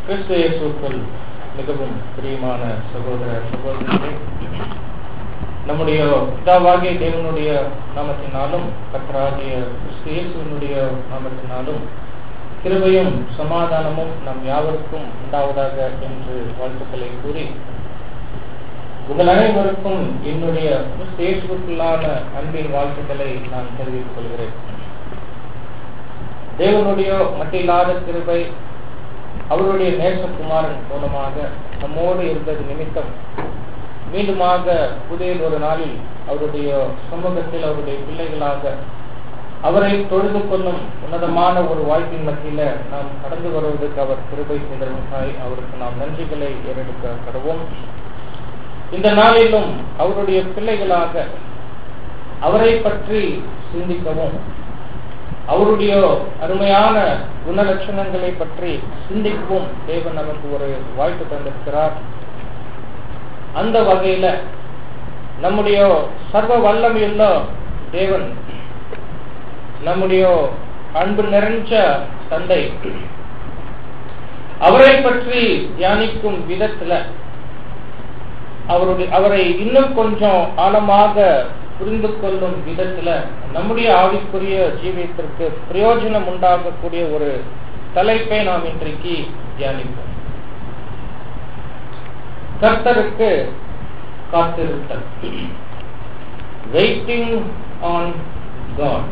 கிறிஸ்து இயேசுக்குள் மிகவும் பிரியமான சகோதர சகோதரிகளே நம்முடைய பிதாவாகிய தேவனுடைய நாமத்தினாலும் கர்த்தராகிய கிறிஸ்து இயேசுவினுடைய நாமத்தினாலும் கிருபையும் சமாதானமும் நம் யாவருக்கும் உண்டாவதாக என்று வாழ்த்துக்களை கூறி உங்கள் அனைவருக்கும் என்னுடைய கிறிஸ்து இயேசுக்குள்ளான அன்பின் வாழ்த்துக்களை நான் தெரிவித்துக் கொள்கிறேன் தேவனுடைய மட்டில்லாத கிருபை அவருடைய நேசகுமாரன் மூலமாக நம்மோடு இருந்தது நிமித்தம் மீண்டுமாக புதிய ஒரு நாளில் அவருடைய சமூகத்தில் அவருடைய பிள்ளைகளாக அவரை தொழுது கொள்ளும் உன்னதமான ஒரு வாழ்க்கையின் மத்தியில நாம் கடந்து வருவதற்கு அவர் கிருபை செய்தவர்களாய் அவருக்கு நாம் நன்றிகளை ஏறெடுக்க கடவோம் இந்த நாளிலும் அவருடைய பிள்ளைகளாக அவரை பற்றி சிந்திக்கவும் அவருடைய அருமையான குணலட்சணங்களை பற்றி சிந்திக்கவும் தேவன் நமக்கு ஒரு வாய்ப்பு தந்திருக்கிறார் அந்த வகையில நம்முடைய சர்வ வல்லமையுள்ள தேவன் நம்முடைய அன்பு நிறைஞ்ச தந்தை அவரை பற்றி தியானிக்கும் விதத்துல அவருடைய அவரை இன்னும் கொஞ்சம் ஆழமாக புரிந்து கொள்ளும் விதத்துல நம்முடைய ஆவிக்குரிய ஜீவியத்திற்கு பிரயோஜனம் உண்டாகக்கூடிய ஒரு தலைப்பை நாம் இன்றைக்கு தியானிப்போம் கர்த்தருக்கு காத்திருத்தல் வெயிட்டிங் ஆன் காட்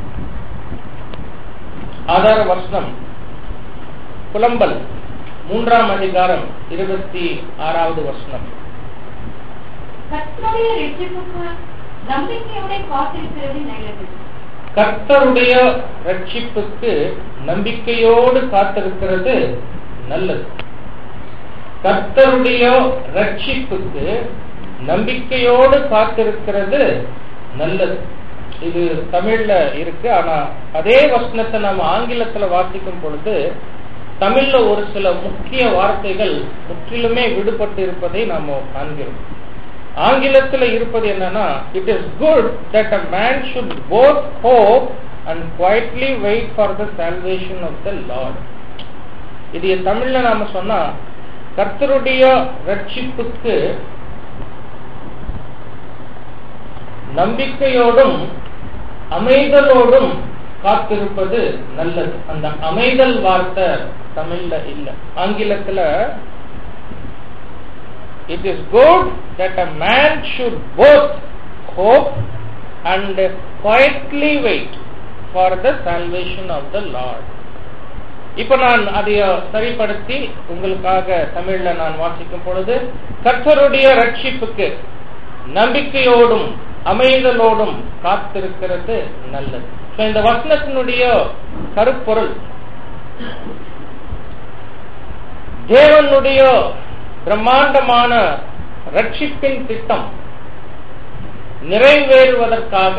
ஆதார வசனம் புலம்பல் மூன்றாம் அதிகாரம் இருபத்தி ஆறாவது வசனம் கர்த்தருடைய ரட்சிப்புக்கு நம்பிக்கையோட காத்திருக்கிறது நல்லது கர்த்தருடைய ரட்சிப்புக்கு நம்பிக்கையோடு காத்திருக்கிறது நல்லது கர்த்தருடைய ரட்சிப்புக்கு நம்பிக்கையோடு காத்திருக்கிறது நல்லது இது தமிழ்ல இருக்கு ஆனா அதே வசனத்தை நம்ம ஆங்கிலத்துல வாசிக்கும் பொழுது தமிழ்ல ஒரு சில முக்கிய வார்த்தைகள் முற்றிலுமே விடுபட்டு இருப்பதை நாம காண்கிறோம் ஆங்கிலத்தில் இருப்பது என்னன்னா it is good that a man should both hope and quietly wait for the salvation of the Lord இது தமிழ்ல நாம சொன்னா கர்த்தருடைய ரட்சிப்புக்கு நம்பிக்கையோடும் அமைதலோடும் காத்திருப்பது நல்லது அந்த அமைதல் வார்த்தை தமிழ்ல இல்ல ஆங்கிலத்துல it is good that a man should both hope and quietly wait for the salvation of the Lord இப்ப நான் அதை சரிப்படுத்தி உங்களுக்காக தமிழ்ல நான் வாசிக்கும் பொழுது கர்த்தருடைய ரட்சிப்புக்கு நம்பிக்கையோடும் அமைதலோடும் காத்திருக்கிறது நல்லது இந்த வசனத்தினுடைய கருப்பொருள் தேவனுடைய பிரம்மாண்டமான ரட்சிப்பின் திட்டம் நிறைவேறுவதற்காக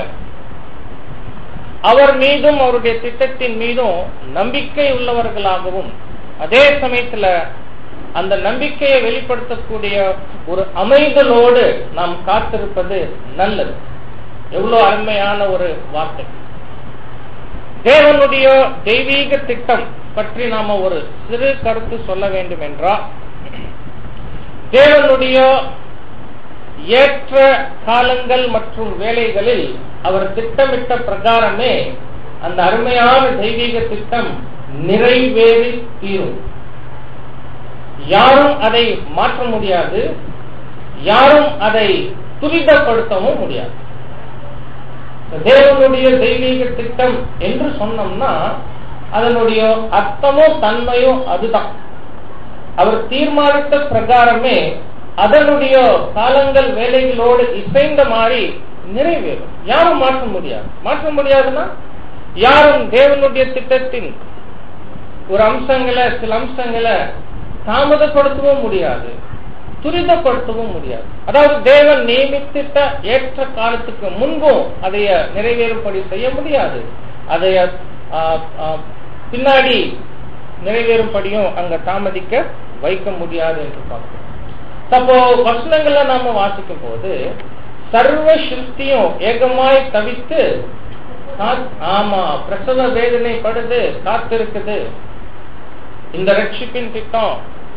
அவர் மீதும் அவருடைய திட்டத்தின் மீதும் நம்பிக்கை உள்ளவர்களாகவும் அதே சமயத்துல அந்த நம்பிக்கையை வெளிப்படுத்தக்கூடிய ஒரு அமைதலோடு நாம் காத்திருப்பது நல்லது எவ்வளவு அருமையான ஒரு வார்த்தை தேவனுடைய தெய்வீக திட்டம் பற்றி நாம ஒரு சிறு கருத்து சொல்ல வேண்டும் என்றால் தேவனுடைய ஏற்ற காலங்கள் மற்றும் வேலைகளில் அவர் திட்டமிட்ட பிரகாரமே அந்த அருமையான தெய்வீக திட்டம் நிறைவேறி தீரும் யாரும் அதை மாற்ற முடியாது யாரும் அதை துரிதப்படுத்தவும் முடியாது தேவனுடைய தெய்வீக திட்டம் என்று சொன்னோம்னா அதனுடைய அர்த்தமும் தன்மையும் அதுதான் அவர் தீர்மானித்த பிரகாரமே அதனுடைய காலங்கள் வேலைகளோடு இசைந்த மாதிரி நிறைவேறும் யாரும் மாற்ற முடியாது மாற்ற முடியாதுன்னா யாரும் தேவனுடைய திட்டத்தின் ஒரு அம்சங்களை சில அம்சங்களை தாமதப்படுத்தவும் முடியாது துரிதப்படுத்தவும் முடியாது அதாவது தேவன் நியமித்திட்ட ஏற்ற காலத்துக்கு முன்பும் அதைய நிறைவேறும்படி செய்ய முடியாது அதைய பின்னாடி நிறைவேறும்படியும் அங்க தாமதிக்க வைக்க முடியாது என்று பார்க்கிறோம் அப்போ வசனங்களை நாம வாசிக்கும் போது சர்வ சிருஷ்டியும் ஏகமாய் தவித்து ஆமா பிரசவ வேதனை படுது காத்திருக்குது இந்த ரட்சிப்பின் திட்டம்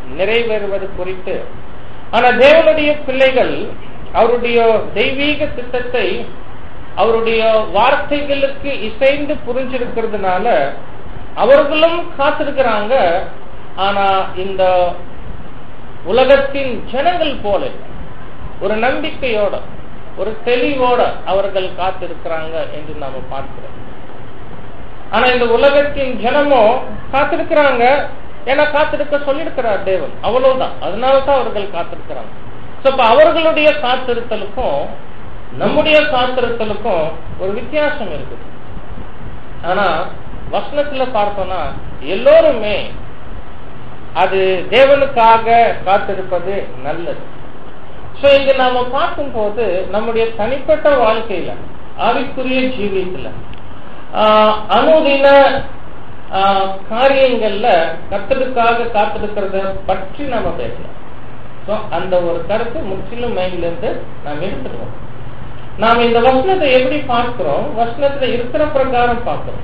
நிறைவேறுவது குறித்து ஆனா தேவனுடைய பிள்ளைகள் அவருடைய தெய்வீக திட்டத்தை அவருடைய வார்த்தைகளுக்கு இசைந்து புரிஞ்சிருக்கிறதுனால அவர்களும் காத்திருக்கிறாங்க ஆனா இந்த உலகத்தின் ஜனங்கள் போல ஒரு நம்பிக்கையோட ஒரு தெளிவோட அவர்கள் காத்திருக்கிறாங்க என்று நாம பார்க்கிறோம் ஆனா இந்த உலகத்தின் ஜனமோ காத்திருக்கிறாங்க ஏன்னா காத்திருக்க சொல்லியிருக்கிறார் தேவன் அவ்வளவுதான் அதனாலதான் அவர்கள் காத்திருக்கிறாங்க So, அப்ப அவர்களுடைய காத்திருத்தலுக்கும் நம்முடைய காத்திருத்தலுக்கும் ஒரு வித்தியாசம் இருக்குது ஆனா வசனத்துல பார்த்தோம்னா எல்லோருமே அது தேவனுக்காக காத்திருப்பது நல்லது சோ இங்க நாம பார்க்கும்போது நம்முடைய தனிப்பட்ட வாழ்க்கையில ஆவிக்குரிய ஜீவியத்துல ஆஹ், அனுதின ஆஹ், காரியங்கள்ல கத்தலுக்காக காத்திருக்கிறத பற்றி நாம பேசலாம் சோ அந்த ஒரு கருத்து முற்றிலும் மைண்ட்ல இருந்து நாம் எடுத்துருவோம் நாம் இந்த வசனத்தை எப்படி பார்க்கிறோம் வசனத்துல இருக்கிற பிரகாரம் பார்க்கிறோம்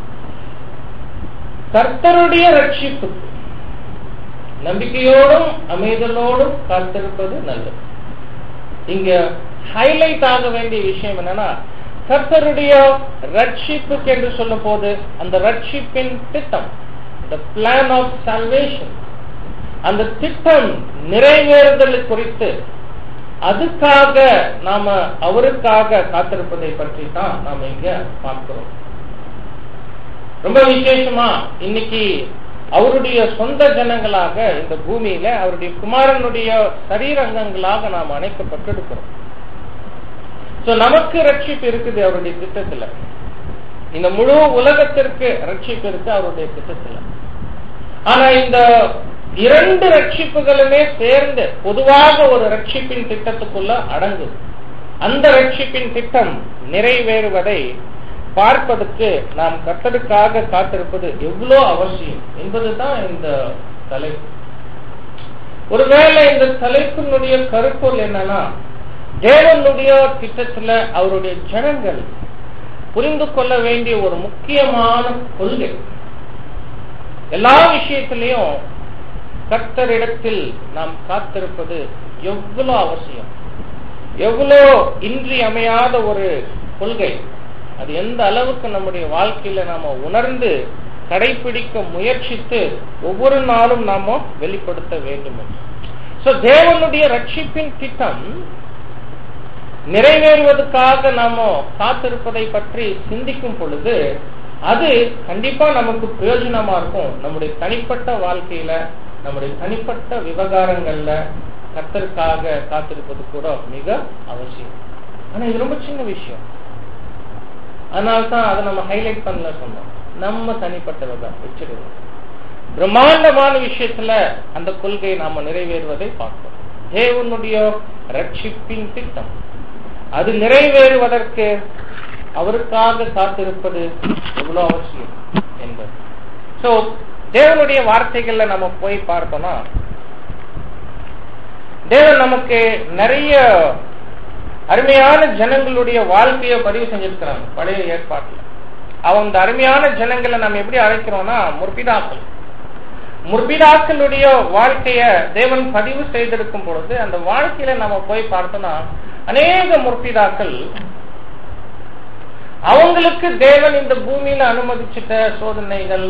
கர்த்தருடைய ரட்சிப்புக்கு நம்பிக்கையோடும் அமைதலோடும் காத்திருப்பது நல்லது இங்க ஹைலைட் ஆக வேண்டிய விஷயம் என்னன்னா கர்த்தருடைய ரட்சிப்புக்கு என்று சொல்லும் போது அந்த ரட்சிப்பின் திட்டம் the plan of salvation அந்த திட்டம் நிறைவேறுதல் குறித்து அதுக்காக நாம அவருக்காக காத்திருப்பதை பற்றி தான் நாம இங்க பார்க்கிறோம் ரொம்ப விசேஷமா இன்னைக்கு அவருடைய சொந்த ஜனங்களாக இந்த பூமியில அவருடைய குமாரனுடைய சரீரங்கங்களாக நாம் அணைக்கப்பட்டிருக்கிறோம் சோ நமக்கு ரட்சிப்பு இருக்குது அவருடைய திட்டத்துல இந்த முழு உலகத்திற்கு ரட்சிப்பு இருக்கு அவருடைய திட்டத்துல ஆனா இந்த இரண்டு ரட்சிப்புகளுமே சேர்ந்து பொதுவாக ஒரு ரட்சிப்பின் திட்டத்துக்குள்ள அடங்குது அந்த ரட்சிப்பின் திட்டம் நிறைவேறுவதை பார்ப்பதற்கு நாம் கத்தருக்காக காத்திருப்பது எவ்வளோ அவசியம் என்பதுதான் இந்த தலைப்பு ஒருவேளை இந்த தலைப்பினுடைய கருப்பொருள் என்னன்னா தேவனுடைய திட்டத்துல அவருடைய ஜனங்கள் புரிந்து கொள்ள வேண்டிய ஒரு முக்கியமான கொள்கை எல்லா விஷயத்திலையும் கர்த்தரிடத்தில் நாம் காத்திருப்பது எவ்வளவு அவசியம் எவ்வளோ இன்றியமையாத ஒரு கொள்கை அது எந்த அளவுக்கு நம்முடைய வாழ்க்கையில நாம உணர்ந்து கடைபிடிக்க முயற்சித்து ஒவ்வொரு நாளும் நாம வெளிப்படுத்த வேண்டும் சோ தேவனுடைய ரட்சிப்பின் திட்டம் நிறைவேறுவதற்காக நாம காத்திருப்பதை பற்றி சிந்திக்கும் பொழுது அது கண்டிப்பா நமக்கு பிரயோஜனமா இருக்கும் நம்முடைய தனிப்பட்ட வாழ்க்கையில நம்முடைய தனிப்பட்ட விவகாரங்கள்ல கத்தருக்காக காத்திருப்பது கூட மிக அவசியம் ஆனா இது ரொம்ப சின்ன விஷயம் அதனால்தான் அதை நம்ம ஹைலைட் பண்ணல சொன்னோம் நம்ம தனிப்பட்ட விவகாரம் வச்சிருக்கோம் பிரம்மாண்டமான விஷயத்துல அந்த கொள்கையை நாம நிறைவேறுவதை பார்க்கிறோம் தேவனுடைய ரட்சிப்பின் திட்டம் அது நிறைவேறுவதற்கு அவருக்காக காத்திருப்பது எவ்வளவு அவசியம் என்பது சோ தேவனுடைய வார்த்தைகள்ல நம்ம போய் பார்த்தோம்னா தேவன் நமக்கு நிறைய அருமையான ஜனங்களுடைய வாழ்க்கையை பதிவு செஞ்சிருக்கிறாங்க பழைய ஏற்பாட்டுல அவன் அந்த அருமையான ஜனங்களை நம்ம எப்படி அழைக்கிறோம்னா முற்பிதாக்கள் முற்பிதாக்களுடைய வாழ்க்கைய தேவன் பதிவு செய்திருக்கும் பொழுது அந்த வாழ்க்கையில நம்ம போய் பார்த்தோம்னா அநேக முற்பிதாக்கள் அவங்களுக்கு தேவன் இந்த பூமியில அனுமதிச்சிட்ட சோதனைகள்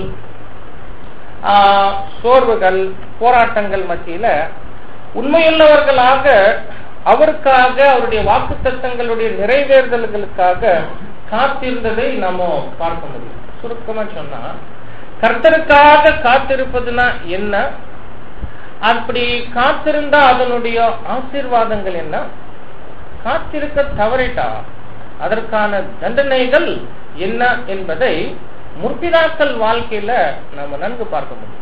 சோர்வுகள் போராட்டங்கள் மத்தியில உண்மையுள்ளவர்களாக அவருக்காக அவருடைய வாக்கு தத்தங்களுடைய நிறைவேறுதல்களுக்காக காத்திருந்ததை நாம பார்க்க முடியும் சுருக்கமா சொன்னா கர்த்தருக்காக காத்திருப்பதுனா என்ன அப்படி காத்திருந்தா அதனுடைய ஆசீர்வாதங்கள் என்ன காத்திருக்க தவறிட்டா அதற்கான தண்டனைகள் என்ன என்பதை முற்பிதாக்கள் வாழ்க்கையில நம்ம நன்கு பார்க்க முடியும்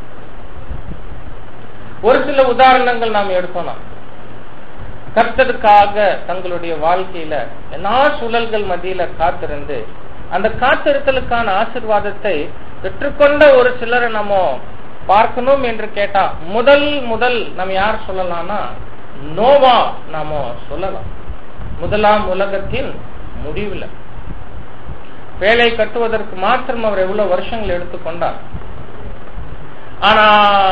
ஒரு சில உதாரணங்கள் நாம் எடுத்தோம்னா கர்த்தருக்காக தங்களுடைய வாழ்க்கையில எல்லா சூழல்கள் மத்தியில காத்திருந்து அந்த காத்திருத்தலுக்கான ஆசிர்வாதத்தை பெற்றுக்கொண்ட ஒரு சிலரை நம்ம பார்க்கணும் என்று கேட்டா முதல் முதல் நம்ம யார் சொல்லலாம்னா நோவா நாம சொல்லலாம் முதலாம் உலகத்தின் முடிவுல வேலை கட்டுவதற்கு மாத்திரம் அவர் எவ்வளவு வருஷங்கள் எடுத்துக்கொண்டார் ஆனா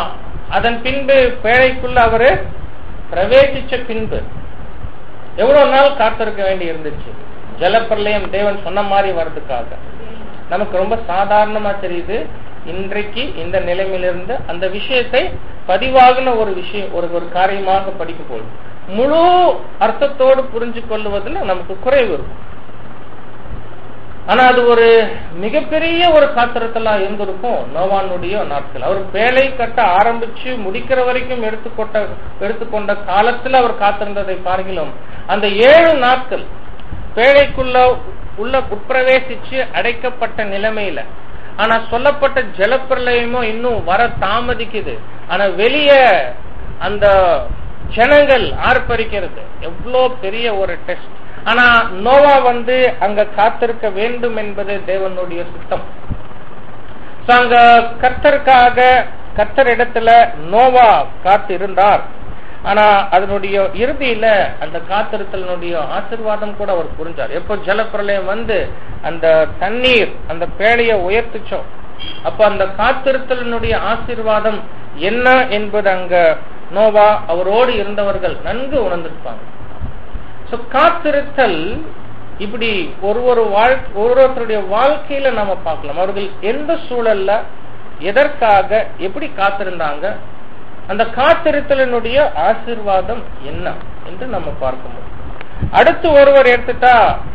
அதன் பின்பு பேழைக்குள்ள அவரு பிரவேசிச்ச பின்பு எவ்வளவு நாள் காத்திருக்க வேண்டி இருந்துச்சு ஜலப்பிரளயம் தேவன் சொன்ன மாதிரி வர்றதுக்காக நமக்கு ரொம்ப சாதாரணமா தெரியுது இன்றைக்கு இந்த நிலைமையிலிருந்து அந்த விஷயத்தை பதிவாகின ஒரு விஷயம் ஒரு ஒரு காரியமாக படிக்க போகுது முழு அர்த்தத்தோடு புரிஞ்சு கொள்ளுவதில் நமக்கு குறைவு இருக்கும் ஆனா அது ஒரு மிகப்பெரிய ஒரு காத்திரத்தலா இருந்திருக்கும் நோவானுடைய நாட்கள் அவர் பேழை கட்ட ஆரம்பிச்சு முடிக்கிற வரைக்கும் எடுத்துக்கொண்ட எடுத்துக்கொண்ட காலத்துல அவர் காத்திருந்ததை பார்க்கலாம் அந்த ஏழு நாட்கள் பேழைக்குள்ள உள்ள உட்பிரவேசிச்சு அடைக்கப்பட்ட நிலைமையில ஆனா சொல்லப்பட்ட ஜலப்பிரளயமோ இன்னும் வர தாமதிக்குது ஆனா வெளிய அந்த ஜனங்கள் ஆர்ப்பரிக்கிறது எவ்வளோ பெரிய ஒரு டெஸ்ட் ஆனா நோவா வந்து அங்க காத்திருக்க வேண்டும் என்பது தேவனுடைய சித்தம் So, அங்க கர்த்தருக்காக கர்த்தர் இடத்துல நோவா காத்து இருந்தார் ஆனா அதனுடைய இறுதியில அந்த காத்திருத்தலினுடைய ஆசிர்வாதம் கூட அவர் புரிஞ்சார் எப்போ ஜலப்பிரளயம் வந்து அந்த தண்ணீர் அந்த பேழைய உயர்த்துச்சோம் அப்ப அந்த காத்திருத்தலினுடைய ஆசிர்வாதம் என்ன என்பது அங்க நோவா அவரோடு இருந்தவர்கள் நன்கு உணர்ந்திருப்பாங்க சோ காத்திருத்தல் இப்படி ஒரு ஒரு வாழ்க்கை ஒரு ஒருத்தருடைய வாழ்க்கையில நம்ம பார்க்கலாம் அவர்கள் எந்த சூழல்ல எதற்காக எப்படி காத்திருந்தாங்க அந்த காத்திருத்தலினுடைய ஆசிர்வாதம் என்ன என்று நம்ம பார்க்க முடியும் அடுத்து ஒருவர் எடுத்துட்டா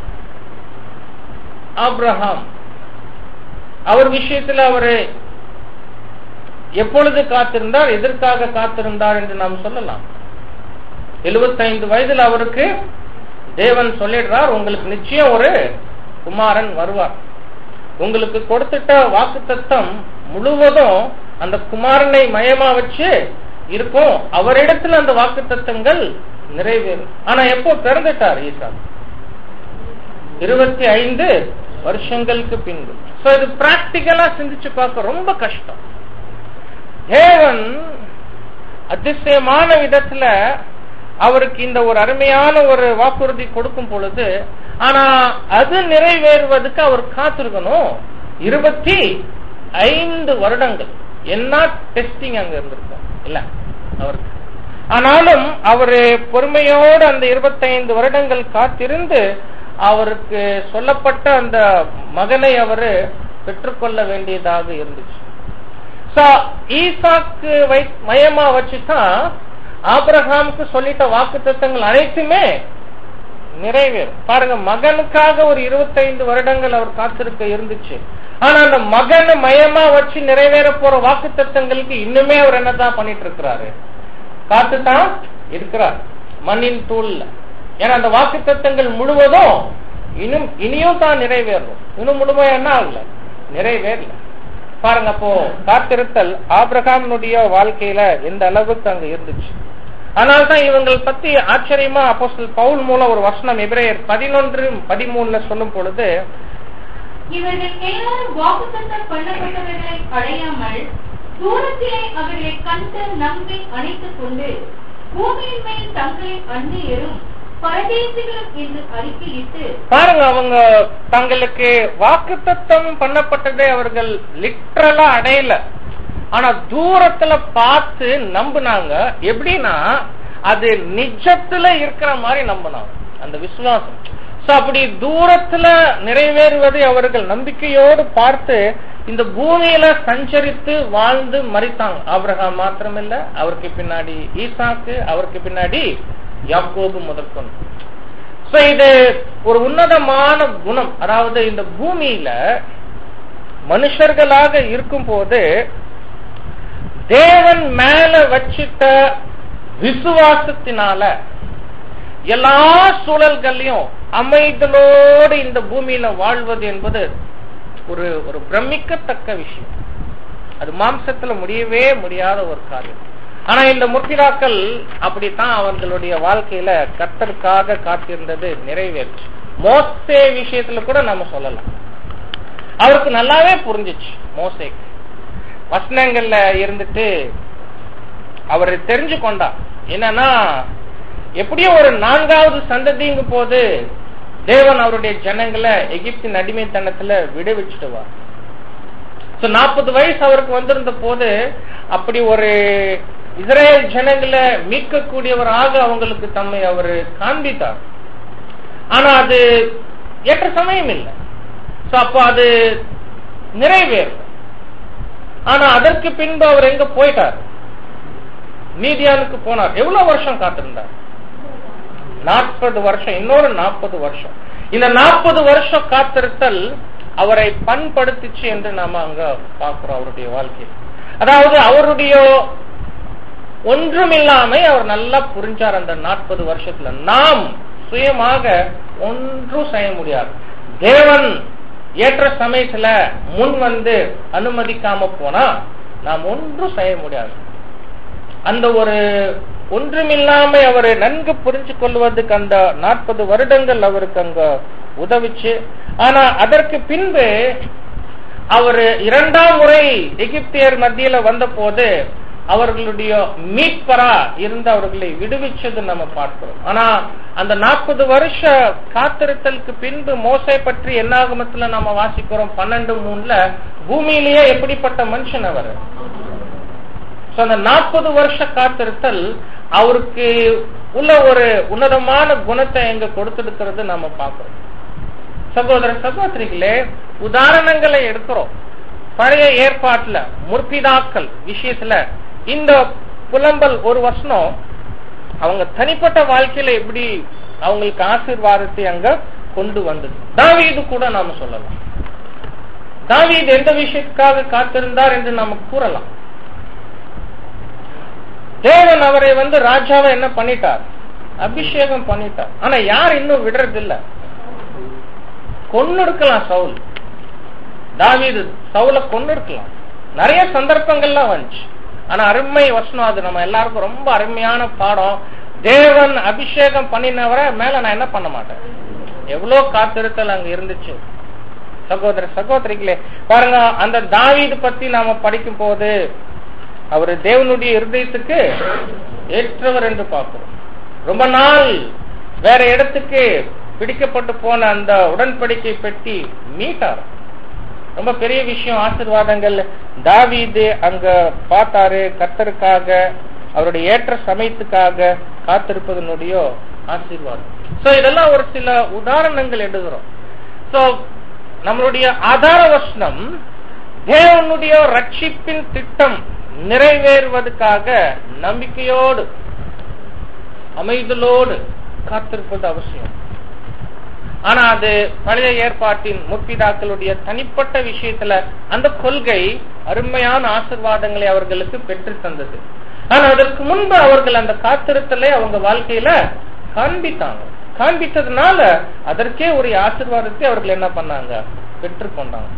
ஆப்ரஹாம் அவர் விஷயத்துல அவரு எப்பொழுது காத்திருந்தார் எதற்காக காத்திருந்தார் என்று நாம் சொல்லலாம் எழுபத்தைந்து வயதுல அவருக்கு தேவன் சொல்லிடுறார் உங்களுக்கு நிச்சயம் ஒரு குமாரன் வருவார் உங்களுக்கு கொடுத்துட்ட வாக்கு தத்தம் முழுவதும் அந்த குமாரனை மயமா வச்சு இருக்கும் அவரிடத்துல அந்த வாக்கு தத்தங்கள் நிறைவேறும் ஆனா எப்போ பிறந்துட்டார் ஈசா இருபத்தி ஐந்து வருஷங்களுக்கு பின்பு சோ இது பிராக்டிக்கலா சிந்திச்சு பார்க்க ரொம்ப கஷ்டம் தேவன் அதிசயமான விதத்துல அவருக்கு இந்த ஒரு அருமையான ஒரு வாக்குறுதி கொடுக்கும் பொழுது ஆனா அது நிறைவேறுவதற்கு அவர் காத்திருக்கணும் இருபத்தி ஐந்து வருடங்கள் என்ன டெஸ்டிங் அங்க இருந்திருக்கும் இல்ல அவருக்கு ஆனாலும் அவரு பொறுமையோடு அந்த இருபத்தைந்து வருடங்கள் காத்திருந்து அவருக்கு சொல்லப்பட்ட அந்த மகனை அவரு பெற்றுக்கொள்ள வேண்டியதாக இருந்துச்சு ஈசாக்கு வை மயமா வச்சுதான் ஆபிரகாமுக்கு சொல்லிட்ட வாக்கு தத்தங்கள் அனைத்துமே நிறைவேறும் பாருங்க மகனுக்காக ஒரு இருபத்தைந்து வருடங்கள் அவர் காத்திருக்க இருந்துச்சு ஆனா அந்த மகனை மயமா வச்சு நிறைவேற போற வாக்கு தத்தங்களுக்கு இன்னுமே அவர் என்னதான் பண்ணிட்டு இருக்கிறாரு காத்துதான் இருக்கிறார் மண்ணின் தூள்ல ஏன்னா அந்த வாக்கு தத்தங்கள் முழுவதும் இன்னும் இனியும் தான் நிறைவேறும் இன்னும் முழுமையா என்ன ஆகல நிறைவேறல பாருங்க அப்போ காத்திருத்தல் ஆபிரகாமினுடைய வாழ்க்கையில எந்த அளவுக்கு அங்க இருந்துச்சு அதனால்தான் இவங்கள் பத்தி ஆச்சரியமா அப்போ பவுல் மூலம் ஒரு வசனம் எபிரேயர் பதினொன்று பதிமூணுல சொல்லும் பொழுது இவர்கள் எல்லாரும் வாக்குத்தத்தம் பண்ணப்பட்டவர்களை அடையாமல் தூரத்திலே அவர்களை கண்டு நம்பி அணைத்துக் கொண்டு பூமியின் மேல் தங்களை அந்நியரும் பரதேசிகளும் என்று அறிக்கையிட்டு பாருங்க அவங்க தங்களுக்கு வாக்குத்தத்தம் பண்ணப்பட்டதை அவர்கள் லிட்ரலா அடையல ஆனா தூரத்துல பார்த்து நம்புனாங்க எப்படின்னா அது நிஜத்துல இருக்கிற மாதிரி நம்பினாங்க அந்த விசுவாசம் சோ அப்படி தூரத்துல நிறைவேறுவதை அவர்கள் நம்பிக்கையோடு பார்த்து இந்த பூமியில சஞ்சரித்து வாழ்ந்து மறித்தாங்க ஆபிரகாம் மாத்திரமில்ல அவருக்கு பின்னாடி ஈசாக்கு அவருக்கு பின்னாடி யாக்கோபு முதற்கொண்டு சோ இது ஒரு உன்னதமான குணம் அதாவது இந்த பூமியில மனுஷர்களாக இருக்கும் போது தேவன் மேல வச்சிட்ட விசுவாசத்தினால எல்லா சூழல்களையும் அமைதலோடு இந்த பூமியில வாழ்வது என்பது ஒரு ஒரு பிரமிக்கத்தக்க விஷயம் அது மாம்சத்துல முடியவே முடியாத ஒரு காரியம் ஆனா இந்த முத்திராக்கள் அப்படித்தான் அவர்களுடைய வாழ்க்கையில கத்தருக்காக காத்திருந்தது நிறைவேற்று மோசே விஷயத்துல கூட நம்ம சொல்லலாம் அவருக்கு நல்லாவே புரிஞ்சிச்சு மோசேக்கு வசனங்கள்ல இருந்துட்டு அவர் தெரிஞ்சு கொண்டார் என்னன்னா எப்படியோ ஒரு நான்காவது சந்ததிங்க போது தேவன் அவருடைய ஜனங்களை எகிப்தின் அடிமைத்தனத்துல விடுவிச்சுடுவார் சோ நாற்பது வயசு அவருக்கு வந்திருந்த போது அப்படி ஒரு இஸ்ரேல் ஜனங்களை மீட்கக்கூடியவராக அவங்களுக்கு தம்மை அவர் காண்பித்தார் ஆனா அது ஏற்ற சமயம் இல்லை சோ அப்போ அது நிறைவேறும் ஆனா அதற்கு பின்பு அவர் எங்க போயிட்டார் மீதியானுக்கு போனார் எவ்வளவு வருஷம் காத்திருந்தார் நாற்பது வருஷம் இன்னொரு நாற்பது வருஷம் இந்த நாற்பது வருஷம் காத்திருத்தல் அவரை பண்படுத்திச்சு என்று நாம அங்க பார்க்கிறோம் அவருடைய வாழ்க்கை அதாவது அவருடைய ஒன்றுமில்லாமை அவர் நல்லா புரிஞ்சார் அந்த நாற்பது வருஷத்துல நாம் சுயமாக ஒன்றும் செய்ய முடியாது தேவன் ஏற்ற சமயத்துல முன் வந்து அனுமதிக்காம போனா நாம் ஒன்றும் செய்ய முடியாது அந்த ஒரு ஒன்றுமில்லாம அவரை நன்கு புரிஞ்சு கொள்வதற்கு அந்த நாற்பது வருடங்கள் அவருக்கு அங்க உதவிச்சு ஆனா அதற்கு பின்பு அவர் இரண்டாம் முறை எகிப்தியர் மத்தியில வந்த போது அவர்களுடைய மீட்பரா இருந்து அவர்களை விடுவிச்சது நம்ம பார்க்கிறோம் ஆனா அந்த நாற்பது வருஷ காத்திருத்தலுக்கு பின்பு மோசை பற்றி என்னாகமத்துல நம்ம வாசிக்கிறோம் பன்னெண்டு மூணுல பூமியிலேயே எப்படிப்பட்ட மனுஷன் அவர் So, அந்த நாற்பது வருஷ காத்திருத்தல் அவருக்கு உள்ள ஒரு உன்னதமான குணத்தை எங்க கொடுத்திருக்கிறது நம்ம பார்க்கிறோம் சகோதர சகோதரிகளே உதாரணங்களை எடுக்கிறோம் பழைய ஏற்பாட்டுல முற்பிதாக்கள் விஷயத்துல இந்த புலம்பல் ஒரு வருஷம் அவங்க தனிப்பட்ட வாழ்க்கையில எப்படி அவங்களுக்கு ஆசீர்வாதத்தை அங்க கொண்டு வந்தது தாவீது கூட நாம சொல்லலாம் தாவீது எந்த விஷயத்துக்காக காத்திருந்தார் என்று நாம கூறலாம் தேவன் அவரை வந்து ராஜாவை என்ன பண்ணிட்டார் அபிஷேகம் பண்ணிட்டார் ஆனா யார் இன்னும் விடுறது இல்ல கொன்னு இருக்கலாம் சவுல் தாவீது சவுல கொன்னு இருக்கலாம் நிறைய சந்தர்ப்பங்கள்லாம் வந்துச்சு ஆனா அருமை வசனம் அது நம்ம எல்லாருக்கும் ரொம்ப அருமையான பாடம் தேவன் அபிஷேகம் பண்ணினவரை மேல நான் என்ன பண்ண மாட்டேன் எவ்வளவு காத்திருத்தல் அங்க இருந்துச்சு சகோதர சகோதரிகளே பாருங்க அந்த தாவீது பத்தி நாம படிக்கும் போது அவர் தேவனுடைய இருதயத்துக்கு ஏற்றவர் என்று பார்க்கிறோம் ரொம்ப நாள் வேற இடத்துக்கு பிடிக்கப்பட்டு போன அந்த உடன்படிக்கை பெட்டி மீட்டார் ரொம்ப பெரிய விஷயம் ஆசிர்வாதங்கள் தாவீது அங்க பார்த்தாரு கத்தருக்காக அவருடைய ஏற்ற சமயத்துக்காக காத்திருப்பதனுடைய ஆசீர்வாதம் சோ இதெல்லாம் ஒரு சில உதாரணங்கள் எழுதுறோம் சோ நம்மளுடைய ஆதார வசனம் தேவனுடைய ரட்சிப்பின் திட்டம் நிறைவேறுவதற்காக நம்பிக்கையோடு அமைதலோடு காத்திருப்பது அவசியம் ஆனா அது பழைய ஏற்பாட்டின் முற்பிதாக்களுடைய தனிப்பட்ட விஷயத்துல அந்த கொள்கை அருமையான ஆசிர்வாதங்களை அவர்களுக்கு பெற்று தந்தது ஆனா அதற்கு முன்பு அவர்கள் அந்த காத்திருத்தலை அவங்க வாழ்க்கையில காண்பித்தாங்க காண்பித்ததுனால அதற்கே ஒரு ஆசிர்வாதத்தை அவர்கள் என்ன பண்ணாங்க பெற்றுக்கொண்டாங்க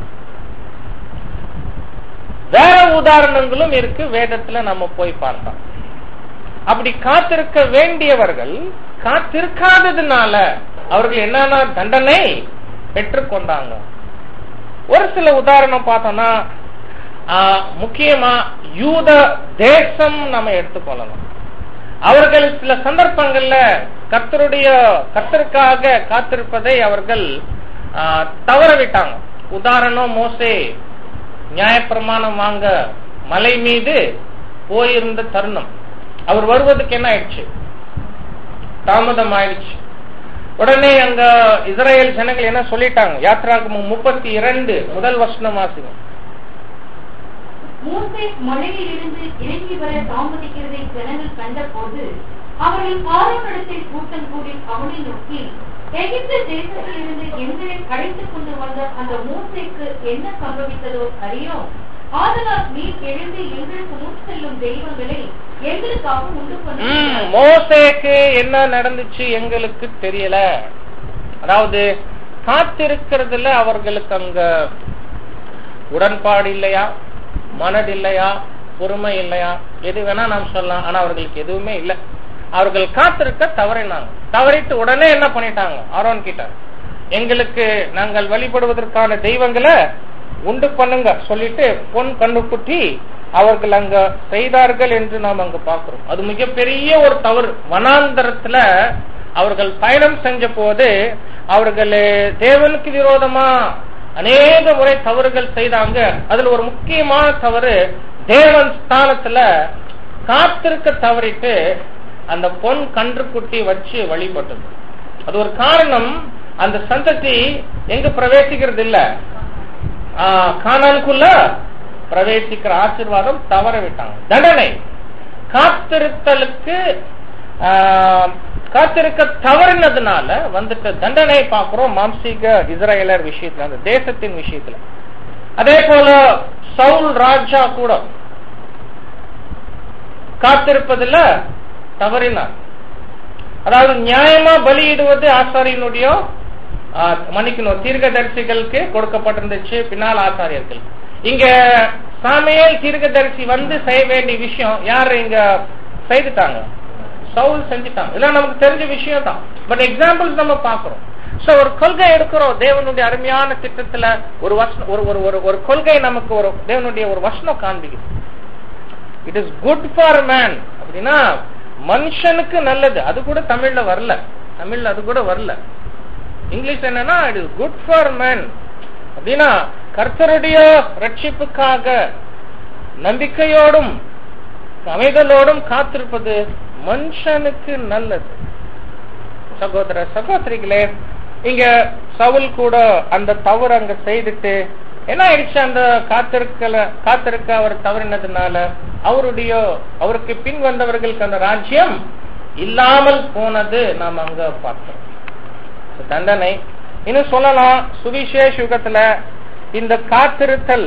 வேற உதாரணங்களும் இருக்கு வேதத்துல நம்ம போய் பார்த்தோம் அப்படி காத்திருக்க வேண்டியவர்கள் காத்திருக்காததுனால அவர்கள் என்னன்னா தண்டனை பெற்றுக்கொண்டாங்க ஒரு சில உதாரணம் பார்த்தோம்னா முக்கியமா யூத தேசம் நம்ம எடுத்துக்கொள்ளலாம் அவர்கள் சில சந்தர்ப்பங்கள்ல கத்தருடைய கத்தருக்காக காத்திருப்பதை அவர்கள் தவற விட்டாங்க உதாரணம் மோசே நியாயப்பிரமாணம் வாங்க மலை மீது போயிருந்த தருணம் அவர் வருவதற்கு என்ன ஆயிடுச்சு தாமதம் ஆயிடுச்சு உடனே அங்க இஸ்ரேல் ஜனங்கள் என்ன சொல்லிட்டாங்க யாத்ராகமம் முப்பத்தி இரண்டு முதல் வசனம் வாசிக்கும் மூசே மலையில் இருந்து இறங்கி வர தாமதிக்கிறதை ஜனங்கள் கண்டபோது அவர்கள் ஆரோனிடத்தில் கூட்டம் கூடி அவனை நோக்கி எகிப்து தேசத்திலிருந்து எங்களை அழைத்துக் கொண்டு வந்த அந்த மூசைக்கு என்ன சம்பவித்ததோ அறியோம் ஆதலால் நீர் எழுந்து எங்களுக்கு முன் செல்லும் தெய்வங்களை எங்களுக்காக உண்டு ம், பண்ண மோசேக்கு என்ன நடந்துச்சு எங்களுக்கு தெரியல அதாவது காத்திருக்கிறதுல அவர்களுக்கு அங்க உடன்பாடு இல்லையா மனது இல்லையா பொறுமை இல்லையா எது வேணா நாம் சொல்லலாம் ஆனா அவர்களுக்கு எதுவுமே இல்லை அவர்கள் காத்திருக்க தவறினாங்க தவறிட்டு உடனே என்ன பண்ணிட்டாங்க ஆரோன் கிட்ட எங்களுக்கு நாங்கள் வழிபடுவதற்கான தெய்வங்களை உண்டு பண்ணுங்க சொல்லிட்டு பொன் கண்ணுக்குட்டி அவர்கள் அங்க செய்தார்கள் என்று நாம் அங்க பார்க்கிறோம் அது மிகப்பெரிய ஒரு தவறு வனாந்தரத்துல அவர்கள் பயணம் செஞ்ச போது அவர்கள் தேவனுக்கு விரோதமா அநேக முறை தவறுகள் செய்தாங்க அதுல ஒரு முக்கியமான தவறு தேவன் ஸ்தானத்துல காத்திருக்க தவறிட்டு அந்த பொன் கன்றுக்குட்டி வச்சு வழிபட்டது அது ஒரு காரணம் அந்த சந்ததி எங்க பிரவேசிக்கிறது இல்ல ஆஹ், கானானுக்குள்ள பிரவேசிக்கிற ஆசீர்வாதம் தவற விட்டாங்க தண்டனை காத்திருத்தலுக்கு ஆஹ், காத்திருக்க தவறினதுனால வந்துட்ட தண்டனை பார்க்கிறோம் மாம்சீக இஸ்ரேலர் விஷயத்துல அந்த தேசத்தின் விஷயத்துல அதே போல சவுல் ராஜா கூட காத்திருப்பதுல தவறினார் அதாவது நியாயமா பலியிடுவது ஆசாரியனுடைய ஆ, மன்னிக்கணும் தீர்க்கதரிசிகளுக்கு கொடுக்கப்பட்டிருந்துச்சு பின்னால் ஆசாரியர்கள் இங்க சாமியல் தீர்க்கதரிசி வந்து செய்ய வேண்டிய விஷயம் யார் இங்க செய்துட்டாங்க சவுல் செஞ்சுட்டாங்க இதெல்லாம் நமக்கு தெரிஞ்ச விஷயம் தான் பட் எக்ஸாம்பிள்ஸ் நம்ம பாக்குறோம் சோ ஒரு கொள்கை எடுக்கிறோம் தேவனுடைய அருமையான திட்டத்துல ஒரு வசனம் ஒரு ஒரு ஒரு ஒரு கொள்கை நமக்கு ஒரு தேவனுடைய ஒரு வசனம் காண்பிக்குது it is good for man அப்படின்னா மனுஷனுக்கு நல்லது அது கூட தமிழ்ல வரல தமிழ்ல அது கூட வரல இங்கிலீஷ் என்னன்னா it is good for man அப்படின்னா கர்த்தருடைய ரட்சிப்புக்காக நம்பிக்கையோடும் அமைதலோடும் காத்திருப்பது மனுஷனுக்கு நல்லது சகோதர சகோதரிகளே இங்க சவுல் கூட அந்த தவறு அங்க செய்துட்டு என்ன ஆயிடுச்சு அந்த காத்திருக்கல காத்திருக்க அவர் தவறினதுனால அவருடைய அவருக்கு பின் வந்தவர்களுக்கு அந்த ராஜ்யம் இல்லாமல் போனது நாம் அங்க பார்த்தோம் So, தண்டனை இன்னும் சொல்லலாம் சுவிசேஷ யுகத்துல இந்த காத்திருத்தல்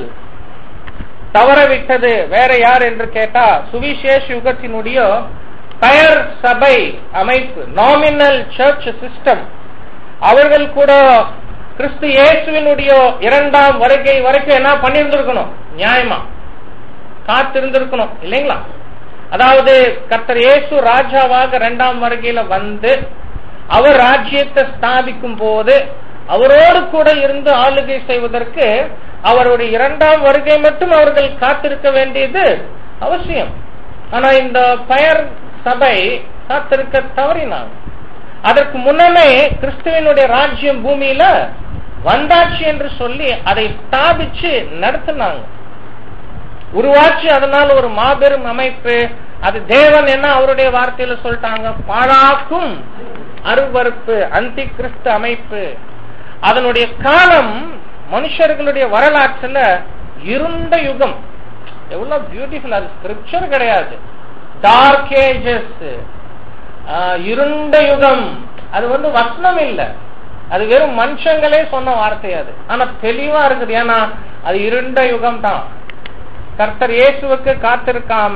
தவற விட்டது வேற யார் என்று கேட்டா சுவிசேஷ யுகத்தினுடைய பெயர் சபை அமைப்பு நாமினல் சர்ச் சிஸ்டம் அவர்கள் கூட கிறிஸ்து இயேசுவினுடைய இரண்டாம் வருகை வரைக்கும் என்ன பண்ணியிருந்திருக்கணும் நியாயமா காத்திருந்திருக்கணும் இல்லைங்களா அதாவது கர்த்தர் இயேசு ராஜாவாக இரண்டாம் வருகையில வந்து அவர் ராஜ்யத்தை ஸ்தாபிக்கும் போது அவரோடு கூட இருந்து ஆளுகை செய்வதற்கு அவருடைய இரண்டாம் வருகை மட்டும் அவர்கள் காத்திருக்க வேண்டியது அவசியம் ஆனா இந்த பெயர் சபை காத்திருக்க தவறினாங்க அதற்கு முன்னமே கிறிஸ்துவனுடைய ராஜ்யம் பூமியில வந்தாச்சு என்று சொல்லி அதை ஸ்தாபிச்சு நடத்தினாங்க உருவாச்சு அதனால ஒரு மாபெரும் அமைப்பு அது தேவன் என்ன அவருடைய வார்த்தையில சொல்லிட்டாங்க பாழாக்கும் அருவறுப்பு அந்தி கிறிஸ்து அமைப்பு அதனுடைய காலம் மனுஷர்களுடைய வரலாற்றுல இருண்ட யுகம் எவ்வளவு பியூட்டிஃபுல் அது ஸ்கிரிப்சர் கிடையாது டார்க் ஏஜஸ் இருண்ட யுகம் அது வந்து வசனம் இல்ல அது வெறும் மனுஷங்களே சொன்ன வார்த்தை அது ஆனா தெளிவா இருக்குது ஏன்னா அது இருண்ட யுகம் தான் கர்த்தர் இயேசுவுக்கு காத்திருக்காம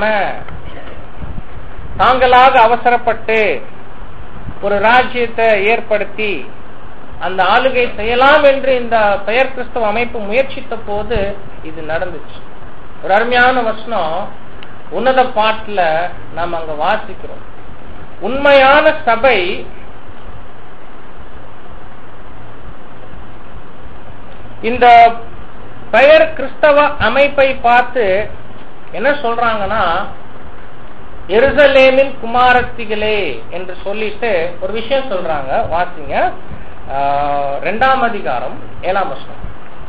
தாங்களாக அவசரப்பட்டு ஒரு ராஜ்யத்தை ஏற்படுத்தி அந்த ஆளுகை செய்யலாம் என்று இந்த பெயர் கிறிஸ்தவ அமைப்பு முயற்சித்த போது இது நடந்துச்சு ஒரு அருமையான வசனம் உன்னத பாட்டுல நாம் அங்க வாசிக்கிறோம் உண்மையான சபை இந்த பெயர் கிறிஸ்தவ அமைப்பை பார்த்து என்ன சொல்றாங்கன்னா எருசலேமின் குமாரத்திகளே என்று சொல்லிட்டு ஒரு விஷயம் சொல்றாங்க வாசிங்க ஆஹ், ரெண்டாம் அதிகாரம் ஏழாம் வருஷம்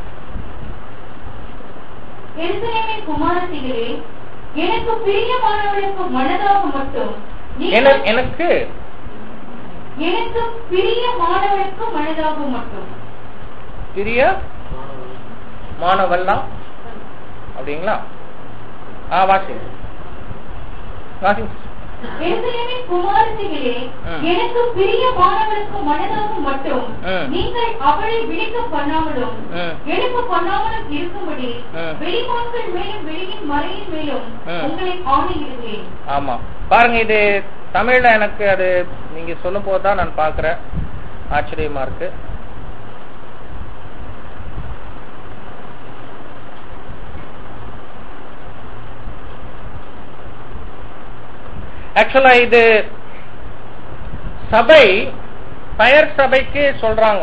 எருசலேமின் குமாரத்திகளே எனக்கு பிரியமானவளுக்கு மனதாக மட்டும் நீங்கள் என- எனக்கு எனக்கு பிரியமானவளுக்கு மனதாக மட்டும் பிரிய மாணவல்லா அப்படிங்களா ஆ வாசிங்க வாசிங்க எருசலேமின் குமாரத்திகளே ம். எனக்கு பிரியமானவளுக்கு மனதாக மட்டும் ம். நீங்கள் அவளை விழிக்க பண்ணாமலும் ம். எழுப்ப பண்ணாமலும் இருக்கும்படி ம். வெளிமான்கள் மேலும் வெளியின் மறையின் மேலும் ம். உங்களை ஆணையிடுகிறேன் ஆமா பாருங்க இது தமிழ்ல எனக்கு அது நீங்க சொல்லும் போதுதான் நான் பாக்குறேன் ஆச்சரியமா இருக்கு ஆக்சுவலா இது சபை பெயர் சபைக்கு சொல்றாங்க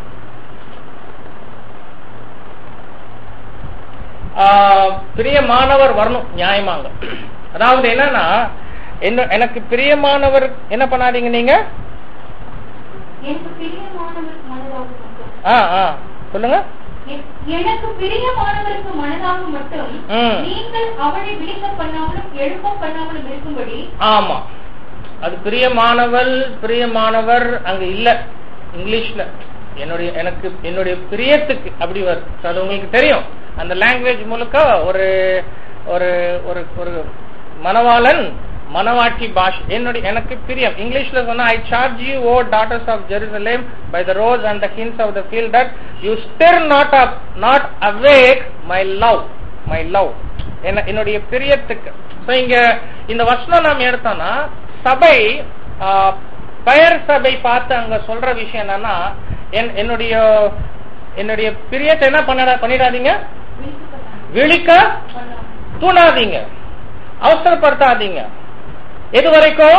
ஆஹ், பிரியமானவர் வரணும் நியாயமாங்க அதாவது என்னன்னா என்ன எனக்கு பிரியமானவர் என்ன பண்ணாதீங்க நீங்க எனக்கு பிரியமானவளுக்கு மனதாக மட்டும் ஆ ஆ சொல்லுங்க எ- எனக்கு பிரியமானவருக்கு மனதாக மட்டும் ம். நீங்கள் அவளை விழிக்க பண்ணாமலும் எழுப்ப பண்ணாமலும் இருக்கும்படி ஆமா அது பிரியமானவள் பிரியமானவர் அங்க இல்ல இங்கிலீஷ்ல என்னுடைய எனக்கு என்னுடைய பிரியத்துக்கு அப்படி வரும் So, அது உங்களுக்கு தெரியும் அந்த லாங்குவேஜ் முழுக்க ஒரு ஒரு ஒரு ஒரு மணவாளன் மணவாட்டி பாஷ் என்னுடைய எனக்கு பிரியம் இங்கிலீஷ்ல சொன்னா I charge you O daughters of Jerusalem by the roes and the hinds of the field that you stir not up not awake my love my love என்ன என்னுடைய பிரியத்துக்கு So, இங்க இந்த வசனம் நாம் எடுத்தோம்னா சபை ஆ, பெயர் சபை பார்த்து அங்க சொல்ற விஷயம் என்னன்னா என்- என்னுடைய என்னுடைய பிரியத்தை என்ன பண்ண பண்ணிடாதீங்க விழிக்க பண்ணாமலும் விழிக்க பண்ணாமலும். தூணாதீங்க அவசரப்படுத்தாதீங்க எது வரைக்கும்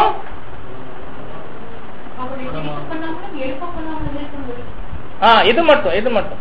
அவளை விழிக்க பண்ணாமலும் எழுப்ப பண்ணாமலும் இருக்கும்படி ஆ இது மட்டும் இது மட்டும்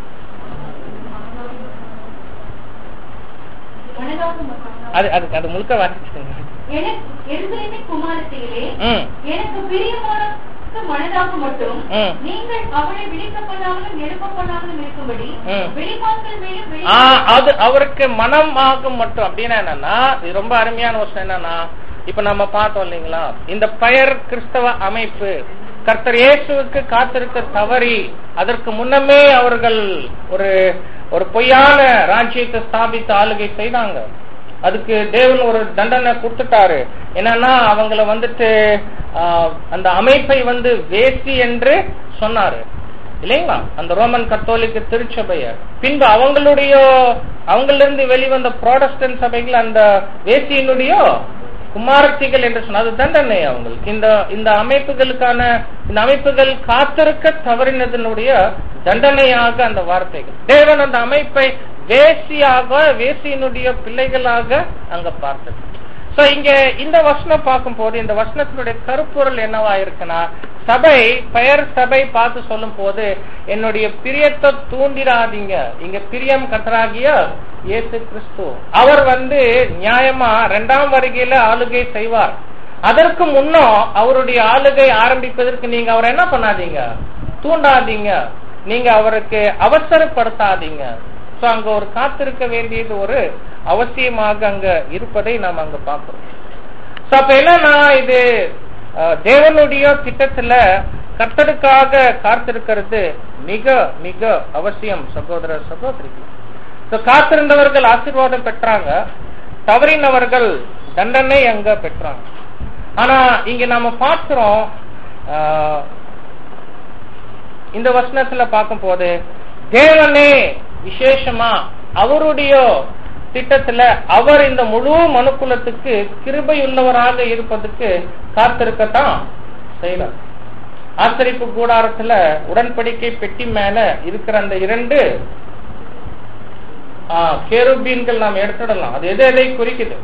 மனதாக மட்டும் அது அது அது முழுக்க வாசிச்சுங்க எனக்கு எருசலேமின் குமாரத்திலே ம் எனக்கு பிரியமானவருக்கு மனதாக மட்டும் ம். நீங்கள் அவளை விழிக்க பண்ணாமலும் எழுப்ப பண்ணாமலும் இருக்கும்படி ம். வெளிப்பாக்கள் மேலும் வெளி- ஆ, அது அவருக்கு மனம் ஆகும் மட்டும் அப்படின்னா என்னன்னா இது ரொம்ப அருமையான விஷயம் என்னன்னா இப்ப நம்ம பார்த்தோம் இல்லைங்களா இந்த பெயர் கிறிஸ்தவ அமைப்பு கர்த்தர் இயேசுவுக்கு காத்திருக்க தவறி அதற்கு முன்னமே அவர்கள் ஒரு ஒரு பொய்யான ராஜ்யத்தை ஸ்தாபித்து ஆளுகை செய்தாங்க அதுக்கு தேவன் ஒரு தண்டனை கொடுத்துட்டாரு என்னன்னா அவங்கள வந்துட்டு ஆ, அந்த அமைப்பை வந்து வேசி என்று சொன்னாரு இல்லைங்களா அந்த ரோமன் கத்தோலிக்க திருச்சபைய பின்பு அவங்களுடைய அவங்களிருந்து வெளிவந்த புரோடஸ்டன்ட் சபைகள் அந்த வேசியினுடைய குமாரத்திகள் என்று சொன்ன அது தண்டனை அவங்களுக்கு இந்த இந்த அமைப்புகளுக்கான இந்த அமைப்புகள் காத்திருக்க தவறினதனுடைய தண்டனையாக அந்த வார்த்தைகள் தேவன் அந்த அமைப்பை வேசியாக வேசியினுடைய பிள்ளைகளாக அங்க பார்த்தது சோ இங்க இந்த வசனம் பார்க்கும் போது இந்த வசனத்தினுடைய கருப்பொருள் என்னவா இருக்குன்னா சபை பெயர் சபை பார்த்து சொல்லும் போது என்னுடைய பிரியத்தை தூண்டிடாதீங்க இங்க பிரியம் கத்தராகிய இயேசு கிறிஸ்து அவர் வந்து நியாயமா இரண்டாம் வருகையில ஆளுகை செய்வார் அதற்கு முன்னும் அவருடைய ஆளுகை ஆரம்பிப்பதற்கு நீங்க அவரை என்ன பண்ணாதீங்க தூண்டாதீங்க நீங்க அவருக்கு அவசரப்படுத்தாதீங்க சோ அங்க ஒரு காத்திருக்க வேண்டியது ஒரு அவசியமாக அங்க இருப்பதை நாம் அங்க பார்க்கிறோம் சோ அப்ப என்னன்னா இது அஹ், தேவனுடைய திட்டத்துல கர்த்தருக்காக காத்திருக்கிறது மிக மிக அவசியம் சகோதர சகோதரிகள் சோ காத்திருந்தவர்கள் ஆசீர்வாதம் பெற்றாங்க தவறினவர்கள் தண்டனை அங்க பெற்றாங்க ஆனா இங்க நாம பார்க்கிறோம் ஆஹ், இந்த வசனத்துல பார்க்கும்போது தேவனே விசேஷமா அவருடைய திட்டத்துல அவர் இந்த முழு மனுக்குலத்துக்கு கிருபையுள்ளவராக இருப்பதுக்கு காத்திருக்கத்தான் செய்யறார் ஆச்சரிப்பு கூடாரத்துல உடன்படிக்கை பெட்டி மேல இருக்கிற அந்த இரண்டு கேருபீன்கள் நாம் எடுத்துடலாம் அது எதை எதை குறிக்குது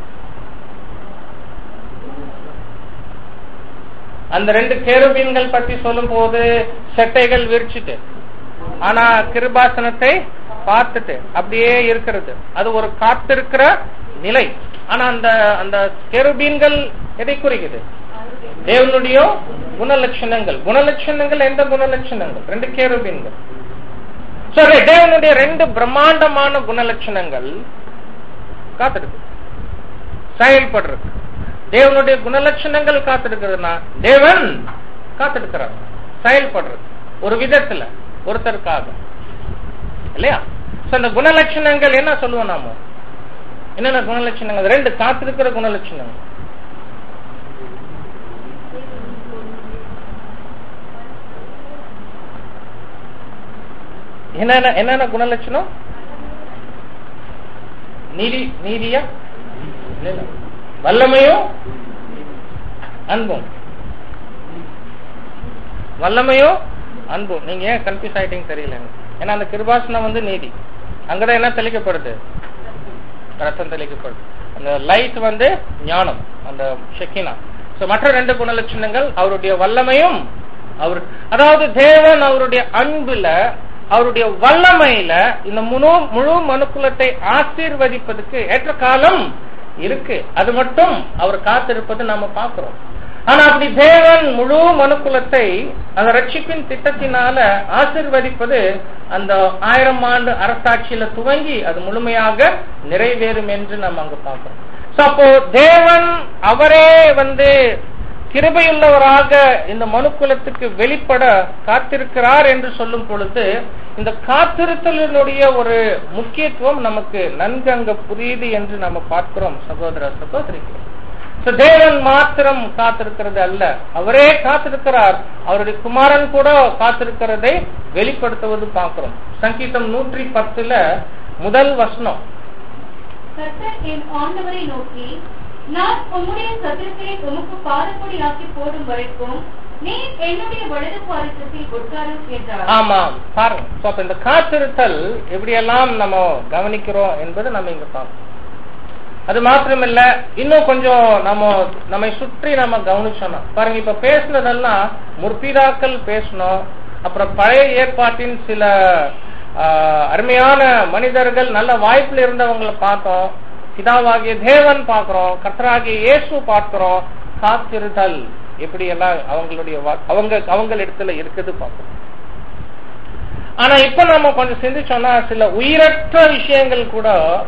அந்த ரெண்டு கேருபீன்கள் பற்றி சொல்லும் போது செட்டைகள் விரிச்சிட்டு ஆனா கிருபாசனத்தை பார்த்துட்டு அப்படியே இருக்கிறது அது ஒரு காத்திருக்கிற நிலை ஆனா அந்த அந்த கேருபீன்கள் எதை குறிக்குது தேவனுடைய குணலட்சணங்கள் குணலட்சணங்கள் எந்த குணலட்சணங்கள் ரெண்டு கேருபீன்கள் சரி தேவனுடைய ரெண்டு பிரம்மாண்டமான குணலட்சணங்கள் காத்திருக்கு செயல்படுறது தேவனுடைய குணலட்சணங்கள் காத்திருக்கிறதுனா தேவன் காத்திருக்கிறார் செயல்படுறது ஒரு விதத்துல ஒருத்தருக்காக இல்லையா சோ அந்த குணலட்சணங்கள் என்ன சொல்லுவோம் நாம என்னென்ன குணலட்சணங்கள் ரெண்டு காத்திருக்கிற குணலட்சணங்கள் என்னென்ன என்னென்ன குணலட்சணம் நீதி நீதியா இல்ல, இல்ல. வல்லமையும் அன்பும் வல்லமையும் அன்பும் நீங்க ஏன் கன்ஃபியூஸ் ஆயிட்டீங்க தெரியல எனக்கு. ஏன்னா அந்த கிருபாசனம் வந்து நீதி அங்கதான் என்ன தெளிக்கப்படுது ரத்தம் தெளிக்கப்படுது அந்த லைட் வந்து ஞானம் அந்த ஷெக்கினா சோ மற்ற ரெண்டு குணலட்சணங்கள் அவருடைய வல்லமையும் அவர் அதாவது தேவன் அவருடைய அன்புல அவருடைய வல்லமையில இந்த முழு முழு மனுக்குலத்தை ஆசீர்வதிப்பதற்கு ஏற்ற காலம் இருக்கு அது மட்டும் அவர் காத்திருப்பது நாம பார்க்கிறோம் ஆனா அப்படி தேவன் முழு மனுக்குலத்தை அந்த ரட்சிப்பின் திட்டத்தினால ஆசிர்வதிப்பது அந்த ஆயிரம் ஆண்டு அரசாட்சியில துவங்கி அது முழுமையாக நிறைவேறும் என்று நம்ம அங்க பார்க்கிறோம் So, அப்போ தேவன் அவரே வந்து கிருபையுள்ளவராக இந்த மனுக்குலத்துக்கு வெளிப்பட காத்திருக்கிறார் என்று சொல்லும் பொழுது இந்த காத்திருத்தலினுடைய ஒரு முக்கியத்துவம் நமக்கு நன்கு அங்க புரியுது என்று நம்ம பார்க்கிறோம் சகோதர சகோதரிகள் So, தேவன் மாத்திரம் காத்திருக்கிறது அல்ல அவரே காத்திருக்கிறார் அவருடைய குமாரன் கூட காத்திருக்கிறதை வெளிப்படுத்துவது பார்க்கிறோம் சங்கீதம் நூற்றி பத்துல முதல் வசனம் கர்த்தர் என் ஆண்டவரை நோக்கி நான் உம்முடைய சத்துருக்களை உமக்கு பாதப்படி ஆக்கி போடும் வரைக்கும் நீ என்னுடைய வலது பாரிசத்தில் உட்காரும் என்றார் ஆமாம் பாருங்க So, அப்ப இந்த காத்திருத்தல் எப்படியெல்லாம் நம்ம கவனிக்கிறோம் என்பது நம்ம இங்க பார்க்கணும் அது மாத்திரமில்ல இன்னும் கொஞ்சம் நம்ம நம்மை சுற்றி நம்ம கவனிச்சோம்னா பாருங்க இப்ப பேசுனதெல்லாம் முற்பிதாக்கள் பேசணும் அப்புறம் பழைய ஏற்பாட்டின் சில ஆஹ், அருமையான மனிதர்கள் நல்ல வாய்ப்புல இருந்தவங்களை பார்த்தோம் பிதாவாகிய தேவன் பார்க்கிறோம் கர்த்தராகிய இயேசு பார்க்கிறோம் காத்திருத்தல் எப்படி எல்லாம் அவங்களுடைய வா- அவங்க அவங்க இடத்துல இருக்குது பார்க்கிறோம் ஆனா இப்ப நம்ம கொஞ்சம் சிந்திச்சோம்னா சில உயிரற்ற விஷயங்கள் கூட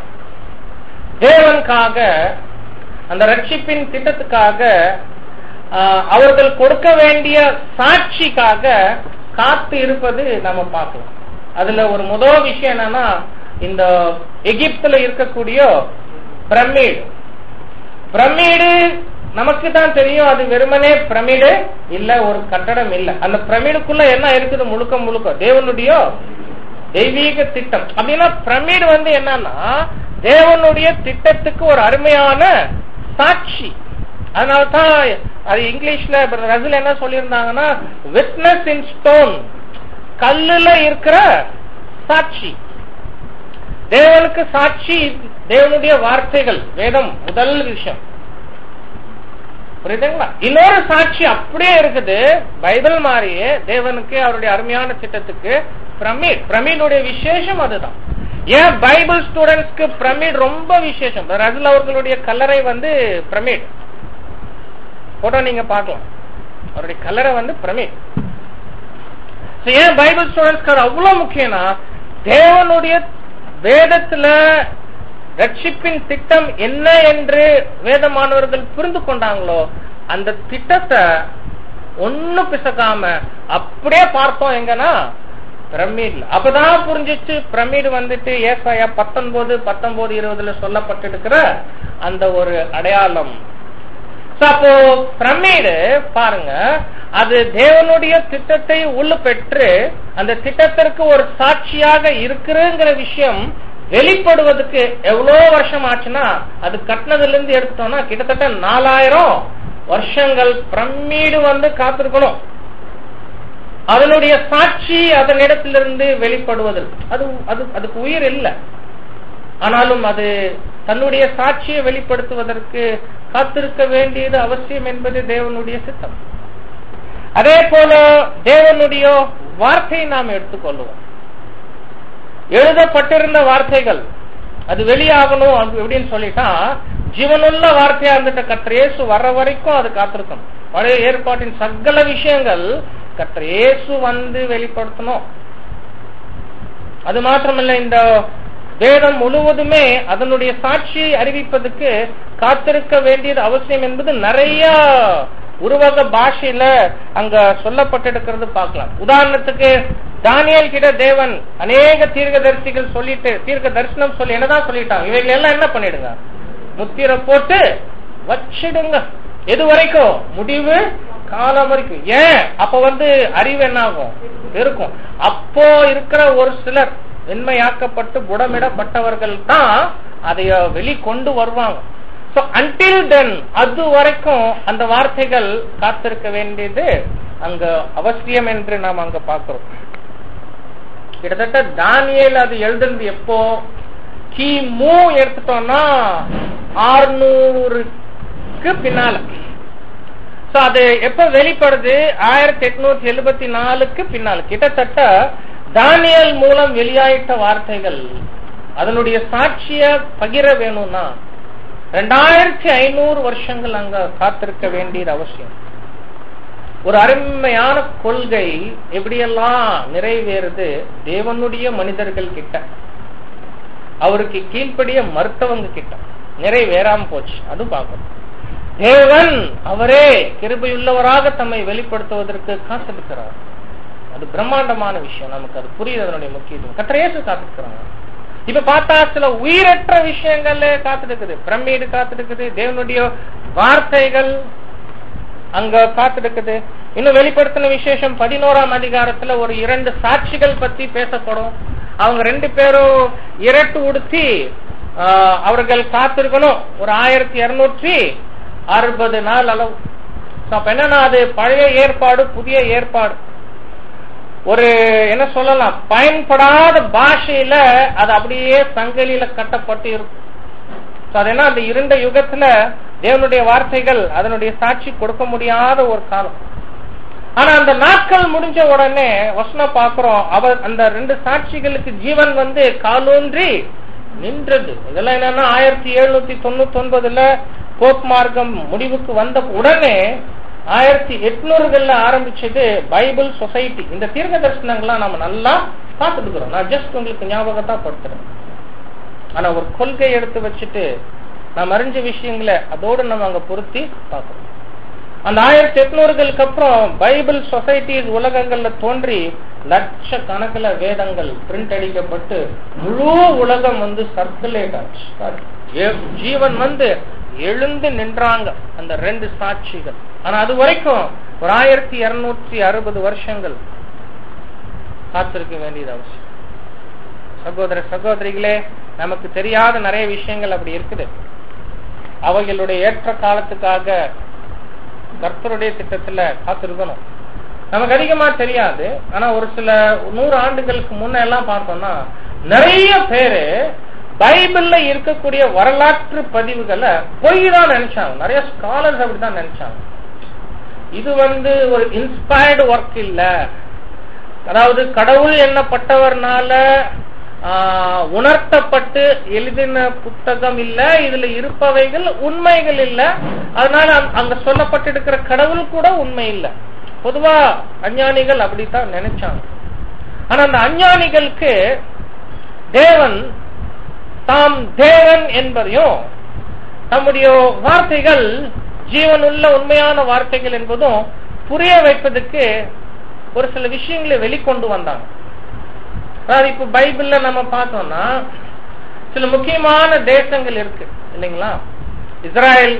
தேவனுக்காக அந்த ரட்சிப்பின் திட்டத்துக்காக ஆஹ், அவர்கள் கொடுக்க வேண்டிய சாட்சிக்காக காத்து இருப்பது நம்ம பார்க்கலாம் அதுல ஒரு முதல் விஷயம் என்னன்னா இந்த எகிப்துல இருக்கக்கூடிய பிரமிட் பிரமிடு நமக்கு தான் தெரியும் அது வெறுமனே பிரமிடு இல்ல ஒரு கட்டடம் இல்ல அந்த பிரமிடுக்குள்ள என்ன இருக்குது முழுக்க முழுக்க தேவனுடைய தெய்வீக திட்டம் அப்படின்னா பிரமிடு வந்து என்னன்னா தேவனுடைய திட்டத்துக்கு ஒரு அருமையான சாட்சி அதனாலதான் அது இங்கிலீஷ்ல ரசில் என்ன சொல்லியிருந்தாங்கன்னா விட்னஸ் இன் ஸ்டோன் கல்லுல இருக்கிற சாட்சி தேவனுக்கு சாட்சி தேவனுடைய வார்த்தைகள் வேதம் முதல் விஷயம் புரியுதுங்களா இன்னொரு சாட்சி அப்படியே இருக்குது பைபிள் மாதிரியே தேவனுக்கு அவருடைய அருமையான திட்டத்துக்கு பிரமிட் பிரமிடுடைய விசேஷம் அதுதான் ஏன் பைபிள் ஸ்டூடெண்ட்ஸ்க்கு பிரமிட் ரொம்ப விசேஷம் ரஜில் அவர்களுடைய கல்லறை வந்து பிரமிட் போட்டோ நீங்க பார்க்கலாம் அவருடைய கல்லறை வந்து பிரமிட் So, ஏன் பைபிள் ஸ்டூடெண்ட்ஸ்க்கு அது அவ்வளவு முக்கியம்னா தேவனுடைய வேதத்துல ரட்சிப்பின் திட்டம் என்ன என்று வேதமானவர்கள் புரிந்து கொண்டாங்களோ அந்த திட்டத்தை ஒன்னும் பிசக்காம அப்படியே பார்த்தோம் எங்கன்னா பிரமிட்ல அப்பதான் புரிஞ்சிச்சு பிரமிடு வந்துட்டு ஏசாயா பத்தொன்பது பத்தொன்பது இருபதுல சொல்லப்பட்டிருக்கிற அந்த ஒரு அடையாளம் So, அப்போ பிரமிடு பாருங்க அது தேவனுடைய திட்டத்தை உள்ள பெற்று அந்த திட்டத்திற்கு ஒரு சாட்சியாக இருக்குங்கிற விஷயம் வெளிப்படுவதற்கு எவ்வளவு வருஷம் ஆச்சுன்னா அது கட்டினதுல இருந்து எடுத்தோம்னா கிட்டத்தட்ட நாலாயிரம் வருஷங்கள் பிரமிடு வந்து காத்திருக்கணும் அதனுடைய சாட்சி அதனிடத்திலிருந்து வெளிப்படுவதற்கு அது அது அதுக்கு உயிர் இல்லை ஆனாலும் அது தன்னுடைய சாட்சியை வெளிப்படுத்துவதற்கு காத்திருக்க வேண்டியது அவசியம் என்பது தேவனுடைய சித்தம் அதே போல தேவனுடைய வார்த்தையை நாம் எடுத்துக்கொள்வோம் எழுதப்பட்டிருந்த வார்த்தைகள் அது வெளியாகணும் அது எப்படின்னு சொல்லிட்டா ஜீவனுள்ள வார்த்தையா இருந்துட்ட கர்த்தர் இயேசு வர்ற வரைக்கும் அது காத்திருக்கணும் பழைய ஏற்பாட்டின் சகல விஷயங்கள் கர்த்தர் இயேசு வந்து வெளிப்படுத்தணும் அது மாத்திரமல்ல இந்த வேதம் முழுவதுமே அதனுடைய சாட்சியை அறிவிப்பதற்கு காத்திருக்க வேண்டியது அவசியம் என்பது நிறைய உருவக பாஷையில அங்க சொல்லப்பட்டிருக்கிறது பார்க்கலாம் உதாரணத்துக்கு தானியல் கிட்ட தேவன் அநேக தீர்க்கதரிசிகள் சொல்லிட்டு தீர்க்க தரிசனம் சொல்லி என்னதான் சொல்லிட்டாங்க இவைகள் எல்லாம் என்ன பண்ணிடுங்க முத்திரை போட்டு வச்சிடுங்க எது வரைக்கும் முடிவு காலம் வரைக்கும் ஏன் அப்ப வந்து அறிவு என்ன ஆகும் இருக்கும் அப்போ இருக்கிற ஒரு சிலர் வெண்மையாக்கப்பட்டு புடமிடப்பட்டவர்கள் தான் அதை வெளிக்கொண்டு வருவாங்க சோ அன்டில் தென் அது வரைக்கும் அந்த வார்த்தைகள் காத்திருக்க வேண்டியது அங்க அவசியம் என்று நாம் அங்க பார்க்கிறோம் கிட்டத்தட்ட தானியல் அது எழுதுனது எப்போ கிமு எடுத்துட்டோம்னா ஆறுநூறுக்கு பின்னால சோ அது எப்ப வெளிப்படுது ஆயிரத்தி எட்நூத்தி எழுபத்தி நாலுக்கு பின்னால் கிட்டத்தட்ட தானியல் மூலம் வெளியாயிட்ட வார்த்தைகள் அதனுடைய சாட்சிய பகிர வேணும்னா ரெண்டாயிரத்தி ஐநூறு வருஷங்கள் அங்க காத்திருக்க வேண்டியது அவசியம் ஒரு அருமையான கொள்கை எப்படியெல்லாம் நிறைவேறுது தேவனுடைய மனிதர்கள் கிட்ட அவருக்கு கீழ்ப்படிய மறுத்தவங்க கிட்ட நிறைவேறாம போச்சு அது பார்க்கணும் தேவன் அவரே கிருபையுள்ளவராக தம்மை வெளிப்படுத்துவதற்கு காத்திருக்கிறார் அது பிரம்மாண்டமான விஷயம் நமக்கு அது புரியுது அதனுடைய முக்கியத்துவம் கத்திரேசு காத்திருக்கிறாங்க இப்ப பார்த்தா சில உயிரற்ற விஷயங்கள்ல காத்திருக்குது பிரம்மீடு காத்திருக்குது தேவனுடைய வார்த்தைகள் அங்க காத்திருக்குது இன்னும் வெளிப்படுத்தின விசேஷம் பதினோராம் அதிகாரத்துல ஒரு இரண்டு சாட்சிகள் பத்தி பேசப்படும் அவங்க ரெண்டு பேரும் இரட்டு உடுத்தி ஆஹ், அவர்கள் காத்திருக்கணும் ஒரு ஆயிரத்தி இருநூற்றி அறுபது நாள் அளவு So, அப்ப என்னன்னா அது பழைய ஏற்பாடு புதிய ஏற்பாடு ஒரு என்ன சொல்லலாம் பயன்படாத பாஷையில அது அப்படியே சங்கிலியில கட்டப்பட்டு இருக்கும் So, அது என்ன அந்த இருண்ட யுகத்துல தேவனுடைய வார்த்தைகள் அதனுடைய சாட்சி கொடுக்க முடியாத ஒரு காலம் ஆனா அந்த நாட்கள் முடிஞ்ச உடனே வசனம் பாக்குறோம் அவர் அந்த ரெண்டு சாட்சிகளுக்கு ஜீவன் வந்து காலூன்றி நின்றது இதெல்லாம் என்னன்னா ஆயிரத்தி எழுநூத்தி தொண்ணூத்தி ஒன்பதுல போப் மார்க்கம் முடிவுக்கு வந்த உடனே ஆயிரத்தி எட்நூறுகள்ல ஆரம்பிச்சது பைபிள் சொசைட்டி இந்த தீர்க்க தரிசனங்கள்லாம் நம்ம நல்லா பார்த்துட்டு இருக்கிறோம் நான் ஜஸ்ட் உங்களுக்கு ஞாபகத்தான் படுத்துறேன் ஆனா ஒரு கொள்கை எடுத்து வச்சுட்டு நாம் அறிஞ்ச விஷயங்களை அதோடு நம்ம அங்க பொருத்தி பார்க்கணும் அந்த ஆயிரத்தி எட்நூறுகளுக்கு அப்புறம் பைபிள் சொசைட்டிஸ் உலகங்கள்ல தோன்றி லட்சக்கணக்கில் வேதங்கள் பிரிண்ட் அடிக்கப்பட்டு முழு உலகம் வந்து சர்க்குலேட் ஆச்சு ஏ- ஜீவன் வந்து எழுந்து நின்றாங்க அந்த ரெண்டு சாட்சிகள் ஆனா அது வரைக்கும் ஒரு ஆயிரத்தி இருநூற்றி அறுபது வருஷங்கள் காத்திருக்க வேண்டியது அவசியம் சகோதர சகோதரிகளே நமக்கு தெரியாத நிறைய விஷயங்கள் அப்படி இருக்குது அவைகளுடைய ஏற்ற காலத்துக்காக கர்த்தருடைய திட்டத்துல காத்திருக்கணும் நமக்கு அதிகமா தெரியாது ஆனா ஒரு சில நூறு ஆண்டுகளுக்கு முன்ன எல்லாம் பார்த்தோம்னா நிறைய பேரு பைபிள்ல இருக்கக்கூடிய வரலாற்று பதிவுகளை பொய் தான் நினைச்சாங்க நிறைய ஸ்காலர்ஸ் அப்படிதான் நினைச்சாங்க இது வந்து ஒரு இன்ஸ்பயர்டு ஒர்க் இல்ல அதாவது கடவுள் எண்ணப்பட்டவர்னால ஆஹ், உணர்த்தப்பட்டு எழுதின புத்தகம் இல்ல இதுல இருப்பவைகள் உண்மைகள் இல்ல அதனால அங்க- அங்க சொல்லப்பட்டிருக்கிற கடவுள் கூட உண்மை இல்ல பொதுவா அஞ்ஞானிகள் அப்படித்தான் நினைச்சாங்க ஆனா அந்த அஞ்ஞானிகளுக்கு தேவன் தாம் தேவன் என்பதையும் தம்முடைய வார்த்தைகள் ஜீவனுள்ள உண்மையான வார்த்தைகள் என்பதும் புரிய வைப்பதற்கு ஒரு சில விஷயங்களை வெளிக்கொண்டு வந்தாங்க அதாவது இப்ப பைபிள்ல நம்ம பார்த்தோம்னா சில முக்கியமான தேசங்கள் இருக்கு இல்லைங்களா இஸ்ராயல்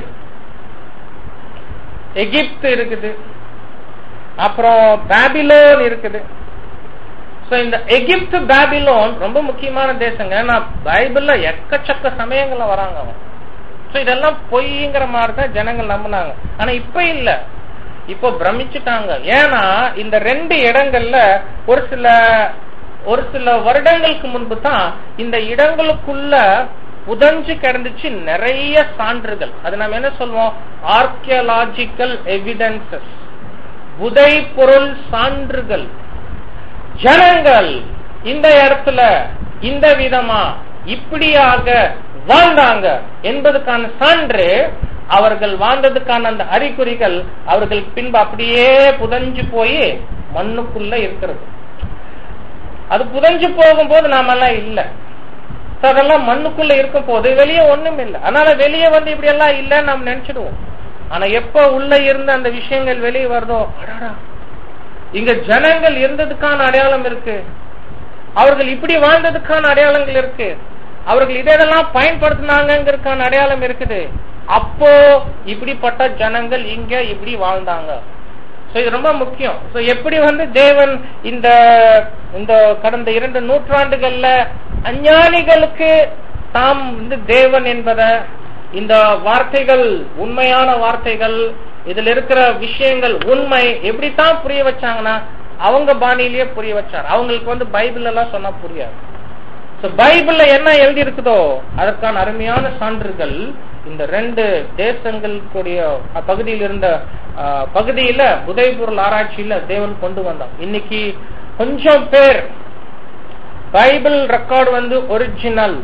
எகிப்து இருக்குது அப்புறம் பாபிலோன் இருக்குது சோ இந்த எகிப்து பாபிலோன் ரொம்ப முக்கியமான தேசங்க நான் பைபிள்ல எக்கச்சக்க சமயங்கள்ல வராங்க அவங்க சோ இதெல்லாம் பொய்ங்கிற மாதிரி தான் ஜனங்கள் நம்பினாங்க ஆனா இப்ப இல்ல இப்போ பிரமிச்சுட்டாங்க ஏன்னா இந்த ரெண்டு இடங்கள்ல ஒரு சில ஒரு சில வருடங்களுக்கு முன்பு தான் இந்த இடங்களுக்குள்ள புதஞ்சு கிடந்துச்சு நிறைய சான்றுகள் அது நம்ம என்ன சொல்லுவோம் ஆர்கியலாஜிக்கல் எவிடன்சஸ் புதை பொருள் சான்றுகள் ஜனங்கள் இந்த இடத்துல இந்த விதமா இப்படியாக வாழ்ந்தாங்க என்பதுக்கான சான்று அவர்கள் வாழ்ந்ததுக்கான அந்த அறிகுறிகள் அவர்கள் பின்பு அப்படியே புதஞ்சு போய் மண்ணுக்குள்ள இருக்கிறது அது புதஞ்சு போகும்போது நாமெல்லாம் இல்ல So, அதெல்லாம் மண்ணுக்குள்ள இருக்கும் போது வெளியே ஒண்ணும் இல்லை அதனால வெளியே வந்து இப்படி எல்லாம் இல்லைன்னு நம்ம நினைச்சிடுவோம் ஆனா எப்ப உள்ள இருந்த அந்த விஷயங்கள் வெளியே வருதோ அடடா இங்க ஜனங்கள் இருந்ததுக்கான அடையாளம் இருக்கு அவர்கள் இப்படி வாழ்ந்ததுக்கான அடையாளங்கள் இருக்கு அவர்கள் இதெல்லாம் பயன்படுத்தினாங்கிறதுக்கான அடையாளம் இருக்குது அப்போ இப்படிப்பட்ட ஜனங்கள் இங்க இப்படி வாழ்ந்தாங்க சோ இது ரொம்ப முக்கியம் சோ எப்படி வந்து தேவன் இந்த இந்த கடந்த இரண்டு நூற்றாண்டுகள்ல அஞ்ஞானிகளுக்கு தாம் வந்து தேவன் என்பத இந்த வார்த்தைகள் உண்மையான வார்த்தைகள் இதுல இருக்கிற விஷயங்கள் உண்மை எப்படித்தான் புரிய வச்சாங்கன்னா அவங்க பாணியிலேயே புரிய வச்சார் அவங்களுக்கு வந்து பைபிள் எல்லாம் சொன்னா புரியாது So, பைபிள்ல என்ன எழுதி இருக்குதோ அதற்கான அருமையான சான்றுகள் இந்த ரெண்டு தேசங்களுக்குடைய பகுதியில் இருந்த அஹ், பகுதியில புதை பொருள் ஆராய்ச்சியில தேவன் கொண்டு வந்தான் இன்னைக்கு கொஞ்சம் பேர் பைபிள் ரெக்கார்டு வந்து ஒரிஜினல்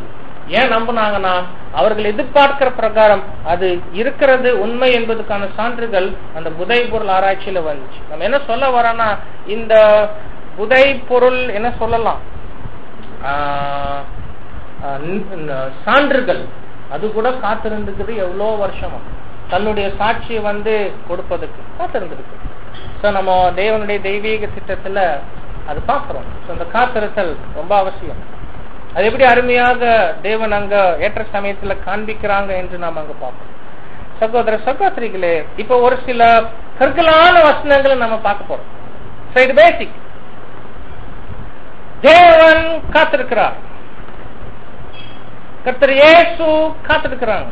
ஏன் நம்பினாங்கன்னா அவர்கள் எதிர்பார்க்கிற பிரகாரம் அது இருக்கிறது உண்மை என்பதுக்கான சான்றுகள் அந்த புதை பொருள் ஆராய்ச்சியில வந்துச்சு நம்ம என்ன சொல்ல வரோம்னா இந்த புதை பொருள் என்ன சொல்லலாம் ஆஹ், ஆஹ், ந- சான்றுகள் அது கூட காத்திருந்துக்குது எவ்வளோ வருஷமா தன்னுடைய சாட்சியை வந்து கொடுப்பதுக்கு காத்திருந்திருக்கு சோ நம்ம தேவனுடைய தெய்வீக திட்டத்துல அது பார்க்கிறோம் சோ அந்த காத்திருத்தல் ரொம்ப அவசியம் அது எப்படி அருமையாக தேவன் அங்க ஏற்ற சமயத்துல காண்பிக்கிறாங்க என்று நாம் அங்க பார்ப்போம் சகோதர சகோதரிகளே இப்ப ஒரு சில கற்களான வசனங்களை நம்ம பார்க்க போறோம் So, இது பேசிக் தேவன் காத்திருக்கிறார் கர்த்தர் இயேசு காத்திருக்கிறாங்க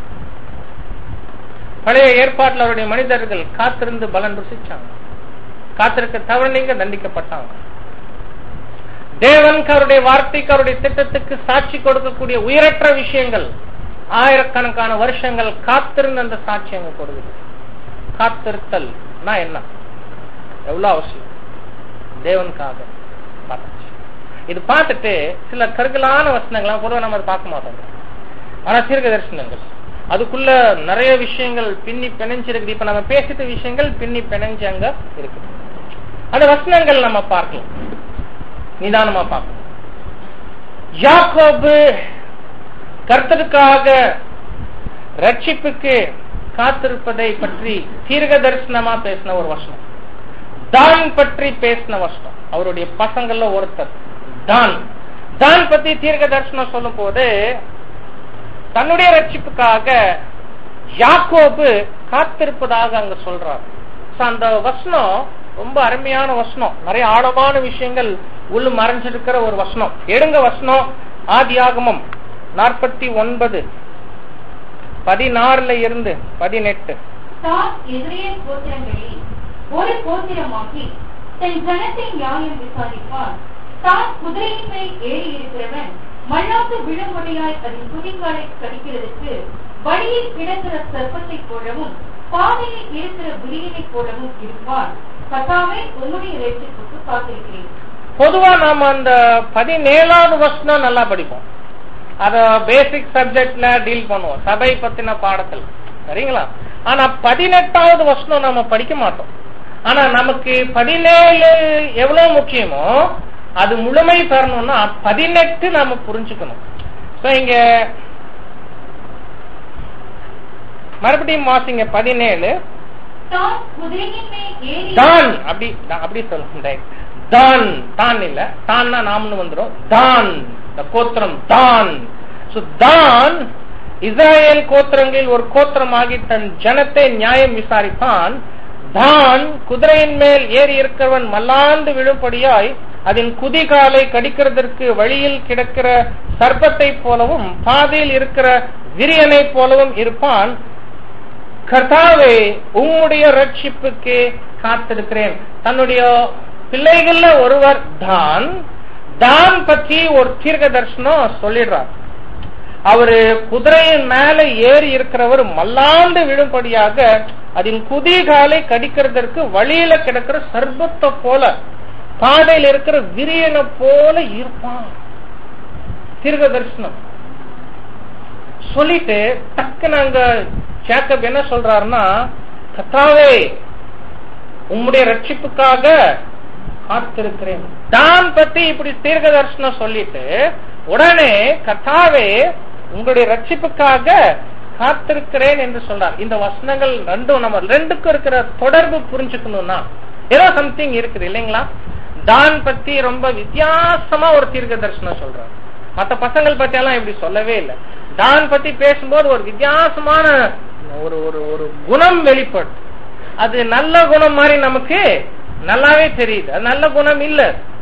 பழைய ஏற்பாட்டில் அவருடைய மனிதர்கள் காத்திருந்து பலன் ருசிச்சாங்க காத்திருக்க தவறுனீங்க தண்டிக்கப்பட்டாங்க தேவனுக்கு அவருடைய வார்த்தைக்கு அவருடைய திட்டத்துக்கு சாட்சி கொடுக்கக்கூடிய உயரற்ற விஷயங்கள் ஆயிரக்கணக்கான வருஷங்கள் காத்திருந்த அந்த சாட்சியங்க கொடுக்குது காத்திருத்தல் என்ன எவ்வளவு அவசியம் தேவனுக்காக பார்த்தாச்சு இது பார்த்துட்டு சில கருகலான வசனங்கள்லாம் பொதுவாக நம்ம அதை பார்க்க மாட்டோம் ஆனா தீர்க்க தரிசனங்கள் அதுக்குள்ள நிறைய விஷயங்கள் பின்னி பிணைஞ்சிருக்கு இப்ப நம்ம பேசிட்ட விஷயங்கள் பின்னி பிணைஞ்சு அங்க இருக்கு அந்த வசனங்கள் நம்ம பார்க்கலாம் நிதானமா பார்க்கணும் யாக்கோபு கர்த்தருக்காக ரட்சிப்புக்கு காத்திருப்பதை பற்றி தீர்க்க தரிசனமா பேசின ஒரு வசனம் தான் பற்றி பேசின வசனம் அவருடைய பசங்கள்ல ஒருத்தர் தான் தான் பத்தி தீர்க்க தரிசனம் சொல்லும் போது தன்னுடைய ரட்சிப்புக்காக யாக்கோபு காத்திருப்பதாக அங்க சொல்றார் So, அந்த வசனம் ரொம்ப அருமையான வசனம் நிறைய ஆழமான விஷயங்கள் உள்ள மறைஞ்சிருக்கிற ஒரு வசனம் எடுங்க வசனம் ஆதியாகமம் நாற்பத்தி ஒன்பது பதினாறுல இருந்து பதினெட்டு தான் இஸ்ரேல் கோத்திரங்களில் ஒரு கோத்திரமாகி தன் ஜனத்தை நியாயம் விசாரிப்பான் தான் குதிரையின் மேல் ஏறி இருக்கிறவன் மண்ணாத்து விழும்படியாய் அதன் துணிக்காலை கடிக்கிறதுக்கு வழியில் கிடக்கிற சர்ப்பத்தை போலவும் பாதையில் இருக்கிற விரியனைப் போலவும் இருப்பான் கத்தாவே உன்னுடைய ரட்சிப்புக்கு காத்திருக்கிறேன் பொதுவா நாம அந்த பதினேழாவது வசனம் நல்லா படிப்போம் அத பேசிக் சப்ஜெக்ட்ல டீல் பண்ணுவோம் சபை பத்தின பாடத்தில் சரிங்களா ஆனா பதினெட்டாவது வசனம் நாம படிக்க மாட்டோம் ஆனா நமக்கு பதினேழு எவ்வளவு முக்கியமோ அது முழுமை பெறணும்னா பதினெட்டு நாம புரிஞ்சுக்கணும் So, இங்க மறுபடியும் வாசிங்க பதினேழு தான் குதிரையின் மேல் ஏறி தான் அப்படி அப்படி சொல்லுங்க தான் தான் இல்ல தான்னா நாம்னு வந்துரும் தான் இந்த கோத்திரம் தான் So, தான் இஸ்ராயேல் கோத்திரங்களில் ஒரு கோத்திரமாகி தன் ஜனத்தை நியாயம் விசாரிப்பான் தான் குதிரையின் மேல் ஏறி இருக்கிறவன் மல்லாந்து விழும்படியாய் அதன் குதிகாலை கடிக்கிறதற்கு வழியில் கிடக்கிற சர்ப்பத்தை போலவும் பாதையில் இருக்கிற விரியனை போலவும் இருப்பான் கர்த்தாவே உம்முடைய ரட்சிப்புக்கு காத்திருக்கிறேன் தன்னுடைய பிள்ளைகள்ல ஒருவர் தான் தான் பற்றி ஒரு தீர்க்க தரிசனம் சொல்லிடுறார் அவரு குதிரையின் மேல ஏறி இருக்கிறவர் மல்லாண்டு விழும்படியாக அதன் குதிகாலை கடிக்கிறதற்கு வழியில கிடக்கிற சர்பத்தை போல பாதையில் இருக்கிற விரியனை போல இருப்பான் தீர்க்க தரிசனம் சொல்லிட்டு டக்குன்னு அங்க ஜேக்கப் என்ன சொல்றாருன்னா கத்தாவே உம்முடைய ரட்சிப்புக்காக காத்திருக்கிறேன் தான் பத்தி இப்படி தீர்க்க தரிசனம் சொல்லிட்டு உடனே கத்தாவே உங்களுடைய ரட்சிப்புக்காக காத்திருக்கிறேன் என்று சொல்றார் இந்த வசனங்கள் ரெண்டும் நம்ம ரெண்டுக்கும் இருக்கிற தொடர்பு புரிஞ்சுக்கணும்னா ஏதோ சம்திங் இருக்குது இல்லைங்களா தான் பத்தி ரொம்ப வித்தியாசமா ஒரு தீர்க்க தரிசனம் சொல்றார் மத்த பசங்கள் பத்தி எல்லாம் இப்படி சொல்லவே இல்லை தான் பத்தி பேசும்போது ஒரு வித்தியாசமான ஒரு ஒரு ஒரு குணம் வெளிப்படும் அது நல்ல குணம் மாதிரி நமக்கு நல்லாவே தெரியுது அது நல்ல குணம் இல்ல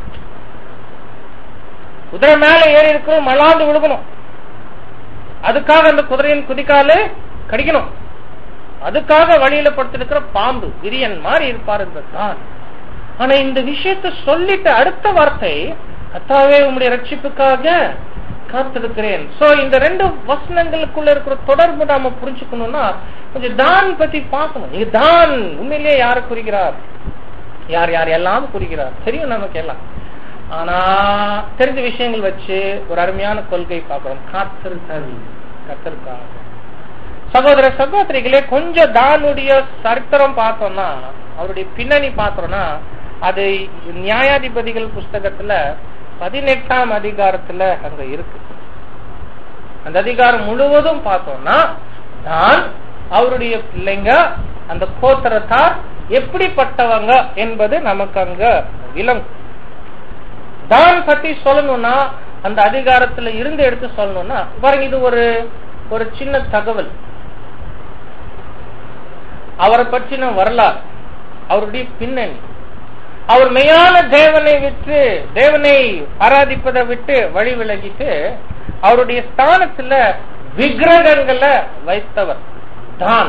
குதிரை மேல ஏறி இருக்கணும் மலாந்து விழுகணும் அதுக்காக அந்த குதிரையின் குதிக்காலு கடிக்கணும் அதுக்காக வழியில படுத்திருக்கிற பாம்பு விரியன் மாதிரி இருப்பார் இந்த தான் ஆனா இந்த விஷயத்த சொல்லிட்டு அடுத்த வார்த்தை அத்தாவே உங்களுடைய ரட்சிப்புக்காக காத்திருக்கிறேன் சோ இந்த ரெண்டு வசனங்களுக்குள்ள இருக்கிற தொடர்பு நாம புரிஞ்சுக்கணும்னா கொஞ்சம் தான் பத்தி பார்க்கணும் இது தான் உண்மையிலேயே யாரை குறிக்கிறார் யார் யார் எல்லாம் குறிக்கிறார் தெரியும் நமக்கு எல்லாம் ஆனா தெரிஞ்ச விஷயங்கள் வச்சு ஒரு அருமையான கொள்கை பார்க்கிறோம் காத்திருத்தல் கத்திருக்காங்க சகோதர சகோதரிகளே கொஞ்சம் தானுடைய சரித்திரம் பார்த்தோம்னா அவருடைய பின்னணி பார்த்தோம்னா அது நியாயாதிபதிகள் புஸ்தகத்துல பதினெட்டாம் அதிகாரத்துல அங்க இருக்கு அந்த அதிகாரம் முழுவதும் பார்த்தோம்னா தான் அவருடைய பிள்ளைங்க அந்த கோத்திரத்தார் எப்படிப்பட்டவங்க என்பது நமக்கு அங்க விளங்கும் தான் பத்தி சொல்லணும்னா அந்த அதிகாரத்துல இருந்து எடுத்து சொல்லணும்னா பாருங்க இது ஒரு ஒரு சின்ன தகவல் அவரை பற்றின வரலாறு அவருடைய பின்னணி அவர் மெய்யான தேவனை விட்டு தேவனை ஆராதிப்பதை விட்டு வழி விலகிட்டு அவருடைய ஸ்தானத்துல விக்கிரகங்களை வைத்தவர் தான்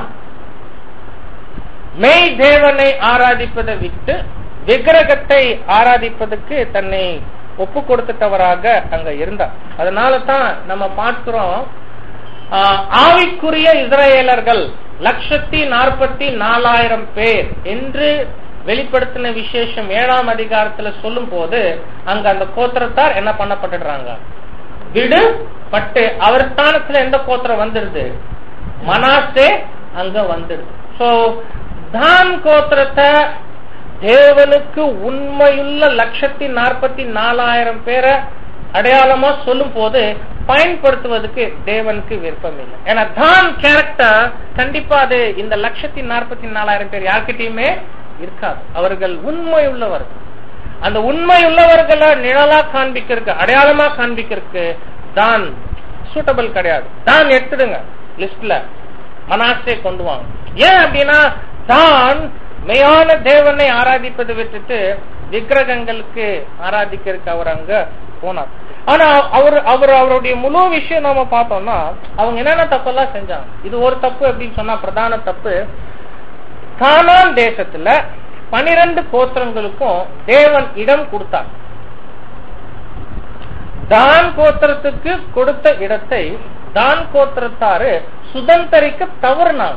மெய் தேவனை ஆராதிப்பதை விட்டு விக்கிரகத்தை ஆராதிப்பதற்கு தன்னை ஒப்பு கொடுத்துட்டவராக அங்க இருந்தார் அதனால தான் நம்ம பார்க்கிறோம் ஆவிக்குரிய இஸ்ரேலர்கள் லட்சத்தி நாற்பத்தி நாலாயிரம் பேர் என்று வெளிப்படுத்தின விசேஷம் ஏழாம் அதிகாரத்துல சொல்லும் போது அங்க அந்த கோத்திரத்தார் என்ன பண்ணப்பட்டுடுறாங்க விடு பட்டு அவர் ஸ்தானத்துல எந்த கோத்திரம் வந்துருது மனாசே அங்க வந்துடுது சோ தான் கோத்திரத்தை தேவனுக்கு உண்மையுள்ள லட்சத்தி நாற்பத்தி நாலாயிரம் பேரை அடையாளமா சொல்லும் போது பயன்படுத்துவதற்கு தேவனுக்கு விருப்பம் இல்லை ஏன்னா தான் கேரக்டர் கண்டிப்பா அது இந்த லட்சத்தி நாற்பத்தி நாலாயிரம் பேர் யார்கிட்டயுமே இருக்காது அவர்கள் உண்மை உள்ளவர்கள் அந்த உண்மை உள்ளவர்களை நிழலா காண்பிக்கிறதுக்கு அடையாளமா காண்பிக்கிறதுக்கு தான் சூட்டபிள் கிடையாது தான் எடுத்துடுங்க லிஸ்ட்ல மனாசே கொண்டு வாங்க ஏன் அப்படின்னா தான் மெய்யான தேவனை ஆராதிப்பதை விட்டுட்டு விக்கிரகங்களுக்கு ஆராதிக்கிறதுக்கு அவர் அங்க போனார் ஆனா அவர் அவர் அவருடைய முழு விஷயம் நாம பார்த்தோம்னா அவங்க என்னென்ன தப்பெல்லாம் செஞ்சாங்க இது ஒரு தப்பு அப்படின்னு சொன்னா பிரதான தப்பு கானான் தேசத்துல பனிரெண்டு கோத்திரங்களுக்கும் தேவன் இடம் கொடுத்தார் தான் கோத்திரத்துக்கு கொடுத்த இடத்தை தான் கோத்திரத்தாரு சுதந்திரிக்க தவறுனாங்க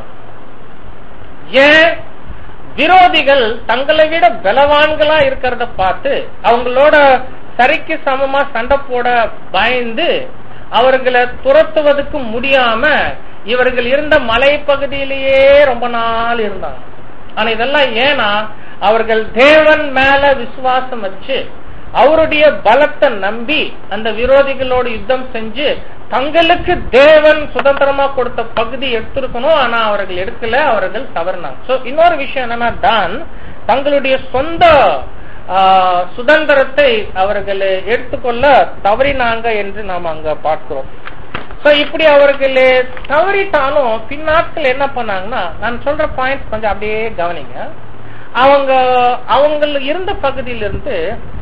ஏன் விரோதிகள் தங்களை விட பலவான்களா இருக்கிறத பார்த்து அவங்களோட சரிக்கு சமமா சண்டை போட பயந்து அவர்களை துரத்துவதற்கு முடியாம இவர்கள் இருந்த மலை பகுதியிலேயே ரொம்ப நாள் இருந்தாங்க ஆனா இதெல்லாம் ஏன்னா அவர்கள் தேவன் மேல விசுவாசம் வச்சு அவருடைய பலத்தை நம்பி அந்த விரோதிகளோடு யுத்தம் செஞ்சு தங்களுக்கு தேவன் சுதந்திரமா கொடுத்த பகுதி எடுத்திருக்கணும் ஆனா அவர்கள் எடுக்கல அவர்கள் தவறினாங்க சோ இன்னொரு விஷயம் என்னன்னா தான் தங்களுடைய சொந்த சுதந்திரத்தை அவர்கள் எடுத்துக்கொள்ள தவறினாங்க என்று நாம் அங்க பார்க்கிறோம் சோ இப்படி அவர்கள் தவறிட்டாலும் பின்னாட்கள் என்ன பண்ணாங்கன்னா நான் சொல்ற பாயிண்ட் கொஞ்சம் அப்படியே கவனிங்க அவங்க அவங்க இருந்த பகுதியிலிருந்து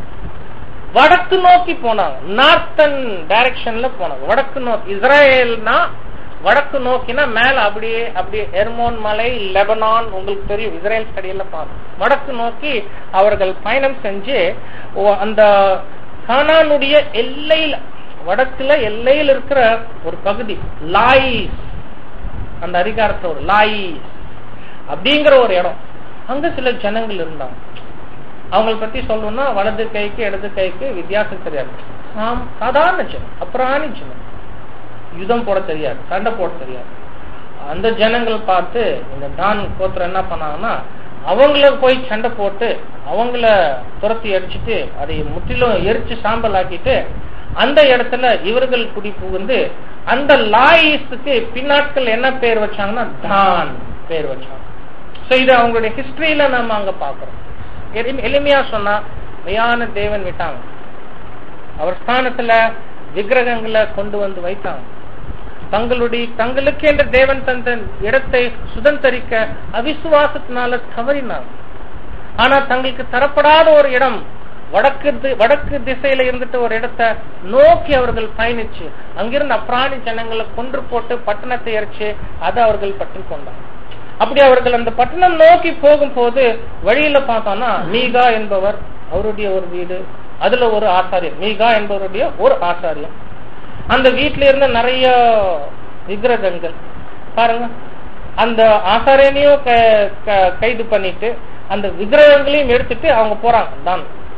வடக்கு நோக்கி போனாங்க நார்த்தன் டைரக்ஷன்ல போனாங்க வடக்கு நோக்கி இஸ்ரேல்னா வடக்கு நோக்கினா மேல அப்படியே அப்படியே எர்மோன் மலை லெபனான் உங்களுக்கு தெரியும் இஸ்ரேல் ஸ்டடியில பார்ப்போம் வடக்கு நோக்கி அவர்கள் பயணம் செஞ்சு அந்த கானானுடைய எல்லையில வடக்குல எல்லையில் இருக்கிற ஒரு பகுதி லாயிஸ் அந்த அதிகாரத்தோட லாயிஸ் அப்படிங்கிற ஒரு இடம் அங்க சில ஜனங்கள் இருந்தாங்க அவங்களை பத்தி சொல்லணும்னா வலது கைக்கு இடது கைக்கு வித்தியாசம் தெரியாது சாதாரண ஜனம் அப்புறாணி ஜனம் யுதம் போட தெரியாது சண்டை போட தெரியாது அந்த ஜனங்கள் பார்த்து இந்த தான் கோத்திரம் என்ன பண்ணாங்கன்னா அவங்கள போய் சண்டை போட்டு அவங்கள துரத்தி அடிச்சுட்டு அதை முற்றிலும் எரிச்சு சாம்பல் ஆக்கிட்டு அந்த இடத்துல இவர்கள் குடி புகுந்து அந்த லாயிஸுக்கு பின்னாட்கள் என்ன பேர் வச்சாங்கன்னா தான் பேர் வச்சாங்க சோ இது அவங்களுடைய ஹிஸ்டரியில நம்ம அங்க பாக்குறோம் எளிமையா சொன்னா மெய்யான தேவன் விட்டாங்க அவர் ஸ்தானத்துல விக்கிரகங்களை கொண்டு வந்து வைத்தாங்க தங்களுடைய தங்களுக்கு என்ற தேவன் தந்த இடத்தை சுதந்திரிக்க அவிசுவாசத்தினால தவறினாங்க ஆனா தங்களுக்கு தரப்படாத ஒரு இடம் வடக்கு வடக்கு திசையில இருந்துட்டு ஒரு இடத்தை நோக்கி அவர்கள் பயணிச்சு அங்கிருந்து அப்பிராணி ஜனங்களை கொன்று போட்டு பட்டணத்தை எரிச்சு அதை அவர்கள் பற்றி கொண்டாங்க அப்படி அவர்கள் அந்த பட்டணம் நோக்கி போகும்போது வழியில பார்த்தோம்னா மீகா என்பவர் அவருடைய ஒரு வீடு அதுல ஒரு ஆசாரியர் மீகா என்பவருடைய ஒரு ஆசாரியம் அந்த வீட்டுல இருந்த நிறைய விக்கிரகங்கள் பாருங்க அந்த ஆசாரியனையும் கைது பண்ணிட்டு அந்த விக்கிரகங்களையும் எடுத்துட்டு அவங்க போறாங்க தான்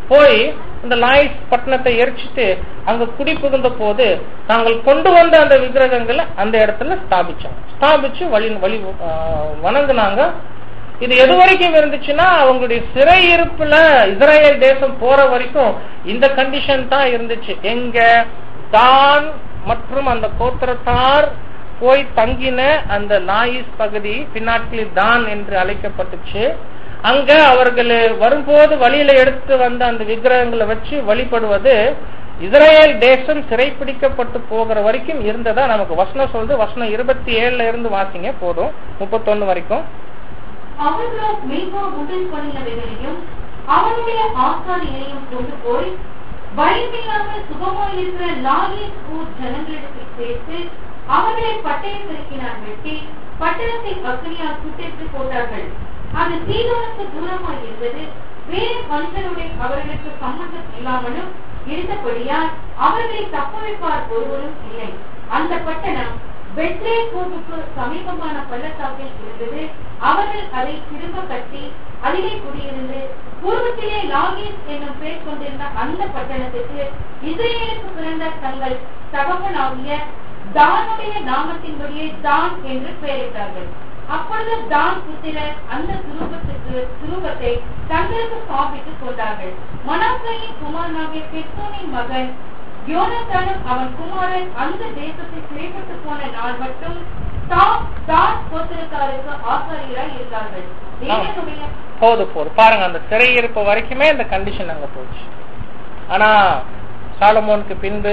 போய் இந்த லாயிஸ் பட்டணத்தை எரிச்சிட்டு அங்க குடி புகுந்த போது தாங்கள் கொண்டு வந்த அந்த விக்கிரகங்களை அந்த இடத்துல ஸ்தாபிச்சாங்க ஸ்தாபிச்சு வழி வழி ஆஹ், வணங்குனாங்க இது எது வரைக்கும் இருந்துச்சுன்னா அவங்களுடைய சிறை இருப்புல இஸ்ரேல் தேசம் போற வரைக்கும் இந்த கண்டிஷன் தான் இருந்துச்சு எங்க தான் மற்றும் அந்த கோத்திரத்தார் போய் தங்கின அந்த லாயிஸ் பகுதி பின்னாட்களில் தான் என்று அழைக்கப்பட்டுச்சு அங்க அவர்கள் வரும்போது வழியில எடுத்து வந்த அந்த விக்கிரகங்களை வச்சு வழிபடுவது இஸ்ரேல் தேசம் சிறைப்பிடிக்கப்பட்டு போகிற வரைக்கும் இருந்ததா நமக்கு வசனம் சொல்றது வசனம் இருபத்தி ஏழுல இருந்து வாசிங்க போதும் முப்பத்தொன்னு வரைக்கும் அவர்களோ மீகா முதல் பண்ணினவைகளையும் அவனுடைய ஆசாரியரையும் கொண்டு போய் பயமில்லாமல் சுகமாயிருக்கிற லாகிஸ் ஊர் ஜனங்களிடத்தில் சேர்த்து அவர்களை பட்டய பெருக்கினால் வெட்டி பட்டணத்தை அக்னியால் சுட்டெடுத்து போட்டார்கள் அது சீதோனுக்கு தூரமாய் இருந்தது வேறு மனுஷருடைய அவர்களுக்கு சம்பந்தம் இல்லாமலும் இருந்தபடியால் அவர்களை தப்ப வைப்பார் ஒருவரும் இல்லை அந்த பட்டணம் வெற்றே கோவுக்கு சமீபமான பள்ளத்தாக்கில் இருந்தது அவர்கள் அதை திரும்ப கட்டி அதிலே குடியிருந்து பூர்வத்திலே லாகீஸ் என்னும் பேர் கொண்டிருந்த அந்த பட்டணத்துக்கு இஸ்ரேலுக்கு பிறந்த தங்கள் தகப்பனாகிய தானுடைய நாமத்தின்படியே தான் என்று பெயரிட்டார்கள் அப்பொழுது தான் புத்திரர் அந்த சுரூபத்துக்கு சுரூபத்தை தங்களுக்கு ஸ்தாபித்துக் கொண்டார்கள் மனாசையின் குமாரனாகிய பெத்தோனின் மகன் யோனத்தானும் அவன் குமாரன் அந்த தேசத்தை சிறைப்பட்டு போன நாள் மட்டும் தாம் தான் கோத்திரத்தாருக்கு ஆசாரியராய் இருந்தார்கள் தேவனுடைய போது போது பாருங்க அந்த சிறை இருப்பு வரைக்குமே இந்த கண்டிஷன் அங்க போச்சு ஆனா சாலமோனுக்கு பின்பு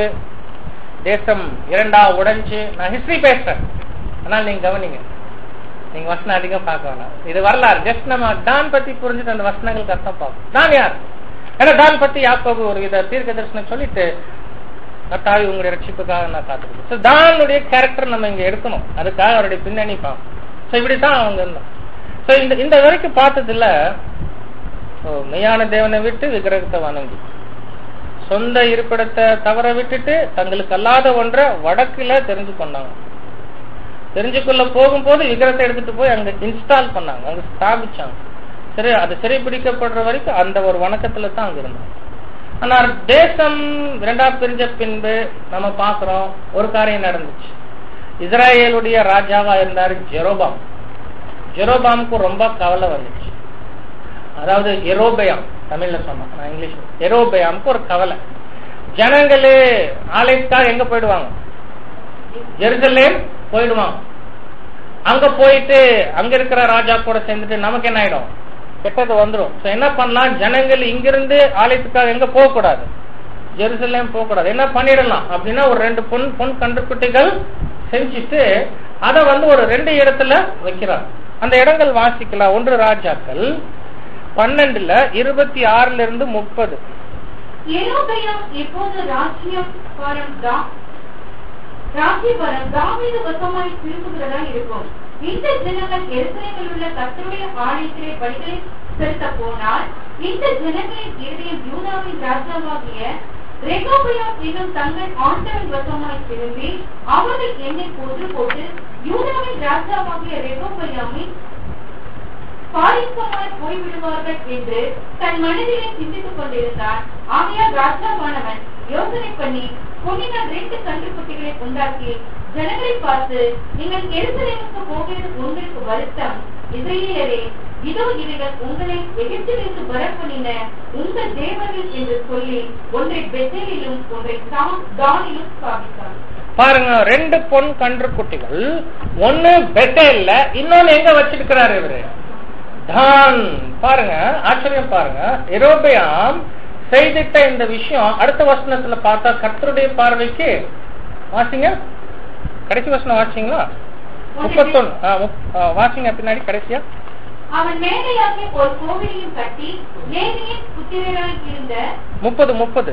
தேசம் இரண்டா உடைஞ்சு நான் ஹிஸ்டரி பேசுறேன் ஆனால் நீங்க கவனிங்க நீங்க வசனம் அதிகம் பார்க்க வேணாம் இது வரலாறு ஜஸ்ட் நம்ம டான் பத்தி புரிஞ்சுட்டு அந்த வசனங்களுக்கு அர்த்தம் பார்ப்போம் டான் யார் ஏன்னா டான் பத்தி யாக்கோபு ஒரு வித தீர்க்க தரிசனம் சொல்லிட்டு கட்டாவி உங்களுடைய ரட்சிப்புக்காக நான் காத்துக்கிறேன் ஸோ தானுடைய கேரக்டர் நம்ம இங்க எடுக்கணும் அதுக்காக அவருடைய பின்னணி பார்ப்போம் ஸோ இப்படித்தான் அவங்க இருந்தாங்க ஸோ இந்த இந்த வரைக்கும் பார்த்ததுல ஓ, மெய்யான தேவனை விட்டு விக்கிரகத்தை வணங்கி சொந்த இருப்பிடத்தை தவற விட்டுட்டு தங்களுக்கு அல்லாத ஒன்றை வடக்குல தெரிஞ்சு கொண்டாங்க தெரிஞ்சுக்கொள்ள போகும்போது விக்கிரகத்தை எடுத்துட்டு போய் அங்க இன்ஸ்டால் பண்ணாங்க அங்க ஸ்தாபிச்சாங்க சரி அது சிறைப்பிடிக்கப்படுற வரைக்கும் அந்த ஒரு வணக்கத்துல தான் அங்க இருந்தாங்க ஆனா தேசம் இரண்டா பிரிஞ்ச பின்பு நம்ம பாக்குறோம் ஒரு காரியம் நடந்துச்சு இஸ்ராயேலுடைய ராஜாவா இருந்தாரு ஜெரோபாம் ஜெரோபாமுக்கு ரொம்ப கவலை வந்துச்சு அதாவது எரோபயாம் தமிழ்ல சொன்னா நான் இங்கிலீஷ் எரோபயாமுக்கு ஒரு கவலை ஜனங்களே ஆலயத்துக்காக எங்க போயிடுவாங்க ஜெருசலேம் போயிடுவாங்க அங்க போயிட்டு அங்க இருக்கிற ராஜா கூட சேர்ந்துட்டு நமக்கு என்ன ஆயிடும் கெட்டது வந்துடும் So என்ன பண்ணலாம் ஜனங்கள் இங்கிருந்து ஆலயத்துக்காக எங்க போக கூடாது ஜெருசலேம் போக கூடாது என்ன பண்ணிடலாம் அப்படின்னா ஒரு ரெண்டு பொன் பொன் கன்றுக்குட்டிகள் செஞ்சுட்டு அதை வந்து ஒரு ரெண்டு இடத்துல வைக்கிறாங்க அந்த இடங்கள் வாசிக்கலாம் ஒன்று ராஜாக்கள் பன்னெண்டுல இருபத்தி ஆறுல இருந்து முப்பது எரோபெயாம் இப்போது ராஜ்யம் வரம் தா- ராஜ்யபரம் தாவீது வசமாய் திரும்புகிறதா இருக்கும் இந்த ஜனங்கள் எருசலேமில் உள்ள கர்த்தருடைய ஆலயத்திலே பலிகளை செலுத்த போனால் இந்த ஜனங்களின் இருதயம் யூதாவின் ராஜாவாகிய ரெகோபயாம் என்னும் தங்கள் ஆண்டவன் வசமாய் திரும்பி அவர்கள் என்னை கொன்று போட்டு யூதாவின் ராஜாவாகிய ரெகோபயாமின் பாரிசமாய் போய்விடுவார்கள் என்று தன் மனதிலே சிந்தித்துக் கொண்டிருந்தான் ஆகையால் ராஜாவானவன் யோசனை பண்ணி பொன்னினால் ரெண்டு கன்றுக்குட்டிகளை உண்டாக்கி ஜனங்களை பார்த்து நீங்கள் எருசலேமுக்கு போகிறது உங்களுக்கு வருத்தம் இஸ்ரேலரே இதோ இவைகள் உங்களை எகிப்திலிருந்து வரப்பண்ணின உங்கள் தேவர்கள் என்று சொல்லி ஒன்றை பெத்தேலிலும் ஒன்றை தாம் தானிலும் ஸ்தாபித்தார் பாருங்க ரெண்டு பொன் கன்று குட்டிகள் ஒன்னு பெட்டேல்ல இன்னொன்னு எங்க வச்சிருக்கிறாரு இவரு தான் பாருங்க ஆச்சரியம் பாருங்க எரோபியாம் செய்திட்ட இந்த விஷயம் அடுத்த வசனத்துல பார்த்தா கர்த்தருடைய பார்வைக்கு வாசிங்க கடைசி வசனம் வாசிங்களா முப்பத்தொன்னு ஆ, முப்- ஆ, வாசிங்க பின்னாடி கடைசியா அவன் மேலையாகி ஒரு கோவிலையும் கட்டி லேவியின் புத்திரராய் இருந்த முப்பது முப்பது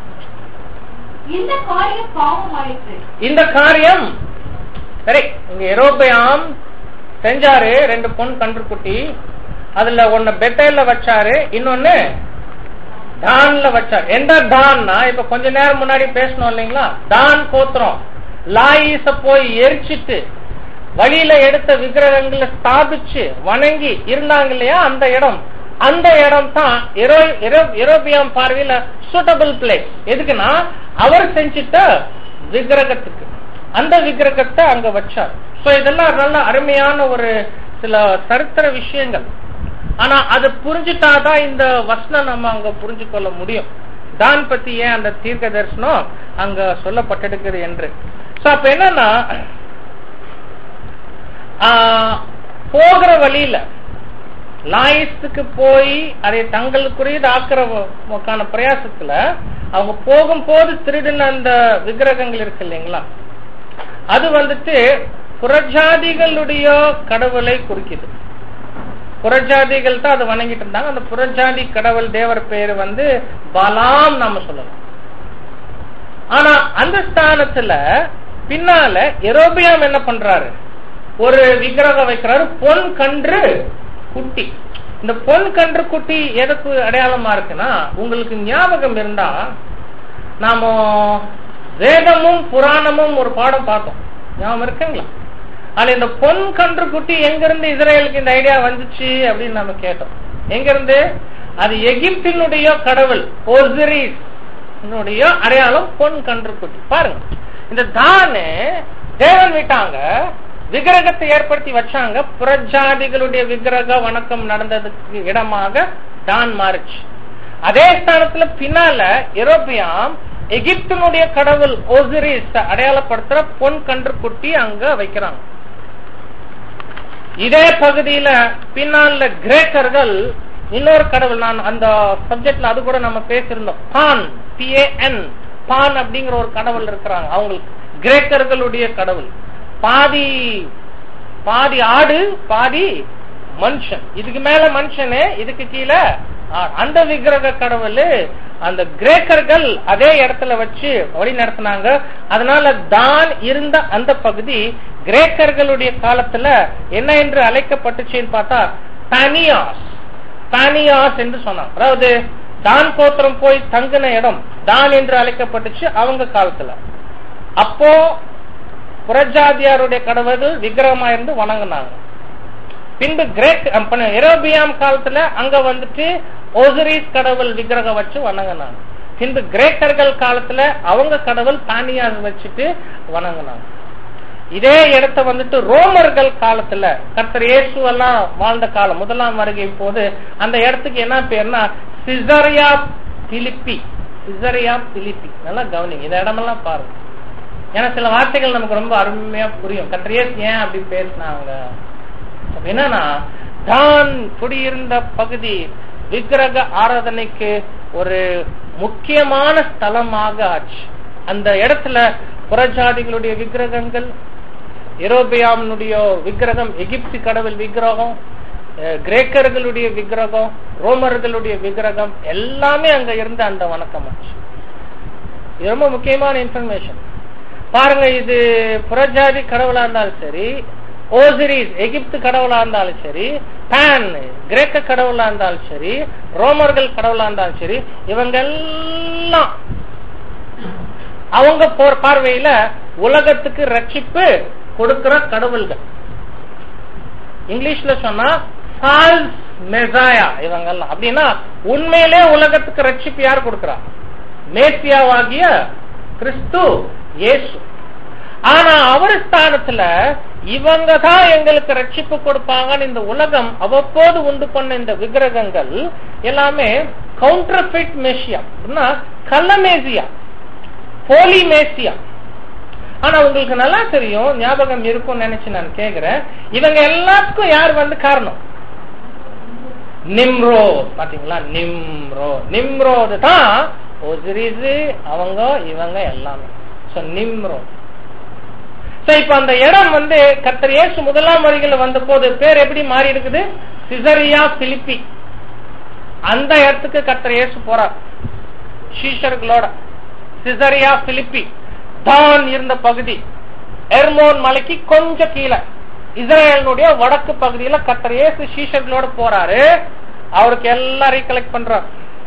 இந்த காரியம் பாவமாயிற்று இந்த காரியம் சரி இங்க எரோபியாம் செஞ்சாரு ரெண்டு பொன் கன்றுக்குட்டி அதுல ஒன்னு பெட்டேல்ல வச்சாரு இன்னொன்னு தான்ல வச்சாரு எந்த தான்னா இப்ப கொஞ்ச நேரம் முன்னாடி பேசணும் இல்லைங்களா தான் கோத்திரம் லாயிச போய் எரிச்சிட்டு வழியில எடுத்த விக்கிரகங்களை ஸ்தாபிச்சு வணங்கி இருந்தாங்க இல்லையா அந்த இடம் அந்த இடம் தான் யூரோப்பியம் பார்வையில சூட்டபிள் பிளேஸ் எதுக்குன்னா அவர் செஞ்சிட்ட விக்கிரகத்துக்கு அந்த விக்கிரகத்தை அங்க வச்சார் சோ இதெல்லாம் நல்ல அருமையான ஒரு சில சரித்திர விஷயங்கள் ஆனா அது புரிஞ்சுட்டாதான் இந்த வசனம் நம்ம அங்க புரிஞ்சு கொள்ள முடியும் தான் பத்தி ஏன் அந்த தீர்க்க தரிசனம் அங்க சொல்லப்பட்டிருக்குது என்று சோ அப்ப என்னன்னா ஆஹ், போகிற வழியில லாயிஸ்துக்கு போய் அதை தங்களுக்குரியது ஆக்கிறதுக்கான பிரயாசத்துல அவங்க போகும்போது திருடின அந்த விக்கிரகங்கள் இருக்கு இல்லைங்களா அது வந்துட்டு புறஜாதிகளுடைய கடவுளை குறிக்குது புறஜாதிகள் தான் அதை வணங்கிட்டு இருந்தாங்க அந்த புறஜாதி கடவுள் தேவர் பேரு வந்து பலாம் நாம சொல்லலாம் ஆனா அந்த ஸ்தானத்துல பின்னால எரோபியாம் என்ன பண்றாரு ஒரு விக்கிரகம் வைக்கிறாரு பொன் கன்று குட்டி இந்த பொன் கன்று குட்டி எதுக்கு அடையாளமா இருக்குன்னா உங்களுக்கு ஞாபகம் இருந்தா நாம வேதமும் புராணமும் ஒரு பாடம் பார்த்தோம் ஞாபகம் இருக்குங்களா அதுல இந்த பொன் கன்று குட்டி எங்க இருந்து இஸ்ரேலுக்கு இந்த ஐடியா வந்துச்சு அப்படின்னு நம்ம கேட்டோம் எங்க இருந்து அது எகிப்தினுடைய கடவுள் ஓசிரிஸ் என்னுடைய அடையாளம் பொன் கன்று குட்டி பாருங்க இந்த தானு தேவன் விட்டாங்க விக்கிரகத்தை ஏற்படுத்தி வச்சாங்க புறஜாதிகளுடைய விக்கிரக வணக்கம் நடந்ததுக்கு இடமாக தான் மாறுச்சு அதே ஸ்தானத்துல பின்னால யூரோப்பியாம் எகிப்தினுடைய கடவுள் ஓசிரிஸ் அடையாளப்படுத்துற பொன் கன்று குட்டி அங்க வைக்கிறாங்க இதே பகுதியில பின்னால கிரேக்கர்கள் இன்னொரு கடவுள் நான் அந்த சப்ஜெக்ட்ல அது கூட நம்ம பேசியிருந்தோம் பான் பிஏஎன் பான் அப்படிங்கிற ஒரு கடவுள் இருக்கிறாங்க அவங்களுக்கு கிரேக்கர்களுடைய கடவுள் பாதி பாதி ஆடு பாதி மனுஷன் இதுக்கு மேல மனுஷனு இதுக்கு கீழே ஆ- அந்த விக்கிரக கடவுள் அந்த கிரேக்கர்கள் அதே இடத்துல வச்சு வழி நடத்தினாங்க அதனால தான் இருந்த அந்த பகுதி கிரேக்கர்களுடைய காலத்துல என்ன என்று அழைக்கப்பட்டுச்சுன்னு பார்த்தா பானியாஸ் பானியாஸ் என்று சொன்னாங்க அதாவது தான் கோத்திரம் போய் தங்கின இடம் தான் என்று அழைக்கப்பட்டுச்சு அவங்க காலத்துல அப்போ புறஜாதியாருடைய கடவுள்கள் விக்கிரகமா இருந்து வணங்குனாங்க பின்பு கிரேக் எரோபியாம் காலத்துல அங்க வந்துட்டு ஓசரிஸ் கடவுள் விக்கிரகம் வச்சு வணங்குனாங்க பின்பு கிரேக்கர்கள் காலத்துல அவங்க கடவுள் பானியாஸ் வச்சுட்டு வணங்குனாங்க இதே இடத்த வந்துட்டு ரோமர்கள் காலத்துல கர்த்தர் இயேசு எல்லாம் வாழ்ந்த காலம் முதலாம் வருகை போது அந்த இடத்துக்கு என்ன பேர்னா சிசரியா பிலிப்பி சிசரியா பிலிப்பி நல்லா கவனிங்க இந்த இடமெல்லாம் பாருங்க ஏன்னா சில வார்த்தைகள் நமக்கு ரொம்ப அருமையா புரியும் கர்த்தர் இயேசு ஏன் அப்படி பேசினாங்க அப்ப என்னன்னா தான் குடியிருந்த பகுதி விக்கிரக ஆராதனைக்கு ஒரு முக்கியமான ஸ்தலமாக ஆச்சு அந்த இடத்துல புறஜாதிகளுடைய விக்கிரகங்கள் எரோபியாமனுடைய விக்கிரகம் எகிப்து கடவுள் விக்கிரகம் அஹ், கிரேக்கர்களுடைய விக்கிரகம் ரோமர்களுடைய விக்கிரகம் எல்லாமே அங்க இருந்த அந்த வணக்கம் ஆச்சு இது ரொம்ப முக்கியமான இன்ஃபர்மேஷன் பாருங்க இது புறஜாதி கடவுளா இருந்தாலும் சரி ஓசிரிஸ் எகிப்து கடவுளா இருந்தாலும் சரி பான் கிரேக்க கடவுளா இருந்தாலும் சரி ரோமர்கள் கடவுளா இருந்தாலும் சரி இவங்க எல்லாம் அவங்க போர் பார்வையில உலகத்துக்கு ரட்சிப்பு கொடுக்கிற கடவுள்கள் இங்கிலீஷ்ல சொன்னா ஃபால்ஸ் மெசாயா இவங்கெல்லாம் அப்படின்னா உண்மையிலே உலகத்துக்கு ரட்சிப்பு யார் கொடுக்கிறா மேசியாவாகிய கிறிஸ்து இயேசு ஆனா அவர் ஸ்தானத்துல இவங்க தான் எங்களுக்கு ரட்சிப்பு கொடுப்பாங்கன்னு இந்த உலகம் அவ்வப்போது உண்டு பண்ண இந்த விக்கிரகங்கள் எல்லாமே கவுண்டர்ஃபிட் மேசியா கல்லமேசியா போலிமேசியா ஆனா உங்களுக்கு நல்லா தெரியும் ஞாபகம் இருக்கும்னு நினைச்சு நான் கேக்குறேன் இவங்க எல்லாத்துக்கும் யார் வந்து காரணம் நிம்ரோ பாத்தீங்களா நிம்ரோ நிம்ரோது தான் ஒசிரிஸ் அவங்க இவங்க எல்லாமே சோ நிம்ரோ சோ இப்ப அந்த இடம் வந்து கர்த்தர் இயேசு முதலாம் வருகையில வந்த போது பேர் எப்படி மாறி இருக்குது சிசரியா பிலிப்பி அந்த இடத்துக்கு கர்த்தர் இயேசு போறார் சீஷர்களோட சிசரியா பிலிப்பி தான் இருந்த பகுதி எர்மோன் மலைக்கு கொஞ்சம் கீழே இஸ்ரேலினுடைய வடக்கு பகுதியில கர்த்தர் இயேசு சீஷர்களோட போறாரு அவருக்கு எல்லாரையும் கலெக்ட் பண்றார்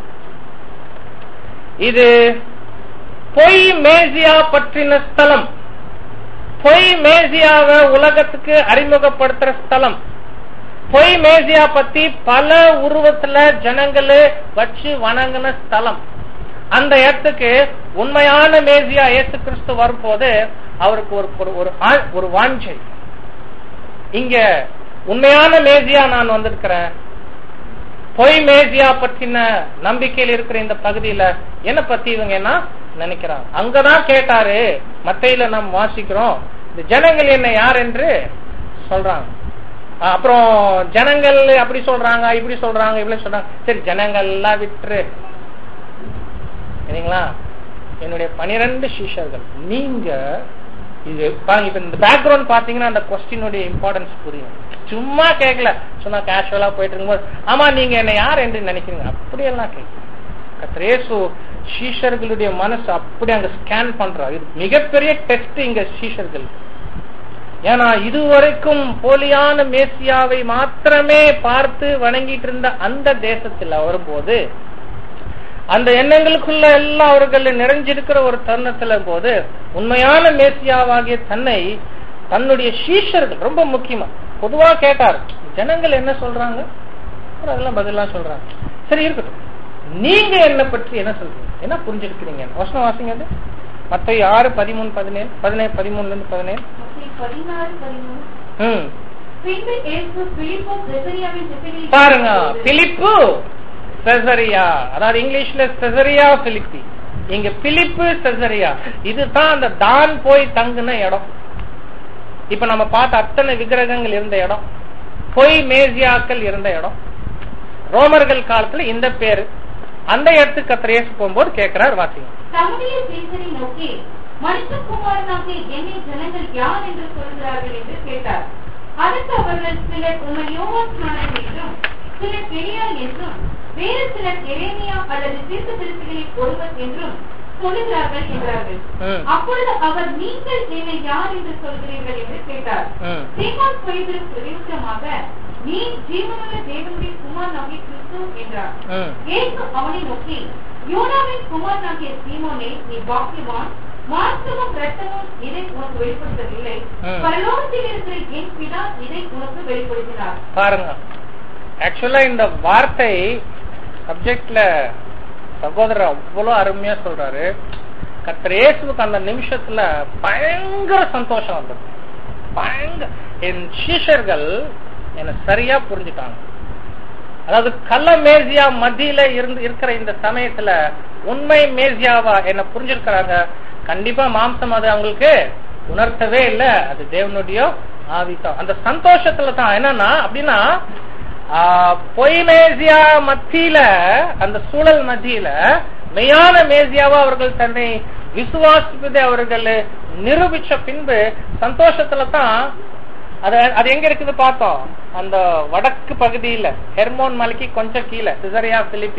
இது பொய் மேசியா பற்றின ஸ்தலம் பொய் மேசியாவை உலகத்துக்கு அறிமுகப்படுத்துற ஸ்தலம் பொய் மேசியா பத்தி பல உருவத்துல ஜனங்களு வச்சு வணங்கின ஸ்தலம் அந்த இடத்துக்கு உண்மையான மேசியா இயேசு கிறிஸ்து வரும்போது அவருக்கு ஒரு ஒரு- ஒரு ஆ- ஒரு வாஞ்சை இங்க உண்மையான மேசியா நான் வந்திருக்கிறேன் பொய் மேசியா பற்றின நம்பிக்கையில் இருக்கிற இந்த பகுதியில என்ன பத்தி இவங்க என்ன நினைக்கிறாங்க அங்கதான் கேட்டாரு மத்தையில நாம் வாசிக்கிறோம் இந்த ஜனங்கள் என்ன யார் என்று சொல்றாங்க அஹ் அப்புறம் ஜனங்கள் அப்படி சொல்றாங்க இப்படி சொல்றாங்க இப்படி சொல்றாங்க சரி ஜனங்கள் எல்லாம் விட்டுரு சரிங்களா என்னுடைய பனிரெண்டு சிஷ்யர்கள் நீங்க இது பாருங்க இப்ப இந்த பேக்ரவுண்ட் பாத்தீங்கன்னா அந்த கொஸ்டினுடைய இம்பார்ட்டன்ஸ் புரியும் சும்மா கேட்கல சும்மா கேஷுவலா போயிட்டு இருக்கும்போது ஆமா நீங்க என்ன யார் என்று நினைக்கிறீங்க அப்படியெல்லாம் கேட்கல கத்திரேசு சீஷர்களுடைய மனசு அப்படி அங்க ஸ்கேன் பண்றாரு இது மிகப்பெரிய டெஸ்ட் இங்க சீஷர்கள் ஏன்னா இதுவரைக்கும் போலியான மேசியாவை மாத்திரமே பார்த்து வணங்கிட்டு இருந்த அந்த தேசத்துல வரும்போது அந்த எண்ணங்களுக்குள்ள எல்லாம் அவர்கள் நிறைஞ்சிருக்கிற ஒரு தருணத்துல போது உண்மையான மேசியாவாகிய தன்னை தன்னுடைய சீஷர்கள் ரொம்ப முக்கியமா பொதுவா கேட்டார் ஜனங்கள் என்ன சொல்றாங்க அப்புறம் அதெல்லாம் பதிலாம் சொல்றாங்க சரி இருக்கட்டும் நீங்க என்ன பற்றி என்ன சொல்றீங்க என்ன புரிஞ்சிருக்கிறீங்க வசனம் வாசிங்க அது மத்த ஆறு பதிமூணு பதினேழு பதினேழு பதிமூணுல இருந்து பதினேழு மத்தேயு பதினாறு பதிமூணு ம் பின்பு இயேசு பிலிப்பு செசரியாவின் திசையில் பாருங்க பிலிப்பு செசரியா அதாவது இங்கிலீஷ்ல செசரியா பிலிப்பி இங்க பிலிப்பு செசரியா இதுதான் அந்த தான் போய் தங்குன இடம் இப்ப நம்ம பார்த்த அத்தனை விக்கிரகங்கள் இருந்த இடம் பொய் மேசியாக்கள் இருந்த இடம் ரோமர்கள் காலத்துல இந்த பேரு அந்த இடத்துக்கு கத்திர இயேசு போகும்போது கேட்கிறார் வாசிங்க தம்முடைய சீசரை நோக்கி மனுஷகுமாரனாகிய என்னை ஜனங்கள் யார் என்று சொல்கிறார்கள் என்று கேட்டார் அதற்கு அவர்கள் சிலர் உம்மை யோவான் ஸ்நானன் என்றும் சிலர் பெரியார் என்றும் வேறு சிலர் எரேமியா அல்லது தீர்க்கதரிசிகளில் ஒருவர் என்றும் சொல்லுகிறார்கள் என்றார்கள் ம். அப்பொழுது அவர் நீங்கள் என்னை யார் என்று சொல்கிறீர்கள் என்று கேட்டார் ம். சீமான் பேதுரு பிரதியுத்தரமாக நீ ஜீவனுள்ள தேவனுடைய குமாரனாகிய கிறிஸ்து என்றார் ம். இயேசு அவனை நோக்கி யோனாவின் குமாரனாகிய சீமோனே நீ பாக்கியவான் மாம்சமும் இரத்தமும் இதை உனக்கு வெளிப்படுத்தவில்லை ம். பரலோகத்தில் இருக்கிற என் பிதா இதை உனக்கு வெளிப்படுத்தினார் பாருங்க ஆக்சுவலா இந்த வார்த்தை சப்ஜெக்ட்ல சகோதரர் அவ்வளவு அருமையா சொல்றாரு கர்த்தர் இயேசுவுக்கு அந்த நிமிஷத்துல பயங்கர சந்தோஷம் வந்தது பயங்கர என் சீஷர்கள் என்ன சரியா புரிஞ்சுட்டாங்க அதாவது கள்ள மேசியா மத்தியில இருந்து இருக்கிற இந்த சமயத்துல உண்மை மேசியாவா என்ன புரிஞ்சிருக்கிறாங்க கண்டிப்பா மாம்சம் அது அவங்களுக்கு உணர்த்தவே இல்ல அது தேவனுடைய ஆவிதான் அந்த சந்தோஷத்துல தான் என்னன்னா அப்படின்னா ஆ, பொய் மேசியா மத்தியில அந்த சூழல் மத்தியில மெய்யான மேசியாவா அவர்கள் தன்னை விசுவாசிப்பதை அவர்கள் நிரூபிச்ச பின்பு சந்தோஷத்துல தான் அது அது எங்க இருக்குது பார்த்தோம் அந்த வடக்கு பகுதியில ஹெர்மோன் மலைக்கு கொஞ்சம் கீழே சிசரியா பிலிப்பி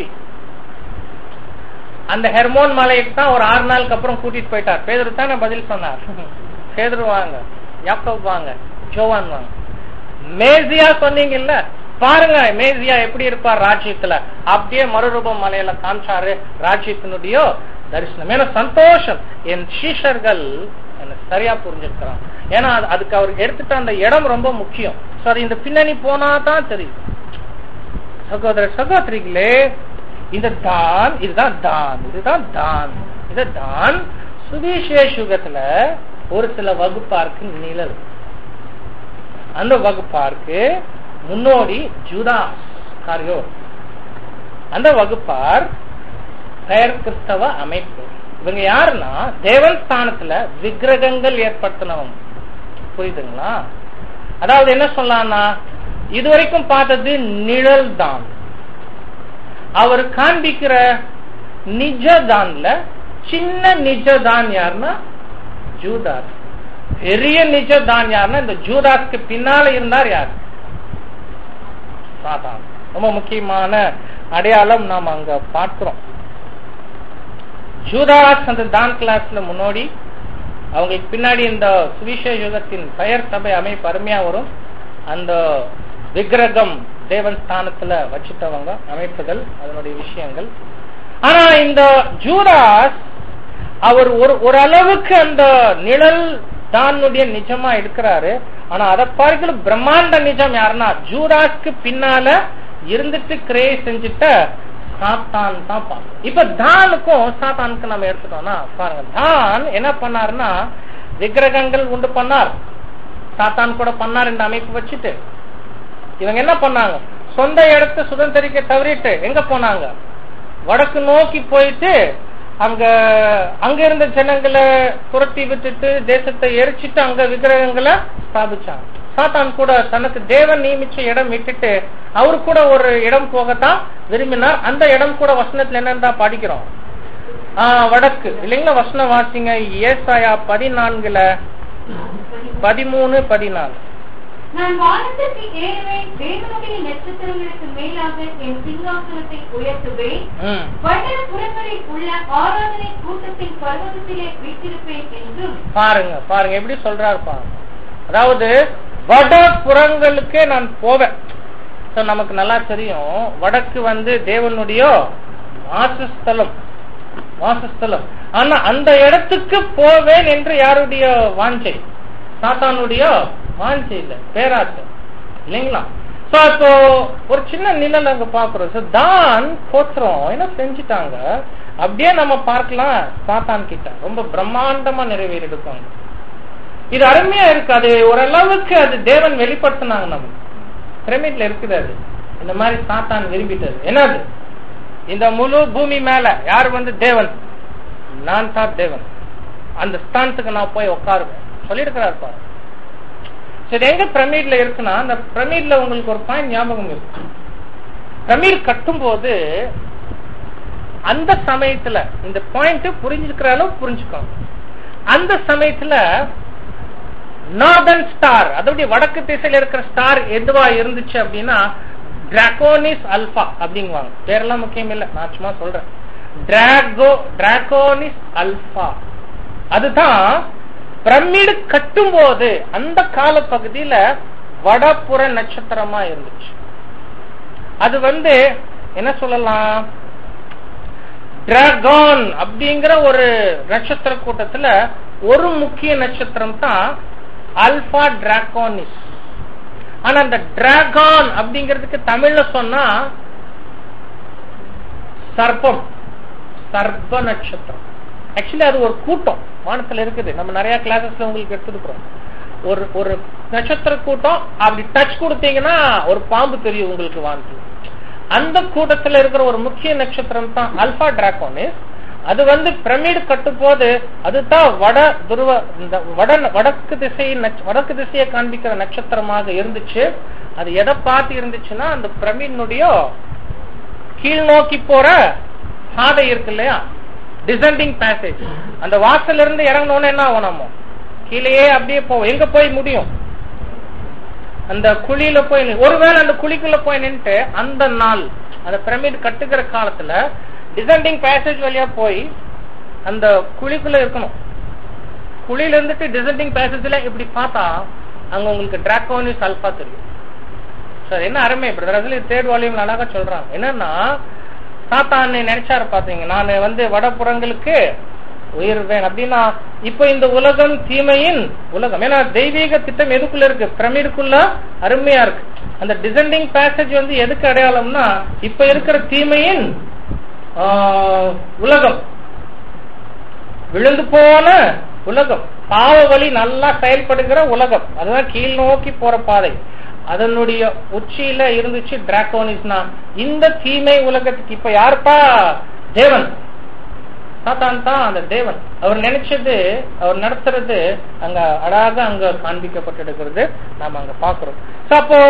அந்த ஹெர்மோன் மலைக்கு தான் ஒரு ஆறு நாளுக்கு அப்புறம் கூட்டிட்டு போயிட்டார் பேதரு தானே பதில் சொன்னார் பேதரு வாங்க யாக்கோப் வாங்க ஜோவான் வாங்க மேசியா சொன்னீங்கல்ல பாருங்க மேசியா எப்படி இருப்பார் ராஜ்யத்துல அப்படியே மறுரூபம் மலையில காமிச்சாரு ராஜ்யத்தினுடைய தரிசனம் ஏன்னா சந்தோஷம் என் சீஷர்கள் என்ன சரியா புரிஞ்சிருக்கிறான் ஏன்னா அது- அதுக்கு அவர் எடுத்துட்ட அந்த இடம் ரொம்ப முக்கியம் சோ அது இந்த பின்னணி போனா தான் தெரியும் சகோதர சகோதரிகளே இந்த தான் இதுதான் தான் இதுதான் தான் இது தான் சுவிசேஷ யுகத்துல ஒரு சில வகுப்பாருக்கு நிழல் அந்த வகுப்பாருக்கு முன்னோடி ஜூதாஸ் காரியோ அந்த வகுப்பார் பெயர் கிறிஸ்தவ அமைப்பு இவங்க யாருன்னா தேவன் ஸ்தானத்துல விக்கிரகங்கள் ஏற்படுத்தினவங்க புரியுதுங்களா அதாவது என்ன சொல்லலாம்னா இதுவரைக்கும் பார்த்தது நிழல் தான் அவர் காண்பிக்கிற நிஜதான்ல சின்ன நிஜதான் யாருன்னா ஜூதாஸ் பெரிய நிஜதான் யாருன்னா இந்த ஜூதாஸ்க்கு பின்னால இருந்தார் யார் சாதான் ரொம்ப முக்கியமான அடையாளம் நாம் அங்க பார்க்கிறோம் ஜூதாஸ் அந்த தான் கிளாஸ்ல முன்னோடி அவங்களுக்கு பின்னாடி இந்த சுவிசேஷ யுகத்தின் பெயர் சபை அமைப்பு அருமையா வரும் அந்த விக்கிரகம் தேவன் ஸ்தானத்துல வச்சுட்டவங்க அமைப்புகள் அதனுடைய விஷயங்கள் ஆனா இந்த ஜூதாஸ் அவர் ஒரு ஒரு அளவுக்கு அந்த நிழல் தானுடைய நிஜமா இருக்கிறாரு ஆனா அதை பார்க்கல பிரம்மாண்ட நிஜம் யாருன்னா ஜூடாஸ்க்கு பின்னால இருந்துட்டு கிரே செஞ்சுட்ட சாத்தான் தான் பார்க்கணும் இப்ப தானுக்கும் சாத்தானுக்கும் நம்ம எடுத்துட்டோம்னா பாருங்க தான் என்ன பண்ணாருன்னா விக்கிரகங்கள் உண்டு பண்ணார் சாத்தான் கூட பண்ணார் இந்த அமைப்பு வச்சுட்டு இவங்க என்ன பண்ணாங்க சொந்த இடத்தை சுதந்திரிக்க தவறிட்டு எங்க போனாங்க வடக்கு நோக்கி போயிட்டு அங்க அங்க இருந்த ஜனங்களை துரத்தி விட்டுட்டு தேசத்தை எரிச்சிட்டு அங்க விக்கிரகங்களை ஸ்தாபிச்சாங்க சாத்தான் கூட தனக்கு தேவன் நியமிச்ச இடம் விட்டுட்டு அவரு கூட ஒரு இடம் போகத்தான் விரும்பினார் அந்த இடம் கூட வசனத்துல என்னன்னு தான் படிக்கிறோம் ஆஹ் வடக்கு இல்லைங்களா வசனம் வாசிங்க ஏசாயா பதினான்குல பதிமூணு பதினாலு நான் வானத்திற்கு ஏறுவேன் தேவனுடைய நட்சத்திரங்களுக்கு மேலாக என் சிங்காசனத்தை உயர்த்துவேன் ம் வட புறங்களில் உள்ள ஆராதனை கூட்டத்தின் பர்வதத்திலே வீட்டிருப்பேன் என்றும் பாருங்க பாருங்க எப்படி சொல்றாரு பாருங்க அதாவது வட புறங்களுக்கே நான் போவேன் So, நமக்கு நல்லா தெரியும் வடக்கு வந்து தேவனுடைய வாசஸ்தலம் வாசஸ்தலம் ஆனா அந்த இடத்துக்கு போவேன் என்று யாருடைய வாஞ்சை சாத்தானுடைய வாஞ்சை இல்ல பேராசை இல்லைங்களா சோ இப்போ ஒரு சின்ன நிழல் அங்க பாக்குறோம் So, தான் கோத்திரம் என்ன செஞ்சுட்டாங்க அப்படியே நம்ம பார்க்கலாம் சாத்தான் கிட்ட ரொம்ப பிரம்மாண்டமா நிறைவேறிடுப்பாங்க இது அருமையா இருக்கு அது ஓரளவுக்கு அது தேவன் வெளிப்படுத்தினாங்க நமக்கு பிரமிட்ல இருக்குது அது இந்த மாதிரி சாத்தான் விரும்பிட்டது என்னது இந்த முழு பூமி மேல யார் வந்து தேவன் நான் தான் தேவன் அந்த ஸ்தானத்துக்கு நான் போய் உட்காருவேன் சொல்லியிருக்கிறார் பாரு சரி எங்க பிரமிட்ல இருக்குன்னா அந்த பிரமிட்ல உங்களுக்கு ஒரு பாயிண்ட் ஞாபகம் இருக்கு பிரமிட் கட்டும் போது அந்த சமயத்துல இந்த பாயிண்ட் புரிஞ்சுக்கிற அளவு புரிஞ்சுக்கோங்க அந்த சமயத்துல நார்தன் ஸ்டார் அதோடைய வடக்கு திசையில இருக்கிற ஸ்டார் எதுவா இருந்துச்சு அப்படின்னா டிராகோனிஸ் அல்பா அப்படிங்குவாங்க பேரெல்லாம் முக்கியம் இல்ல நான் சும்மா சொல்றேன் டிராகோ டிராகோனிஸ் அல்பா அதுதான் பிரமிடு கட்டும் போது அந்த கால பகுதியில வடபுற நட்சத்திரமா இருந்துச்சு அது வந்து என்ன சொல்லலாம் டிராகான் அப்படிங்கிற ஒரு நட்சத்திர கூட்டத்துல ஒரு முக்கிய நட்சத்திரம் தான் அல்பா டிராகோனிஸ் ஆனா அந்த டிராகான் அப்படிங்கிறதுக்கு தமிழ்ல சொன்னா சர்ப்பம் சர்ப்ப நட்சத்திரம் ஆக்சுவலி அது ஒரு கூட்டம் வானத்துல இருக்குது நம்ம நிறைய கிளாஸஸ்ல உங்களுக்கு எடுத்துருக்கிறோம் ஒரு ஒரு நட்சத்திர கூட்டம் அப்படி டச் கொடுத்தீங்கன்னா ஒரு பாம்பு தெரியும் உங்களுக்கு வானத்துல அந்த கூட்டத்துல இருக்கிற ஒரு முக்கிய நட்சத்திரம் தான் அல்பா டிராகோனிஸ் அது வந்து பிரமிடு கட்டும் போது அதுதான் வட துருவ இந்த வட வடக்கு திசை வடக்கு திசையை காண்பிக்கிற நட்சத்திரமாக இருந்துச்சு அது எதை பார்த்து இருந்துச்சுன்னா அந்த பிரமிடினுடைய கீழ் நோக்கி போற பாதை இருக்கு இல்லையா டிசெண்டிங் பேசேஜ் அந்த வாசல்ல இருந்து இறங்கணும்னு என்ன ஆகும் நம்ம கீழேயே அப்படியே போவோம் எங்க போய் முடியும் அந்த குழியில போய் நின்னு- ஒருவேளை அந்த குழிக்குள்ள போய் நின்னுட்டு அந்த நாள் அந்த பிரமிட் கட்டுகிற காலத்துல டிசெண்டிங் பேசேஜ் வழியா போய் அந்த குழிக்குள்ள இருக்கணும் குழியில இருந்துட்டு டிசெண்டிங் பேசேஜ்ல இப்படி பார்த்தா அங்க உங்களுக்கு டிராகோனிஸ் அல்பா தெரியும் சார் என்ன அருமை பிரதர் தேர்ட் வால்யூம் அழகா சொல்றாங்க என்னன்னா சாத்தான் நினைச்சாரு பாத்தீங்க நான் வந்து வடபுறங்களுக்கு உயர்வேன் அப்படின்னா இப்ப இந்த உலகம் தீமையின் உலகம் ஏன்னா தெய்வீக திட்டம் எதுக்குள்ள இருக்கு பிரமிடுக்குள்ள அருமையா இருக்கு அந்த டிசெண்டிங் பேசேஜ் வந்து எதுக்கு அடையாளம்னா இப்ப இருக்கிற தீமையின் ஆஹ், உலகம் விழுந்து போன உலகம் பாவ வழி நல்லா செயல்படுகிற உலகம் அதுதான் கீழ் நோக்கி போற பாதை அதனுடைய உச்சியில இருந்துச்சு டிராகோனிஸ்னா இந்த தீமை உலகத்துக்கு இப்ப யாருப்பா தேவன் சாத்தான் தான் அந்த தேவன் அவர் நினைச்சது அவர் நடத்துறது அங்க அழகாக அங்க காண்பிக்கப்பட்டிருக்கிறது நாம அங்க பாக்குறோம் So, அப்போ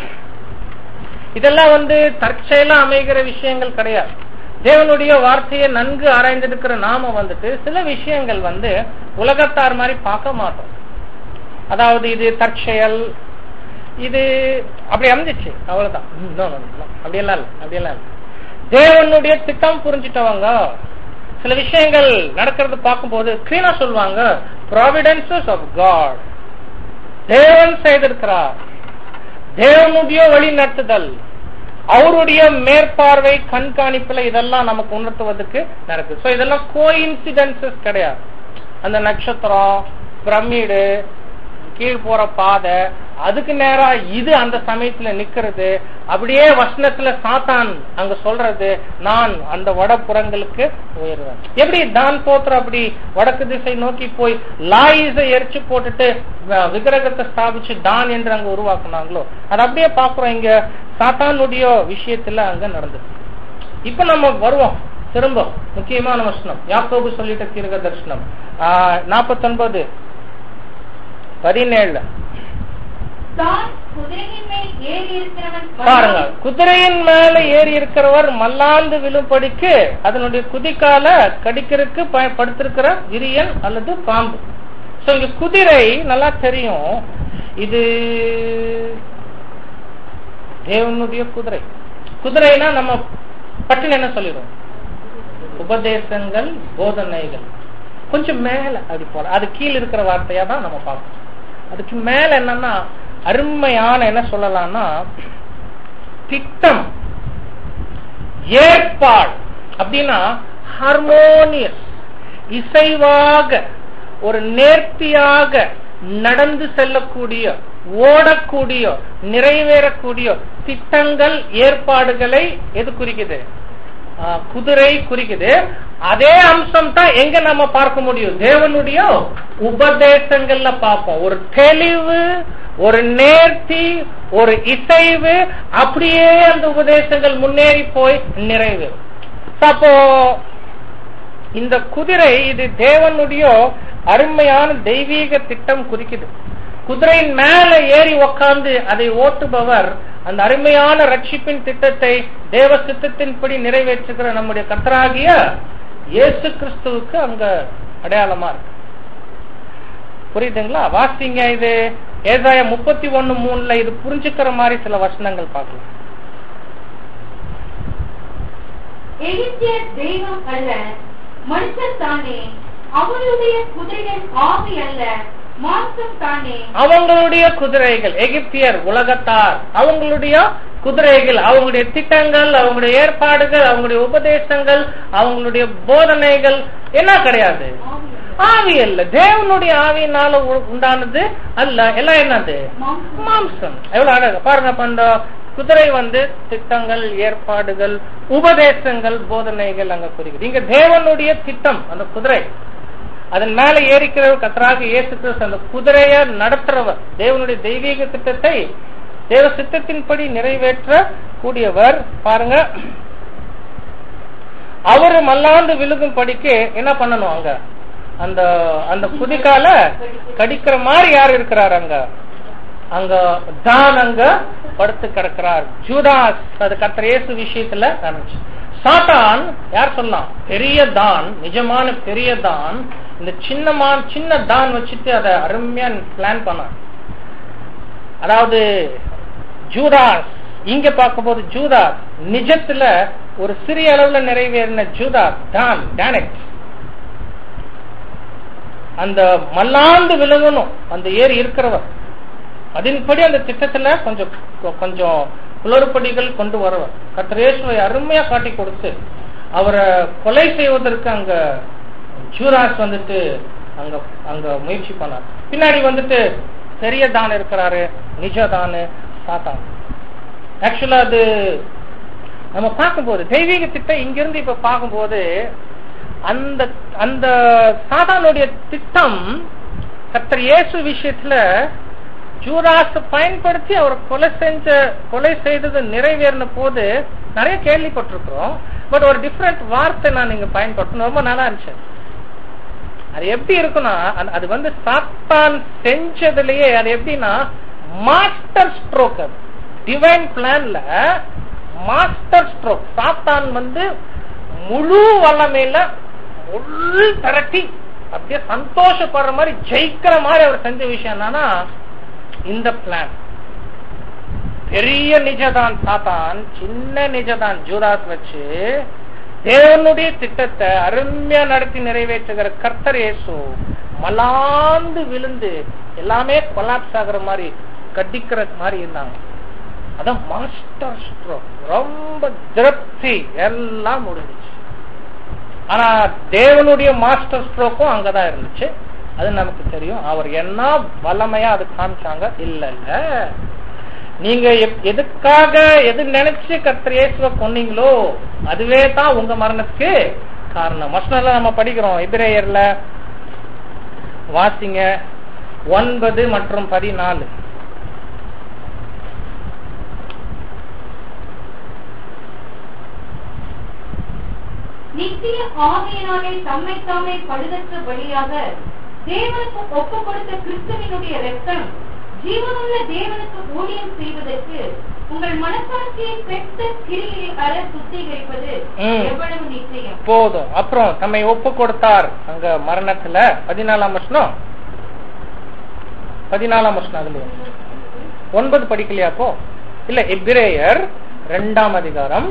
இதெல்லாம் வந்து தற்செயலா அமைகிற விஷயங்கள் கிடையாது தேவனுடைய வார்த்தையை நன்கு ஆராய்ந்திருக்கிற நாம வந்துட்டு சில விஷயங்கள் வந்து உலகத்தார் மாதிரி பார்க்க மாட்டோம் அதாவது இது தற்செயல் இது அப்படி அமைஞ்சிச்சு அவ்வளவுதான் ம், no, no, no, அப்படியெல்லாம் இல்ல அப்படியெல்லாம் இல்ல தேவனுடைய திட்டம் புரிஞ்சிட்டவங்க சில விஷயங்கள் நடக்கிறது பார்க்கும்போது கிளீனா சொல்லுவாங்க ப்ராவிடன்சஸ் ஆஃப் காட் தேவன் செய்திருக்கிறார் தேவனுடைய வழி நடத்துதல் அவருடைய மேற்பார்வை கண்காணிப்புல இதெல்லாம் நமக்கு உணர்த்துவதற்கு நடக்குது சோ இதெல்லாம் கோ இன்சிடென்சஸ் கிடையாது அந்த நட்சத்திரம் பிரமிடு கீழ் போற பாதை அதுக்கு நேரா இது அந்த சமயத்துல நிக்கிறது அப்படியே வசனத்துல சாத்தான் அங்க சொல்றது நான் அந்த வடபுறங்களுக்கு உயர்வேன் எப்படி தான் போத்திர அப்படி வடக்கு திசை நோக்கி போய் லாயிஸை எரிச்சு போட்டுட்டு வ- விக்கிரகத்தை ஸ்தாபிச்சு தான் என்று அங்க உருவாக்குனாங்களோ அது அப்படியே பாக்குறோம் இங்க சாத்தானுடைய விஷயத்துல அங்க நடந்தது இப்ப நம்ம வருவோம் திரும்ப முக்கியமான வசனம் யாக்கோபு சொல்லிட்ட தீர்க்க தரிசனம் நாற்பத்தொன்பது பதினேழுல தான் குதிரையின் மேல் ஏறி இருக்கிறவன் பாருங்க குதிரையின் மேல ஏறி இருக்கிறவர் மல்லாந்து விழும்படிக்கு அதனுடைய குதிக்கால கடிக்கிறதுக்கு பயன்படுத்திருக்கிற விரியன் அல்லது பாம்பு சோ இங்க குதிரை நல்லா தெரியும் இது தேவனுடைய குதிரை குதிரைனா நம்ம பட்டுன்னு என்ன சொல்லிடுவோம் உபதேசங்கள் போதனைகள் கொஞ்சம் மேல அப்படி போல அது கீழ் இருக்கிற வார்த்தையா தான் நம்ம பார்க்கணும் அதுக்கு மேல என்னன்னா அருமையான என்ன சொல்லலாம்னா திட்டம் ஏற்பாடு அப்படின்னா ஹார்மோனியஸ் இசைவாக ஒரு நேர்த்தியாக நடந்து செல்லக்கூடிய ஓடக்கூடிய நிறைவேறக்கூடிய திட்டங்கள் ஏற்பாடுகளை எது குறிக்குது ஆ, குதிரை குறிக்குது அதே அம்சம் தான் எங்க நம்ம பார்க்க முடியும் தேவனுடைய உபதேசங்கள்ல பார்ப்போம் ஒரு தெளிவு ஒரு நேர்த்தி ஒரு இசைவு அப்படியே அந்த உபதேசங்கள் முன்னேறி போய் நிறைவேறும் So, அப்போ இந்த குதிரை இது தேவனுடைய அருமையான தெய்வீக திட்டம் குறிக்குது குதிரையின் மேல ஏறி உக்காந்து அதை ஓட்டுபவர் அந்த அருமையான ரட்சிப்பின் திட்டத்தை தேவ சித்தத்தின்படி நிறைவேற்றுகிற நம்முடைய கர்த்தராகிய இயேசு கிறிஸ்துவுக்கு அங்க அடையாளமா இருக்கு புரியுதுங்களா வாசிங்க இது ஏசாய முப்பத்தி ஒண்ணு மூணுல இது புரிஞ்சுக்கிற மாதிரி சில வசனங்கள் பார்க்கலாம் எகிப்தியர் தெய்வம் அல்ல மனுஷன் தானே அவனுடைய குதிரைகள் ஆவி அல்ல மாம்சம் தானே அவங்களுடைய குதிரைகள் எகிப்தியர் உலகத்தார் அவங்களுடைய குதிரைகள் அவங்களுடைய திட்டங்கள் அவங்களுடைய ஏற்பாடுகள் அவங்களுடைய உபதேசங்கள் அவங்களுடைய போதனைகள் என்ன கிடையாது ஆவி அல்ல. ஆவி அல்ல தேவனுடைய ஆவியினால உ- உண்டானது அல்ல எல்லாம் என்னது மாம்சம். மாம்சம் எவ்வளவு அழகு பாருங்க அப்ப அந்த குதிரை வந்து திட்டங்கள் ஏற்பாடுகள் உபதேசங்கள் போதனைகள் அங்க குறிக்குது இங்க தேவனுடைய திட்டம் அந்த குதிரை அதன் மேல ஏறிக்கிறவர் கத்தராக இயேசு கிறிஸ்து அந்த குதிரைய நடத்துறவர் தேவனுடைய தெய்வீக திட்டத்தை தேவ சித்தத்தின்படி நிறைவேற்ற கூடியவர் பாருங்க அவரு மல்லாந்து விழுகும் படிக்கு என்ன பண்ணணும் அங்க அந்த அந்த குதிக்கால கடிக்கிற மாதிரி யார் இருக்கிறார் அங்க அங்க தான் அங்க படுத்து கிடக்கிறார் ஜூதாஸ் அது கர்த்தர் இயேசு விஷயத்துல நடந்துச்சு சாத்தான் யார் சொல்லலாம் பெரிய தான் நிஜமான பெரிய தான் இந்த சின்னமான சின்ன தான் வச்சுட்டு அதை அருமையா பிளான் பண்ணான் அதாவது ஜூதாஸ் இங்க பார்க்கும்போது ஜூதாஸ் நிஜத்துல ஒரு சிறிய அளவுல நிறைவேறின ஜூதாஸ் தான் டேனட் அந்த மல்லாந்து விழுங்கணும் அந்த ஏரி இருக்கிறவர் அதன்படி அந்த திட்டத்துல கொஞ்சம் கொஞ்சம் குளறுபடிகள் கொண்டு வரவர் கத்திரேசுவை அருமையா காட்டி கொடுத்து அவரை கொலை செய்வதற்கு அங்க ஜூராஸ் வந்துட்டு அங்க அங்க முயற்சி பண்ணார் பின்னாடி வந்துட்டு பெரிய தான் இருக்கிறாரு நிஜ தானு சாத்தான் ஆக்சுவலா அது நம்ம பார்க்கும்போது தெய்வீக திட்டம் இங்கிருந்து இப்ப பார்க்கும்போது அந்த அந்த சாதானுடைய திட்டம் கர்த்தர் இயேசு விஷயத்துல ஜூராஸ் பயன்படுத்தி அவர் கொலை செஞ்ச கொலை செய்தது நிறைவேறின போது நிறைய கேள்விப்பட்டிருக்கிறோம் பட் ஒரு டிஃப்ரெண்ட் வார்த்தை நான் இங்க பயன்படுத்தணும் ரொம்ப நல்லா இருந்துச்சு அது எப்படி இருக்குன்னா அது- அது வந்து சாத்தான் செஞ்சதுலயே அது எப்படின்னா மாஸ்டர் ஸ்ட்ரோக் அது டிவைன் பிளான்ல மாஸ்டர் ஸ்ட்ரோக் சாத்தான் வந்து முழு வல்லமையில முழு திரட்டி அப்படியே சந்தோஷப்படுற மாதிரி ஜெயிக்கிற மாதிரி அவர் செஞ்ச விஷயம் என்னன்னா இந்த பிளான் பெரிய நிஜதான் சாத்தான் சின்ன நிஜதான் ஜூதாஸ் வச்சு தேவனுடைய திட்டத்தை அருமையா நடத்தி நிறைவேற்றுகிற கர்த்தர் இயேசு மலாந்து விழுந்து எல்லாமே கொலாப்ஸ் ஆகுற மாதிரி கட்டிக்கிற மாதிரி இருந்தாங்க அதான் மாஸ்டர் ஸ்ட்ரோக் ரொம்ப திருப்தி எல்லாம் முடிஞ்சிச்சு ஆனா தேவனுடைய மாஸ்டர் ஸ்ட்ரோக்கும் அங்கதான் இருந்துச்சு அது நமக்கு தெரியும் அவர் என்ன வல்லமையா அது காமிச்சாங்க இல்ல இல்ல நீங்க எப்- எதுக்காக எது நினைச்சு கர்த்தர் இயேசுவை கொன்னீங்களோ அதுவே தான் உங்க மரணத்துக்கு காரணம் வசனம்ல நம்ம படிக்கிறோம் எபிரேயர்ல வாசிங்க ஒன்பது மற்றும் பதினாலு நித்திய ஆவியினாலே தம்மை தாமே பழுதற்ற வழியாக தேவனுக்கு ஒப்பு கொடுத்த கிறிஸ்துவினுடைய ரத்தம் ஜீவனுள்ள தேவனுக்கு ஊழியம் செய்வதற்கு உங்கள் மனசாட்சியை பெற்ற கிரியை அற சுத்திகரிப்பது ம். எவ்வளவு நிச்சயம் போதும் அப்புறம் தம்மை ஒப்பு கொடுத்தார் அங்க மரணத்துல பதினாலாம் வருஷம் பதினாலாம் வருஷம் அதுல ஒன்பது படிக்கலையா அப்போ இல்ல எபிரேயர் ரெண்டாம் அதிகாரம்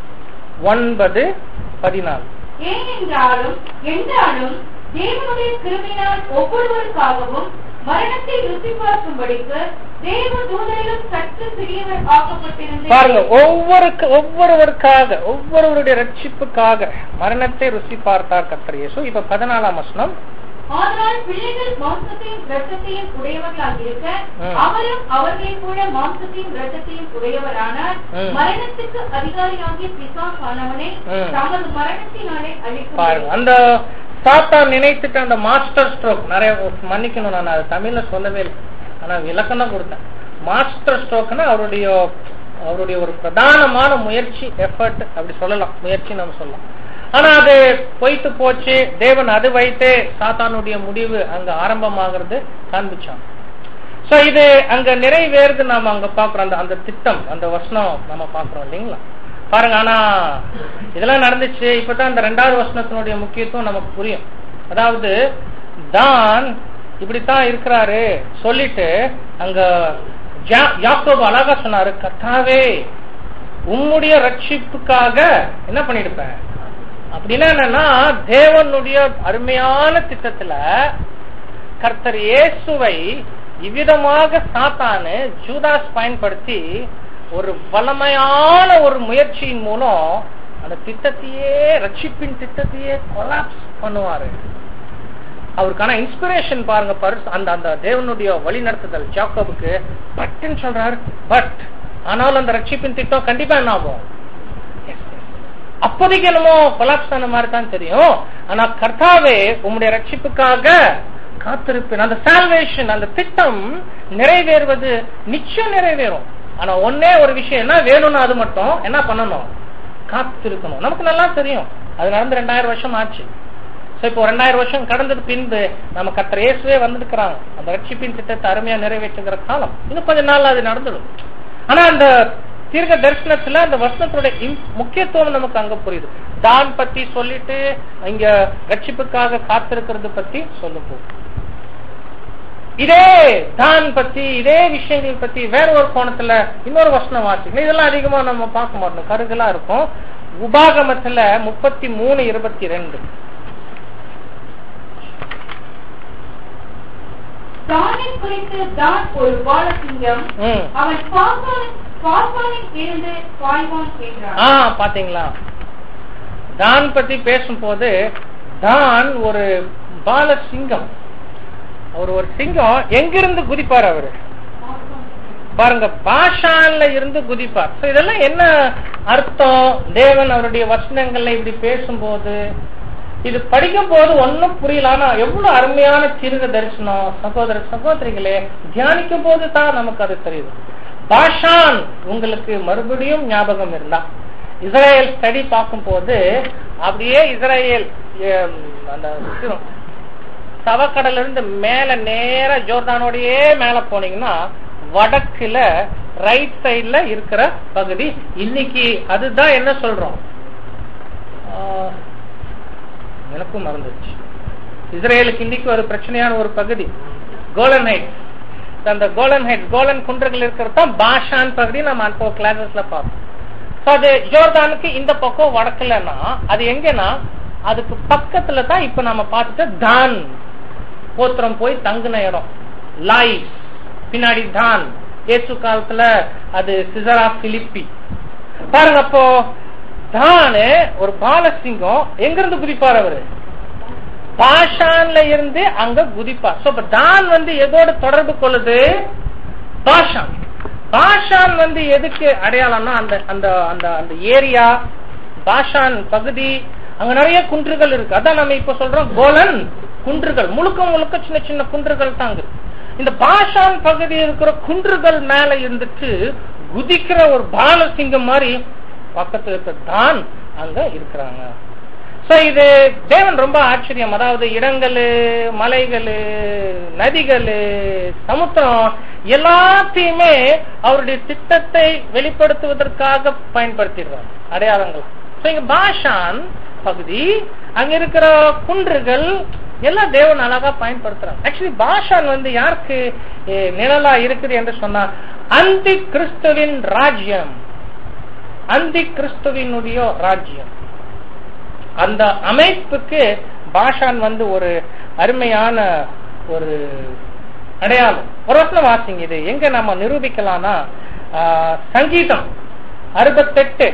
ஒன்பது பதினாலு ஏனென்றாலும் என்றாலும் தேவனுடைய கிருபையினால் ஒவ்வொருவருக்காகவும் மரணத்தை ருசி பார்க்கும்படிக்கு தேவ தூதரிலும் சற்று சிறியவர் ஆக்கப்பட்டிருந்த பாருங்க ஒவ்வொரு ஒவ்வொருவருக்காக ஒவ்வொருவருடைய ரட்சிப்புக்காக மரணத்தை ருசி பார்த்தார் கர்த்தர் இயேசு இப்ப பதினாலாம் வசனம் ஆனால் பிள்ளைகள் மாம்சத்தையும் இரத்தத்தையும் உடையவர்களாகியிருக்க ம். அவரும் அவர்களைப் போல மாம்சத்தையும் இரத்தத்தையும் உடையவரானார் ம். மரணத்துக்கு அதிகாரியாகிய பிசாசானவனை ம். தமது மரணத்தினாலே அழிக்கும் பாருங்க அந்த சாத்தான் நினைத்துட்டு அந்த மாஸ்டர் ஸ்ட்ரோக் நிறைய மன்னிக்கணும் நான் அது தமிழ்ல சொல்லவே இல்லை ஆனா விளக்கம் கொடுத்தேன் மாஸ்டர் ஸ்ட்ரோக்னா அவருடைய அவருடைய ஒரு பிரதானமான முயற்சி எஃபர்ட் அப்படி சொல்லலாம் முயற்சி நம்ம சொல்லலாம் ஆனா அது போயிட்டு போச்சு தேவன் அது வைத்தே சாத்தானுடைய முடிவு அங்க ஆரம்பமாகிறது காண்பிச்சான் சோ இது அங்க நிறைவேறுது நாம அங்க பாக்குறோம் அந்த அந்த திட்டம் அந்த வசனம் நம்ம பாக்குறோம் இல்லைங்களா பாருங்க ஆனா இதெல்லாம் நடந்துச்சு இப்பதான் இந்த ரெண்டாவது வசனத்தினுடைய முக்கியத்துவம் நமக்கு புரியும் அதாவது தான் இப்படித்தான் இருக்கிறாரு சொல்லிட்டு அங்க ஜா- யாக்கோபு அழகா சொன்னாரு கத்தாவே உம்முடைய ரட்சிப்புக்காக என்ன பண்ணிருப்பேன் அப்படின்னா என்னன்னா தேவனுடைய அருமையான திட்டத்துல கர்த்தர் இயேசுவை இவ்விதமாக சாத்தானு ஜூதாஸ் பயன்படுத்தி ஒரு வல்லமையான ஒரு முயற்சியின் மூலம் அந்த திட்டத்தையே ரட்சிப்பின் திட்டத்தையே கொலாப்ஸ் பண்ணுவாரு அவருக்கான இன்ஸ்பிரேஷன் பாருங்க பரிசு அந்த அந்த தேவனுடைய வழிநடத்துதல் ஜாக்கோபுக்கு பட்ன்னு சொல்றாரு பட் ஆனாலும் அந்த ரட்சிப்பின் திட்டம் கண்டிப்பா என்ன ஆகும் Yes, yes. அப்போதைக்கு என்னமோ கொலாப்ஸ் ஆன மாதிரி தான் தெரியும் ஆனா கர்த்தாவே உம்முடைய ரட்சிப்புக்காக காத்திருப்பேன் அந்த சால்வேஷன் அந்த திட்டம் நிறைவேறுவது நிச்சயம் நிறைவேறும் ஆனா ஒன்னே ஒரு விஷயம் என்ன வேணும்னா அது மட்டும் என்ன பண்ணணும் காத்திருக்கணும் நமக்கு நல்லா தெரியும் அது நடந்து ரெண்டாயிரம் வருஷம் ஆச்சு சோ இப்போ ரெண்டாயிரம் வருஷம் கடந்தது பின்பு நம்ம கர்த்தர் இயேசுவே வந்திருக்கிறாங்க அந்த ரட்சிப்பின் திட்டத்தை அருமையா நிறைவேற்றுகிற காலம் இன்னும் கொஞ்ச நாள் அது நடந்துடும் ஆனா அந்த தீர்க்க தரிசனத்துல அந்த வசனத்துடைய இம்- முக்கியத்துவம் நமக்கு அங்க புரியுது தான் பத்தி சொல்லிட்டு இங்க ரட்சிப்புக்காக காத்திருக்கிறது பத்தி சொல்ல போகுது இதே தான் பத்தி இதே விஷயங்கள் பத்தி வேற ஒரு கோணத்துல இன்னொரு வசனம் வாசிக்கணும் இதெல்லாம் அதிகமா நம்ம பார்க்க மாட்டோம் கருகளா இருக்கும் உபாகமத்துல முப்பத்தி மூணு இருபத்தி ரெண்டு தானை குறித்து தான் ஒரு பாலசிங்கம் ம். அவன் பாசான் பாசானில் இருந்து பாய்வான் என்றான் ஆ பாத்தீங்களா தான் பத்தி பேசும்போது தான் ஒரு பால சிங்கம் அவர் ஒரு சிங்கம் எங்கிருந்து குதிப்பார் அவரு பாருங்க பாஷான்ல இருந்து குதிப்பார் So இதெல்லாம் என்ன அர்த்தம் தேவன் அவருடைய வசனங்கள்ல இப்படி பேசும்போது இது படிக்கும் போது ஒன்னும் புரியல ஆனா எவ்வளவு அருமையான தீர்க்க தரிசனம் சகோதர சகோதரிகளே தியானிக்கும் போது தான் நமக்கு அது தெரியுது பாஷான் உங்களுக்கு மறுபடியும் ஞாபகம் இருந்தா இஸ்ரேல் ஸ்டடி பார்க்கும் போது அப்படியே இஸ்ரேல் எம், அந்த சுத்திரும். சவக்கடல இருந்து மேல நேர ஜோர்தானோடயே மேல போனீங்கன்னா வடக்குல ரைட் சைடுல இருக்கிற பகுதி இன்னைக்கு அதுதான் என்ன சொல்றோம் ஆஹ், எனக்கும் மறந்துச்சு இஸ்ரேலுக்கு இன்னைக்கு ஒரு பிரச்சனையான ஒரு பகுதி கோலன் ஹைட்ஸ் அந்த கோலன் ஹைட்ஸ் கோலன் குன்றுகள் இருக்கிறது தான் பாஷான் பகுதி நம்ம அப்போ கிளாஸஸ்ல பார்த்தோம் So அது ஜோர்தானுக்கு இந்த பக்கம் வடக்குலன்னா அது எங்கன்னா அதுக்கு பக்கத்துல தான் இப்ப நம்ம பார்த்துட்டு தான் கோத்திரம் போய் தங்குன இடம் லாய் பின்னாடி தான் இயேசு காலத்துல அது சிசரா பிலிப்பி பாருங்க அப்போ தானு ஒரு பாலசிங்கம் எங்க இருந்து குதிப்பார் அவரு பாஷான்ல இருந்து அங்க குதிப்பார் சோ இப்ப தான் வந்து எதோட தொடர்பு கொள்ளுது பாஷான் பாஷான் வந்து எதுக்கு அடையாளம்னா அந்த அந்த அந்த அந்த ஏரியா பாஷான் பகுதி அங்க நிறைய குன்றுகள் இருக்கு அதான் நம்ம இப்ப சொல்றோம் கோலன் குன்றுகள் முழுக்க முழுக்க சின்ன சின்ன குன்றுகள் தாங்க இந்த பாஷான் பகுதி இருக்கிற குன்றுகள் மேல இருந்துட்டு குதிக்கிற ஒரு பாலசிங்கம் மாதிரி பக்கத்துல இருக்க தான் அங்க இருக்கிறாங்க சோ இது தேவன் ரொம்ப ஆச்சரியம் அதாவது இடங்கள் மலைகள் நதிகள் சமுத்திரம் எல்லாத்தையுமே அவருடைய திட்டத்தை வெளிப்படுத்துவதற்காக பயன்படுத்திடுறார் அடையாளங்கள் சோ இங்க பாஷான் பகுதி அங்க இருக்கிற குன்றுகள் எல்லாம் தேவன் அழகா பயன்படுத்துறாங்க ஆக்சுவலி பாஷான் வந்து யாருக்கு eh, நிழலா இருக்குது என்று சொன்னா அந்தி கிறிஸ்துவின் ராஜ்யம் அந்தி கிறிஸ்துவினுடைய ராஜ்யம் அந்த அமைப்புக்கு பாஷான் வந்து ஒரு அருமையான ஒரு அடையாளம் ஒரு வருஷம் வாசிங்க இது எங்க நம்ம நிரூபிக்கலாம்னா ஆ, சங்கீதம் அறுபத்தெட்டு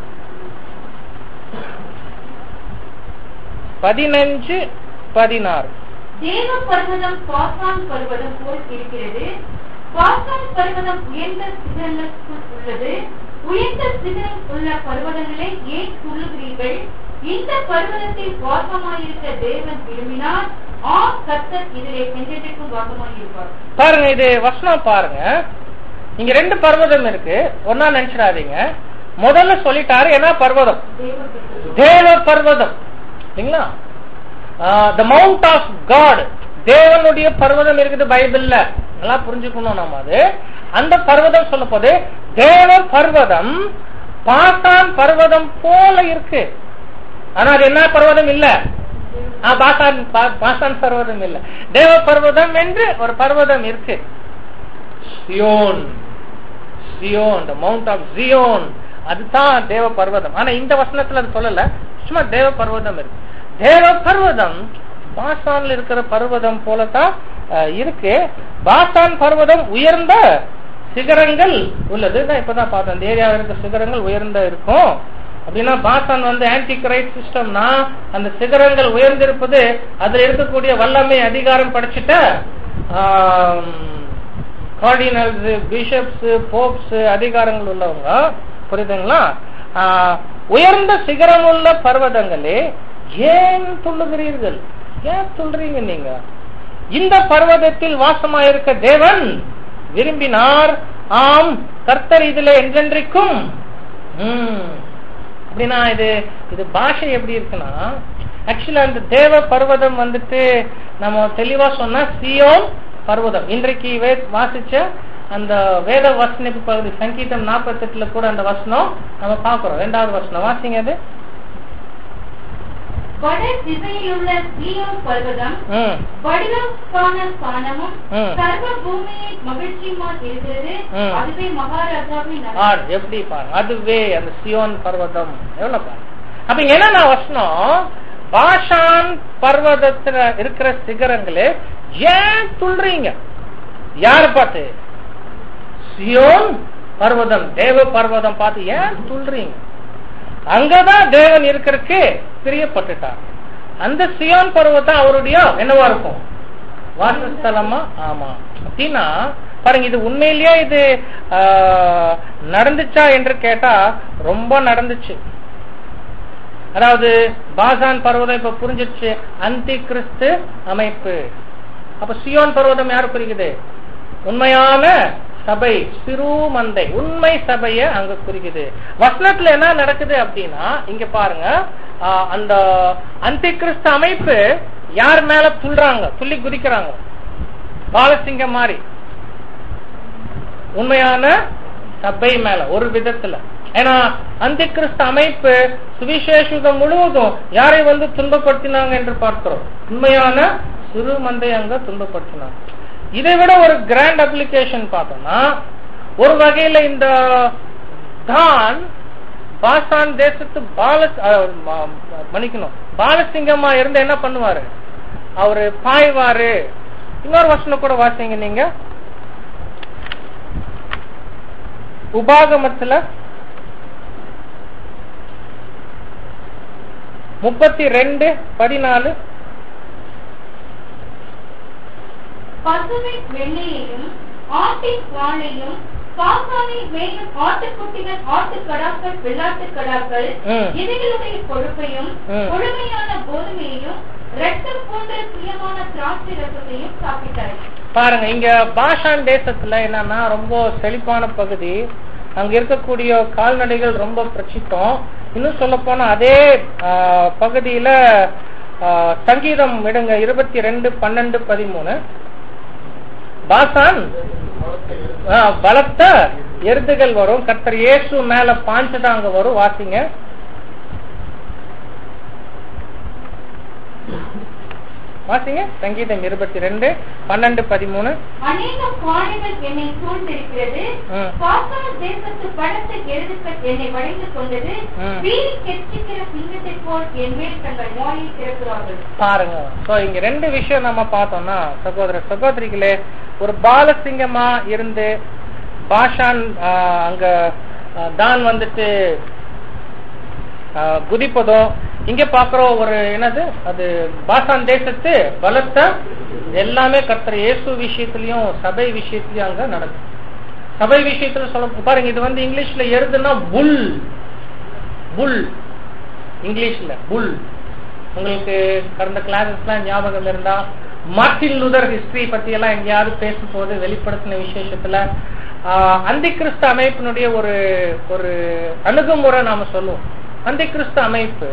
பதினஞ்சு பதினாறு தேவ பர்வதம் பாசான் பர்வதம் போல் இருக்கிறது பாசான் பர்வதம் உயர்ந்த சிகரங்களுக்குள் உள்ளது உயர்ந்த சிகரம் உள்ள பர்வதங்களை ஏன் சொல்லுகிறீர்கள் இந்த பர்வதத்தில் வாசமாயிருக்க தேவன் விரும்பினார் ஆ கர்த்தர் இதிலே என்றென்றைக்கும் வாசமாயிருப்பார் பாருங்க இது வசனம் பாருங்க இங்க ரெண்டு பர்வதம் இருக்கு ஒன்னா நினைச்சிடாதீங்க முதல்ல சொல்லிட்டாரு என்ன பர்வதம் தேவ பர்வதம் தேவ பர்வதம் இல்லைங்களா த மவுண்ட் ஆஃப் காட் தேவனுடைய பர்வதம் இருக்குது பைபிள்ல நல்லா புரிஞ்சுக்கணும் நாம அது அந்த பர்வதம் சொல்ல போது தேவ பர்வதம் பாசான் பர்வதம் போல இருக்கு ஆனா அது என்ன பர்வதம் இல்ல ஆ, பாசான் பா- பாசான் பர்வதம் இல்ல தேவ பர்வதம் என்று ஒரு பர்வதம் இருக்கு Zion Zion the mount of Zion அதுதான் தேவ பர்வதம் ஆனா இந்த வசனத்துல அது சொல்லல சும்மா தேவ பர்வதம் இருக்கு தேவ பர்வதம் பாசான்ல இருக்கிற பர்வதம் போலதான் அஹ், இருக்கு பாசான் பர்வதம் உயர்ந்த சிகரங்கள் உள்ளது நான் இப்பதான் பார்த்தேன் அந்த ஏரியாவில் இருக்க சிகரங்கள் உயர்ந்த இருக்கும் அப்படின்னா பாசான் வந்து ஆன்டி கிரைட் சிஸ்டம்னா அந்த சிகரங்கள் உயர்ந்திருப்பது அதுல இருக்கக்கூடிய வல்லமை அதிகாரம் படைச்சிட்ட கார்டினல்ஸ் பிஷப்ஸ் போப்ஸ் அதிகாரங்கள் உள்ளவங்க புரியுதுங்களா ஆஹ், உயர்ந்த சிகரம் உள்ள பர்வதங்களே ஏன் துள்ளுகிறீர்கள் ஏன் துள்ளுறீங்க நீங்க இந்த பர்வதத்தில் வாசமாயிருக்க தேவன் விரும்பினார் ஆம் கர்த்தர் இதுல என்றென்றைக்கும் ம். அப்படின்னா இது இது பாஷை எப்படி இருக்குன்னா ஆக்சுவலா அந்த தேவ பர்வதம் வந்துட்டு நம்ம தெளிவா சொன்னா சியோன் பர்வதம் இன்றைக்கு வே- வாசிச்ச அந்த வேத வசனிப்பு பகுதி சங்கீதம் 48 கூட அந்த வசனம் நம்ம பார்க்கிறோம் ரெண்டாவது வசனம் வாசிங்க அது வட திசையிலுள்ள சீயோன் பர்வதம் ம் வடிவமான ஸ்தானமும் ம். சர்வ பூமியை மகிழ்ச்சியுமா இருக்கிறது ம். அதுவே மகாராஜாவின் ஆ, நகரம். எப்படி பாருங்க அதுவே அந்த சியோன் பர்வதம் எவ்வளவு பாருங்க அப்ப இங்க என்ன வசனம் பாஷான் பர்வதத்துல இருக்கிற சிகரங்களே ஏன் துள்றீங்க யார பார்த்து சியோன் பர்வதம் தேவ பர்வதம் பார்த்து ஏன் துள்றீங்க அங்கதான் தேவன் இருக்கிறதுக்கு பிரியப்பட்டுட்டார் அந்த சியோன் பர்வதம் அவருடைய என்னவா இருக்கும் வாசஸ்தலமா ஆமா அப்படின்னா பாருங்க இது உண்மையிலேயே இது ஆ, நடந்துச்சா என்று கேட்டா ரொம்ப நடந்துச்சு அதாவது பாசான் பர்வதம் இப்ப புரிஞ்சிருச்சு அந்தி கிறிஸ்து அமைப்பு அப்ப சியோன் பர்வதம் யார் குறிக்குது உண்மையான சபை சிறு மந்தை உண்மை சபைய அங்க குறிக்குது வசனத்துல என்ன நடக்குது அப்படின்னா இங்க பாருங்க ஆ, அந்த அந்தி கிறிஸ்து அமைப்பு யார் மேல துள்றாங்க துள்ளி குதிக்கிறாங்க பாலசிங்கம் மாதிரி உண்மையான சபை மேல ஒரு விதத்துல ஏன்னா அந்த கிறிஸ்து அமைப்பு சுவிசேஷம் முழுவதும் யாரை வந்து துன்பப்படுத்தினாங்க என்று பார்க்கிறோம் உண்மையான சிறு மந்தை அங்க துன்பப்படுத்தினாங்க இதை விட ஒரு கிராண்ட் அப்ளிகேஷன் பார்த்தோம்னா ஒரு வகையில இந்த தான் பாசான் தேசத்து பால அஹ், ம- மன்னிக்கணும் பாலசிங்கமா இருந்து என்ன பண்ணுவாரு அவரு பாய்வாரு இன்னொரு வசனம் கூட வாசிங்க நீங்க உபாகமத்துல முப்பத்தி ரெண்டு பதினாலு பசுவின் வெள்ளையையும் ஆட்டின் வாழையும் காக்கானை மேலும் ஆட்டுக்குட்டிகள் ஆட்டுக்கடாக்கள் வெள்ளாட்டுக்கடாக்கள் ம். இவைகளுடைய கொழுப்பையும் ம். கொழுமையான கோதுமையையும் ரத்தம் போன்ற பிரியமான திராட்சை ரசத்தையும் சாப்பிட்டார்கள் பாருங்க இங்க பாஷான் தேசத்துல என்னன்னா ரொம்ப செழிப்பான பகுதி அங்க இருக்கக்கூடிய கால்நடைகள் ரொம்ப பிரசித்தம் இன்னும் சொல்ல போனா அதே ஆ, பகுதியில ஆ, சங்கீதம் விடுங்க இருபத்தி ரெண்டு பன்னெண்டு பதிமூணு பாசான் ஆ, பலத்த எருதுகள் வரும் கர்த்தர் இயேசு மேல பாஞ்சதான் அங்க வரும் வாசிங்க வாசிங்க சங்கீதம் இருபத்தி ரெண்டு பன்னெண்டு பதிமூணு அநேக பானைகள் என்னை சூழ்ந்திருக்கிறது ம். பாசான் தேசத்து படத்த எருதுக்கள் என்னை வளைந்து கொண்டது ம். வீணி கெச்சிக்கிற சிங்கத்தைப் போல் என் மேல் தங்கள் வாயை திறக்கிறார்கள் பாருங்க சோ இங்க ரெண்டு விஷயம் நம்ம பார்த்தோம்னா சகோதர சகோதரிகளே ஒரு பாலசிங்கமா இருந்து பாஷான் ஆ, அங்க ஆ, தான் வந்துட்டு ஆ, குதிப்பதும் இங்க பாக்குறோம் ஒரு என்னது அது பாசான் தேசத்து பலத்த எல்லாமே கர்த்தர் இயேசு விஷயத்திலயும் சபை விஷயத்திலயும் அங்க நடக்கும் சபை விஷயத்துல சொல்ல பாருங்க இது வந்து இங்கிலீஷ்ல எருதுன்னா புல் புல் இங்கிலீஷ்ல புல் உங்களுக்கு கடந்த கிளாஸஸ்லாம் ஞாபகம் இருந்தா மார்டின் லூதர் ஹிஸ்டரி பத்தி எல்லாம் எங்கேயாவது பேசும்போது வெளிப்படுத்தின விசேஷத்துல அந்தி கிறிஸ்து அமைப்பினுடைய ஒரு ஒரு அணுகுமுறை நாம சொல்லுவோம் அந்தி கிறிஸ்து அமைப்பு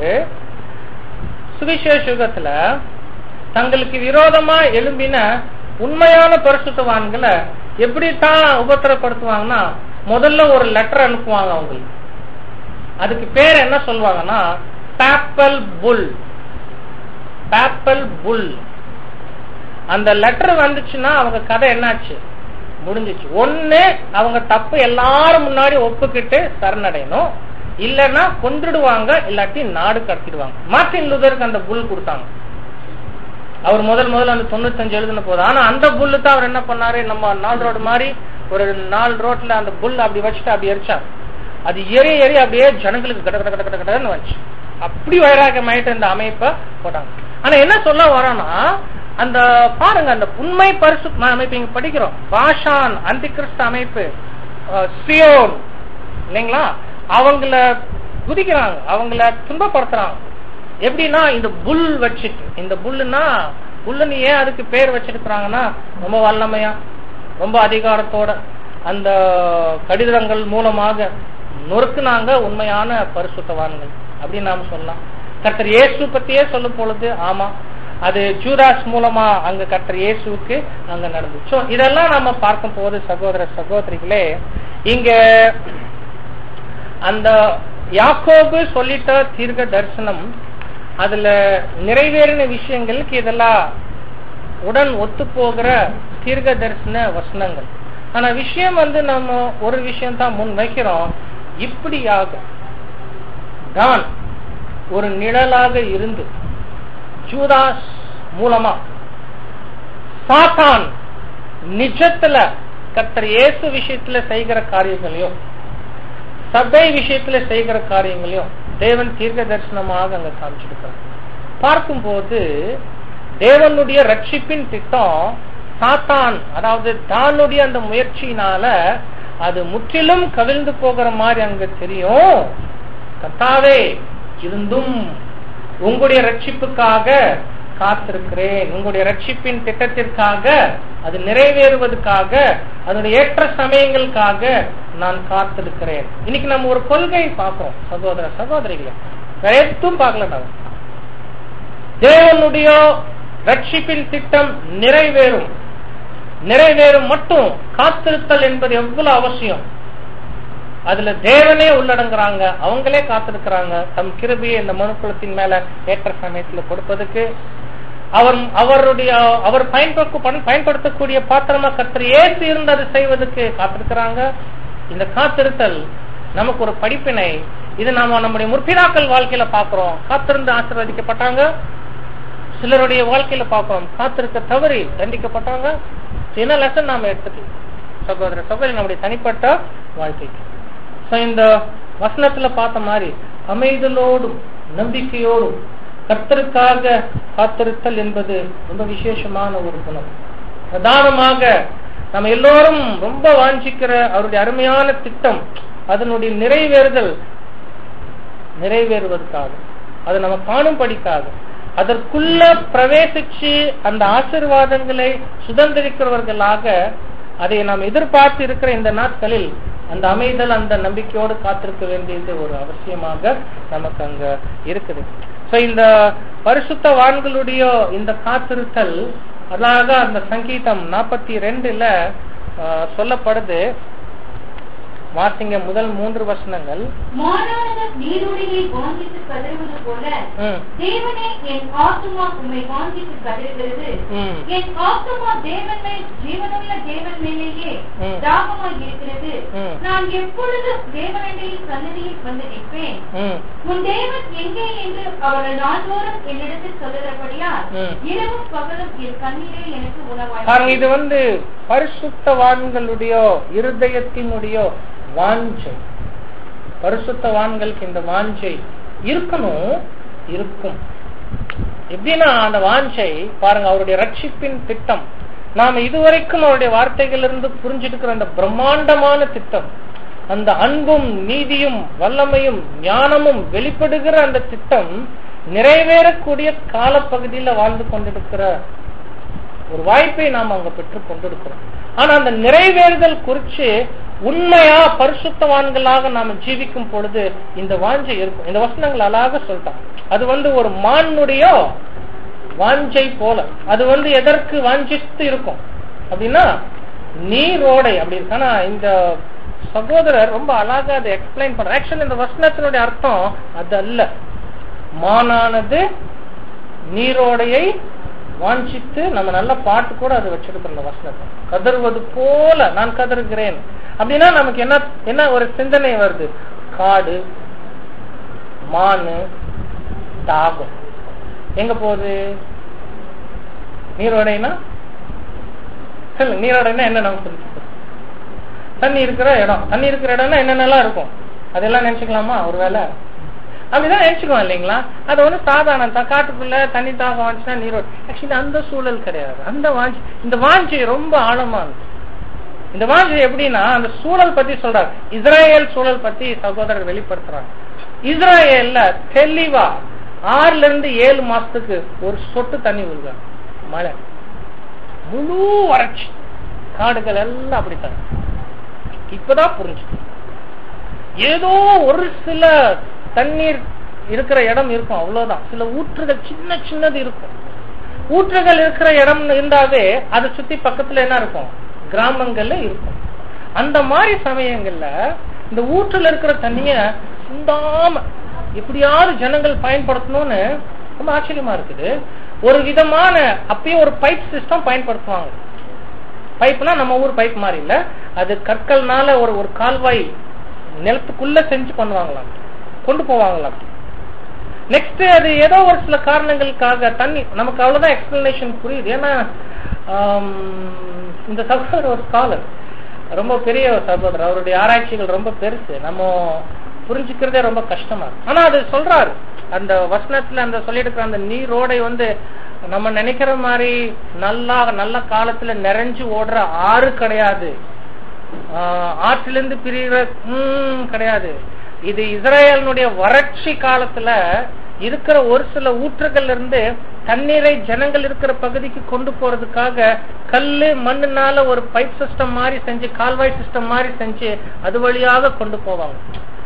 சுவிசேஷ யுகத்துல தங்களுக்கு விரோதமா எழும்பின உண்மையான பரிசுத்தவான்களை எப்படித்தான் உபத்திரப்படுத்துவாங்கன்னா முதல்ல ஒரு லெட்டர் அனுப்புவாங்க அவங்களுக்கு அதுக்கு பேர் என்ன சொல்லுவாங்கன்னா பேப்பல் புல் பேப்பல் புல் அந்த லெட்டர் வந்துச்சுன்னா அவங்க கதை என்னாச்சு முடிஞ்சிச்சு ஒண்ணு அவங்க தப்பு எல்லாரும் முன்னாடி ஒப்புக்கிட்டு சரணடையணும் இல்லைன்னா கொன்றுடுவாங்க இல்லாட்டி நாடு கடத்திடுவாங்க மார்ட்டின் லூதருக்கு அந்த புல் கொடுத்தாங்க அவர் முதல் முதல்ல அந்த தொண்ணூத்தஞ்சு எழுதின போது ஆனா அந்த புல்லு தான் அவர் என்ன பண்ணாரு நம்ம நாலு ரோடு மாதிரி ஒரு நாலு ரோட்ல அந்த புல் அப்படி வச்சுட்டு அப்படி எரிச்சார் அது எரி எரி அப்படியே ஜனங்களுக்கு கட கட கட கட கடன்னு வந்துச்சு அப்படி வைராகமாயிட்டு இந்த அமைப்பை போட்டாங்க ஆனா என்ன சொல்ல வரோம்னா அந்த பாருங்க அந்த உண்மை பரிசு அமைப்பு இங்க படிக்கிறோம் பாஷான் அந்திகிறிஸ்து அமைப்பு அஹ், சியோன் இல்லைங்களா அவங்கள குதிக்கிறாங்க அவங்கள துன்பப்படுத்துறாங்க எப்படின்னா இந்த புல் வச்சுட்டு இந்த புல்லுன்னா புல்லுன்னு ஏன் அதுக்கு பேர் வச்சிருக்கிறாங்கன்னா ரொம்ப வல்லமையா ரொம்ப அதிகாரத்தோட அந்த கடிதங்கள் மூலமாக நொறுக்குனாங்க உண்மையான பரிசுத்தவான்கள் அப்படின்னு நாம சொல்லலாம் கர்த்தர் இயேசு பத்தியே சொல்லும் பொழுது ஆமா அது ஜூதாஸ் மூலமா அங்க கர்த்தர் இயேசுவுக்கு அங்க நடந்துச்சு So, இதெல்லாம் நாம பார்க்கும் போது சகோதர சகோதரிகளே இங்க அந்த யாக்கோபு சொல்லிட்ட தீர்க்க தரிசனம் அதுல நிறைவேறின விஷயங்களுக்கு இதெல்லாம் உடன் ஒத்து போகிற தீர்க்க தரிசன வசனங்கள் ஆனா விஷயம் வந்து நம்ம ஒரு விஷயம் தான் முன் வைக்கிறோம் இப்படியாக தான் ஒரு நிழலாக இருந்து ஜூதாஸ் மூலமா சாத்தான் நிஜத்துல கர்த்தர் இயேசு விஷயத்துல செய்கிற காரியங்களையும் சபை விஷயத்துல செய்கிற காரியங்களையும் தேவன் தீர்க்க தரிசனமாக அங்க காமிச்சிருக்கிறார் பார்க்கும்போது தேவனுடைய ரட்சிப்பின் திட்டம் சாத்தான் அதாவது தானுடைய அந்த முயற்சியினால அது முற்றிலும் கவிழ்ந்து போகிற மாதிரி அங்க தெரியும் கத்தாவே இருந்தும் உங்களுடைய ரட்சிப்புக்காக காத்திருக்கிறேன் உங்களுடைய ரட்சிப்பின் திட்டத்திற்காக அது நிறைவேறுவதற்காக அதனுடைய ஏற்ற சமயங்களுக்காக நான் காத்திருக்கிறேன் இன்னைக்கு நம்ம ஒரு கொள்கை பார்க்கிறோம் சகோதர சகோதரிகளை வேற எதுவும் பார்க்கல நம்ம தேவனுடைய ரட்சிப்பின் திட்டம் நிறைவேறும் நிறைவேறும் மட்டும் காத்திருத்தல் என்பது எவ்வளவு அவசியம் அதுல தேவனே உள்ளடங்குறாங்க அவங்களே காத்திருக்கிறாங்க தம் கிருபியை இந்த மனுக்குலத்தின் மேல ஏற்ற சமயத்துல கொடுப்பதுக்கு அவர் அவருடைய அவர் பயன்படுத்த பயன்படுத்தக்கூடிய பாத்திரமா கத்திர ஏற்று இருந்து அதை செய்வதற்கு காத்திருக்கிறாங்க இந்த காத்திருத்தல் நமக்கு ஒரு படிப்பினை இது நாம நம்முடைய முற்பிதாக்கள் வாழ்க்கையில பாக்குறோம் காத்திருந்து ஆசீர்வதிக்கப்பட்டாங்க சிலருடைய வாழ்க்கையில பார்க்கிறோம் காத்திருக்க தவறி தண்டிக்கப்பட்டாங்க என்ன லெசன் நாம எடுத்துக்கலாம் சகோதர சகோதரி நம்முடைய தனிப்பட்ட வாழ்க்கைக்கு So, இந்த வசனத்துல பார்த்த மாதிரி அமைதலோடும் நம்பிக்கையோடும் கர்த்தருக்காக காத்திருத்தல் என்பது ரொம்ப விசேஷமான ஒரு குணம் பிரதானமாக நம்ம எல்லோரும் ரொம்ப வாஞ்சிக்கிற அவருடைய அருமையான திட்டம் அதனுடைய நிறைவேறுதல் நிறைவேறுவதற்காக அதை நம்ம காணும்படிக்காக அதற்குள்ள பிரவேசிச்சு அந்த ஆசிர்வாதங்களை சுதந்திரிக்கிறவர்களாக அதை நாம் எதிர்பார்த்து இருக்கிற இந்த நாட்களில் அந்த அமைதல் அந்த நம்பிக்கையோடு காத்திருக்க வேண்டியது ஒரு அவசியமாக நமக்கு அங்க இருக்குது சோ இந்த பரிசுத்தவான்களுடைய இந்த காத்திருத்தல் அதாக அந்த சங்கீதம் நாற்பத்தி ரெண்டுல சொல்லப்படுது வாசிங்க முதல் மூன்று வசனங்கள் மானானத நீருடையை வாஞ்சித்து கதறுவது போல ம், தேவனே என் ஆத்துமா உம்மை வாஞ்சித்து கதறுகிறது ம், என் ஆத்துமா தேவன் மேல் ஜீவனுள்ள தேவன் மேலேயே ம். தாகமாய் இருக்கிறது ம். நான் எப்பொழுது தேவனுடைய சன்னதியில் வந்து நிற்பேன் ம், உன் தேவன் எங்கே என்று அவர்கள் நாள்தோறும் என்னிடத்தில் சொல்லுகிறபடியால் ம். இரவும் பகலும் என் கண்ணீரே எனக்கு உணவாய் பாருங்க இது வந்து பரிசுத்தவான்களுடைய இருதயத்தினுடைய வாஞ்சை பரிசுத்தவான்களுக்கு இந்த வாஞ்சை இருக்கணும் இருக்கும் எப்படின்னா அந்த வாஞ்சை பாருங்க அவருடைய ரட்சிப்பின் திட்டம் நாம இதுவரைக்கும் அவருடைய வார்த்தைகளிலிருந்து புரிஞ்சிருக்கிற அந்த பிரம்மாண்டமான திட்டம் அந்த அன்பும் நீதியும் வல்லமையும் ஞானமும் வெளிப்படுகிற அந்த திட்டம் நிறைவேறக்கூடிய காலப்பகுதியில வாழ்ந்து கொண்டிருக்கிற ஒரு வாய்ப்பை நாம் அங்க பெற்றுக் கொண்டிருக்கிறோம் ஆனா அந்த நிறைவேறுதல் குறிச்சு உண்மையா பரிசுத்தவான்களாக நாம ஜீவிக்கும் பொழுது இந்த வாஞ்சை இருக்கும் இந்த வசனங்கள் அழகாக சொல்லிட்டான் அது வந்து ஒரு மானுடைய வாஞ்சை போல அது வந்து எதற்கு வாஞ்சித்து இருக்கும் அப்படின்னா நீரோடை அப்படி இருக்கு ஆனா இந்த சகோதரர் ரொம்ப அழகா அதை எக்ஸ்பிளைன் பண்ற ஆக்சுவலி இந்த வசனத்தினுடைய அர்த்தம் அது அல்ல மானானது நீரோடையை வாஞ்சித்து நம்ம நல்ல பாட்டு கூட அதை வச்சிருக்கோம் இந்த வசனத்தை கதறுவது போல நான் கதறுகிறேன் அப்படின்னா நமக்கு என்ன என்ன ஒரு சிந்தனை வருது காடு மானு தாகம் எங்க போகுது நீரோடைனா சொல்லுங்க நீரோடைனா என்ன நமக்கு புரிஞ்சுக்கணும் தண்ணி இருக்கிற இடம் தண்ணி இருக்கிற இடம்னா என்னென்னலாம் இருக்கும் அதெல்லாம் நினைச்சுக்கலாமா ஒருவேளை அப்படிதான் நினைச்சுக்குவோம் இல்லைங்களா அது வந்து சாதாரணம் தான் காட்டுக்குள்ள தண்ணி தாகம் வந்துச்சுன்னா நீரோடு ஆக்சுவலி அந்த சூழல் கிடையாது அந்த வாஞ்சி இந்த வாஞ்சி ரொம்ப ஆழமானது இந்த வாஞ்சி எப்படின்னா அந்த சூழல் பத்தி சொல்றாரு இஸ்ராயேல் சூழல் பத்தி சகோதரர் வெளிப்படுத்துறாங்க இஸ்ராயேல்ல தெளிவா ஆறுல இருந்து ஏழு மாசத்துக்கு ஒரு சொட்டு தண்ணி விழுகாது மழை முழு வறட்சி காடுகள் எல்லாம் அப்படித்தான் இப்பதான் புரிஞ்சு ஏதோ ஒரு சில தண்ணீர் இருக்கிற இடம் இருக்கும் அவ்வளவுதான் சில ஊற்றுகள் சின்ன சின்னது இருக்கும் ஊற்றுகள் இருக்கிற இடம் இருந்தாவே அதை சுத்தி பக்கத்துல என்ன இருக்கும் கிராமங்கள்ல இருக்கும் அந்த மாதிரி சமயங்கள்ல இந்த ஊற்றுல இருக்கிற தண்ணிய சிந்தாம எப்படியாவது ஜனங்கள் பயன்படுத்தணும்னு ரொம்ப ஆச்சரியமா இருக்குது ஒரு விதமான அப்பயும் ஒரு பைப் சிஸ்டம் பயன்படுத்துவாங்க பைப்னா நம்ம ஊர் பைப் மாதிரி இல்ல அது கற்கள்னால ஒரு ஒரு கால்வாய் நிலத்துக்குள்ள செஞ்சு பண்ணுவாங்களாம் கொண்டு போவாங்களாம் நெக்ஸ்ட் அது ஏதோ ஒரு சில காரணங்களுக்காக தண்ணி நமக்கு அவ்வளவுதான் எக்ஸ்பிளனேஷன் புரியுது ஏன்னா ஆம், இந்த சகோதரர் ஒரு ஸ்காலர் ரொம்ப பெரிய ஒரு சகோதரர் அவருடைய ஆராய்ச்சிகள் ரொம்ப பெருசு நம்ம புரிஞ்சுக்கிறதே ரொம்ப கஷ்டமா இருக்கு ஆனா அது சொல்றாரு அந்த வசனத்துல அந்த சொல்லியிருக்கிற அந்த நீரோடை வந்து நம்ம நினைக்கிற மாதிரி நல்லா நல்ல காலத்துல நிறைஞ்சு ஓடுற ஆறு கிடையாது ஆஹ் ஆற்றிலிருந்து பிரிகிற ம், கிடையாது இது இஸ்ரேலினுடைய வறட்சி காலத்துல இருக்கிற ஒரு சில ஊற்றுகள்ல இருந்து தண்ணீரை ஜனங்கள் இருக்கிற பகுதிக்கு கொண்டு போறதுக்காக கல்லு மண்ணுனால ஒரு பைப் சிஸ்டம் மாதிரி செஞ்சு கால்வாய் சிஸ்டம் மாதிரி செஞ்சு அது வழியாக கொண்டு போவாங்க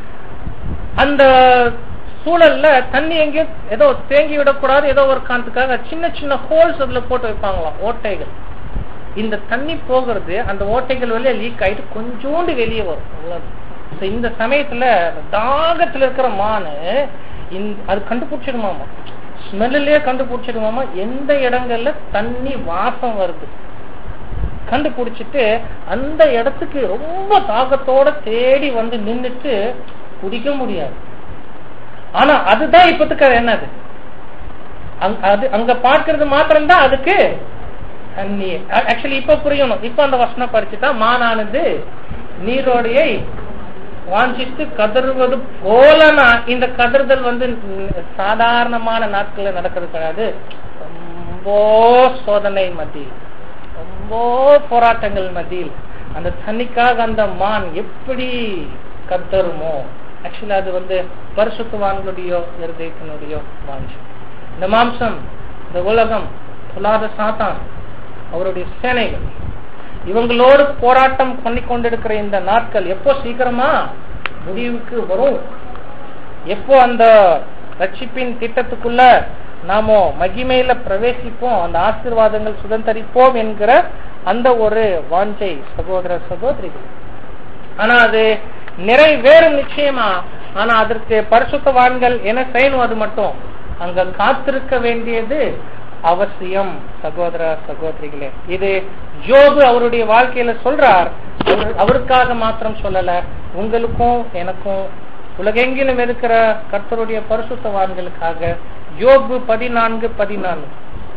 அந்த சூழல்ல தண்ணி எங்கேயும் ஏதோ தேங்கி விடக்கூடாது ஏதோ ஒரு காரணத்துக்காக சின்ன சின்ன ஹோல்ஸ் அதுல போட்டு வைப்பாங்களாம் ஓட்டைகள் இந்த தண்ணி போகிறது அந்த ஓட்டைகள் வழியா லீக் ஆயிட்டு கொஞ்சோண்டு வெளியே வரும் அவ்வளவுதான். So, இந்த சமயத்துல தாகத்துல இருக்கிற மானு இந்த- அது கண்டுபிடிச்சிடுமாமா ஸ்மெல்லிலேயே கண்டுபிடிச்சிடுமாமா எந்த இடங்கள்ல தண்ணி வாசம் வருது கண்டுபிடிச்சிட்டு அந்த இடத்துக்கு ரொம்ப தாகத்தோட தேடி வந்து நின்னுட்டு குடிக்க முடியாது ஆனா அதுதான் இப்பத்துக்கு அது என்னது அங்க- அது அங்க பார்க்கிறது மாத்திரம் தான் அதுக்கு தண்ணி ஆக்சுவலி இப்ப புரியணும் இப்ப அந்த வசனம் படிச்சுட்டா மானானது நீரோடையை வாஞ்சித்து கதறுவது போலனா இந்த கதறுதல் வந்து ம், சாதாரணமான நாட்கள்ல நடக்கிறது கிடையாது ரொம்ப சோதனை மத்தி ரொம்ப ரொம்ப போராட்டங்கள் மத்தியில் அந்த தண்ணிக்காக அந்த மான் எப்படி கத்தருமோ ஆக்சுவலா அது வந்து பரிசுத்தவான்களுடைய இருதயத்தினுடைய வாஞ்சம் இந்த மாம்சம் இந்த உலகம் பொல்லாத சாத்தான் அவருடைய சேனைகள் இவங்களோடு போராட்டம் பண்ணி கொண்டிருக்கிற இந்த நாட்கள் எப்போ சீக்கிரமா முடிவுக்கு வரும் எப்போ அந்த ரட்சிப்பின் திட்டத்துக்குள்ள நாம மகிமையில பிரவேசிப்போம் அந்த ஆசீர்வாதங்கள் சுதந்திரிப்போம் என்கிற அந்த ஒரு வாஞ்சை சகோதர சகோதரிகள் ஆனா அது நிறைவேறும் நிச்சயமா ஆனா அதற்கு பரிசுத்தவான்கள் என்ன செய்யணும் அது மட்டும் அங்க காத்திருக்க வேண்டியது அவசியம் சகோதர சகோதரிகளே இது ஜோபு அவருடைய வாழ்க்கையில சொல்றார் அவர்- அவருக்காக மாத்திரம் சொல்லல உங்களுக்கும் எனக்கும் உலகெங்கிலும் இருக்கிற கர்த்தருடைய பரிசுத்தவான்களுக்காக யோபு பதினான்கு பதினான்கு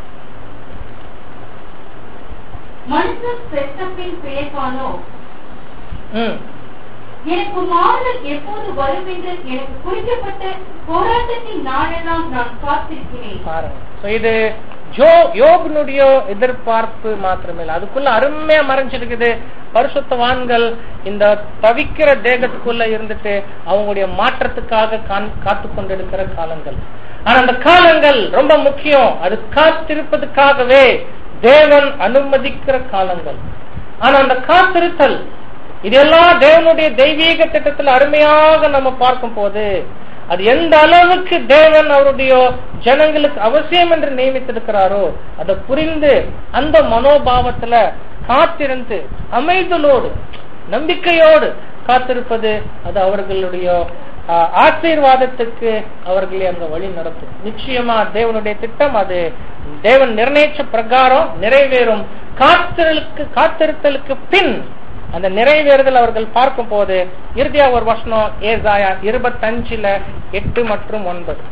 மனுஷன் செத்த பின் பிழைப்பானோ ம் எனக்கு மாறுதல் எப்போது வரும் என்று எனக்கு குறிக்கப்பட்ட போராட்டத்தின் நாளெல்லாம் நான் காத்திருக்கிறேன் பாருங்க So இது ஜோ யோபனுடைய எதிர்பார்ப்பு மாத்திரமில்லை அதுக்குள்ள அருமையா மறைஞ்சிருக்குது பரிசுத்தவான்கள் இந்த தவிக்கிற தேகத்துக்குள்ள இருந்துட்டு அவங்களுடைய மாற்றத்துக்காக கான்- காத்து கொண்டிருக்கிற காலங்கள் ஆனா அந்த காலங்கள் ரொம்ப முக்கியம் அது காத்திருப்பதுக்காகவே தேவன் அனுமதிக்கிற காலங்கள் ஆனா அந்த காத்திருத்தல் இதெல்லாம் தேவனுடைய தெய்வீக திட்டத்தில் அருமையாக நம்ம பார்க்கும் போது அது எந்த அளவுக்கு தேவன் அவருடைய ஜனங்களுக்கு அவசியம் என்று நியமித்திருக்கிறாரோ அதை புரிந்து அந்த மனோபாவத்துல காத்திருந்து அமைதலோடு நம்பிக்கையோடு காத்திருப்பது அது அவர்களுடைய ஆ, ஆசீர்வாதத்துக்கு அவர்களை அங்க வழி நடத்தும் நிச்சயமா தேவனுடைய திட்டம் அது தேவன் நிர்ணயிச்ச பிரகாரம் நிறைவேறும் காத்திரலுக்கு காத்திருத்தலுக்கு பின் அந்த நிறைவேறுதல் அவர்கள் பார்க்கும் போது இறுதியா ஒரு வசனம் ஏசாயா இருபத்தஞ்சுல எட்டு மற்றும் ஒன்பது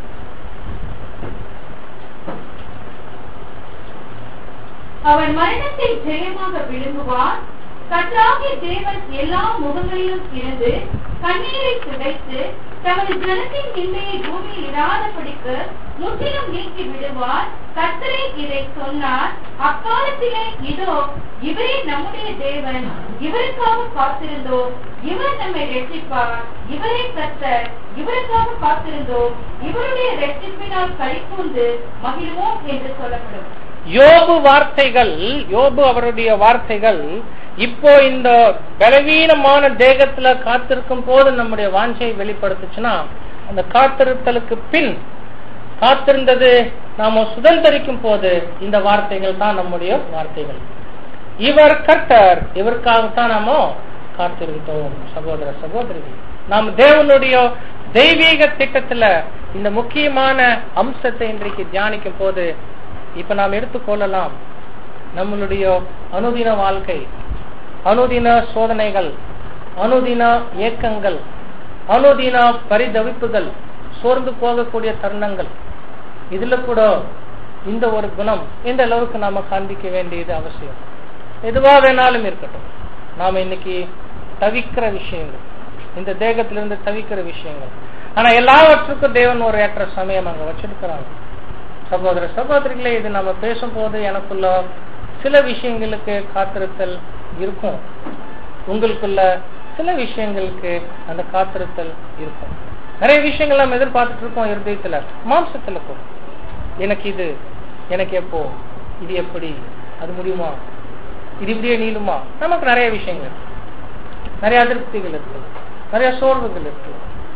அவன் மரணத்தை ஜெயமாக விழுங்குவான் கர்த்தராகிய தேவன் எல்லா முகங்களிலும் இருந்து கண்ணீரை துடைத்து தமது ஜனத்தின் நிந்தையை பூமியில் இராதபடிக்கு முற்றிலும் நீக்கி விடுவார் கர்த்தரே இதை சொன்னார் அக்காலத்திலே இதோ இவரே நம்முடைய தேவன் இவருக்காக காத்திருந்தோம் இவர் நம்மை ரட்சிப்பார் இவரே கர்த்தர் இவருக்காக காத்திருந்தோம் இவருடைய ரட்சிப்பினால் களிக்கூர்ந்து மகிழ்வோம் என்று சொல்லப்படும் யோபு வார்த்தைகள் யோபு அவருடைய வார்த்தைகள் இப்போ இந்த பலவீனமான தேகத்துல காத்திருக்கும் போது நம்முடைய வாஞ்சையை வெளிப்படுத்துச்சுன்னா அந்த காத்திருத்தலுக்கு பின் காத்திருந்தது நாம சுதந்திரிக்கும் போது இந்த வார்த்தைகள் தான் நம்முடைய வார்த்தைகள் இவர் கர்த்தர் இவருக்காகத்தான் நாம காத்திருந்தோம் சகோதர சகோதரிகள் நாம் தேவனுடைய தெய்வீக திட்டத்துல இந்த முக்கியமான அம்சத்தை இன்றைக்கு தியானிக்கும் போது இப்ப நாம் எடுத்துக்கொள்ளலாம் நம்மளுடைய அனுதின வாழ்க்கை அனுதின சோதனைகள் அனுதின ஏக்கங்கள் அனுதின பரிதவிப்புகள் சோர்ந்து போகக்கூடிய தருணங்கள் இதுல கூட இந்த ஒரு குணம் எந்த அளவுக்கு நாம காண்பிக்க வேண்டியது அவசியம் எதுவா வேணாலும் இருக்கட்டும் நாம இன்னைக்கு தவிக்கிற விஷயங்கள் இந்த தேகத்திலிருந்து தவிக்கிற விஷயங்கள் ஆனா எல்லாவற்றுக்கும் தேவன் ஒரு ஏற்ற சமயம் அங்க வச்சிருக்கிறாங்க சகோதர சகோதரிகளே இது நம்ம பேசும்போது எனக்குள்ள சில விஷயங்களுக்கு காத்திருத்தல் இருக்கும் உங்களுக்குள்ள சில விஷயங்களுக்கு அந்த காத்திருத்தல் இருக்கும் நிறைய விஷயங்கள் நம்ம எதிர்பார்த்துட்டு இருக்கோம் இருதயத்துல மாம்சத்துல கூட எனக்கு இது எனக்கு எப்போ இது எப்படி அது முடியுமா இது இப்படியே நீளுமா நமக்கு நிறைய விஷயங்கள் இருக்கு. நிறைய அதிருப்திகள் இருக்கு நிறைய சோர்வுகள் இருக்கு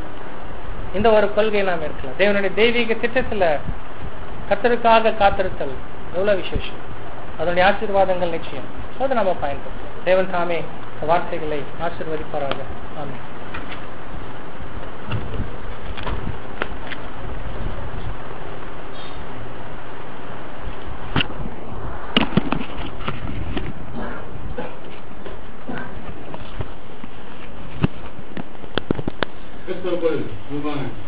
இந்த ஒரு கொள்கை நாம் இருக்கலாம் தேவனுடைய தெய்வீக திட்டத்துல கத்தருக்காக காத்திருத்தல் எவ்வளவு விசேஷம் அதனுடைய ஆசீர்வாதங்கள் நிச்சயம் So அதை நம்ம பயன்படுத்தலாம் தேவன் தாமே இந்த வார்த்தைகளை ஆசீர்வதிப்பாராக ஆமென் கிறிஸ்துவுக்குள் அன்பான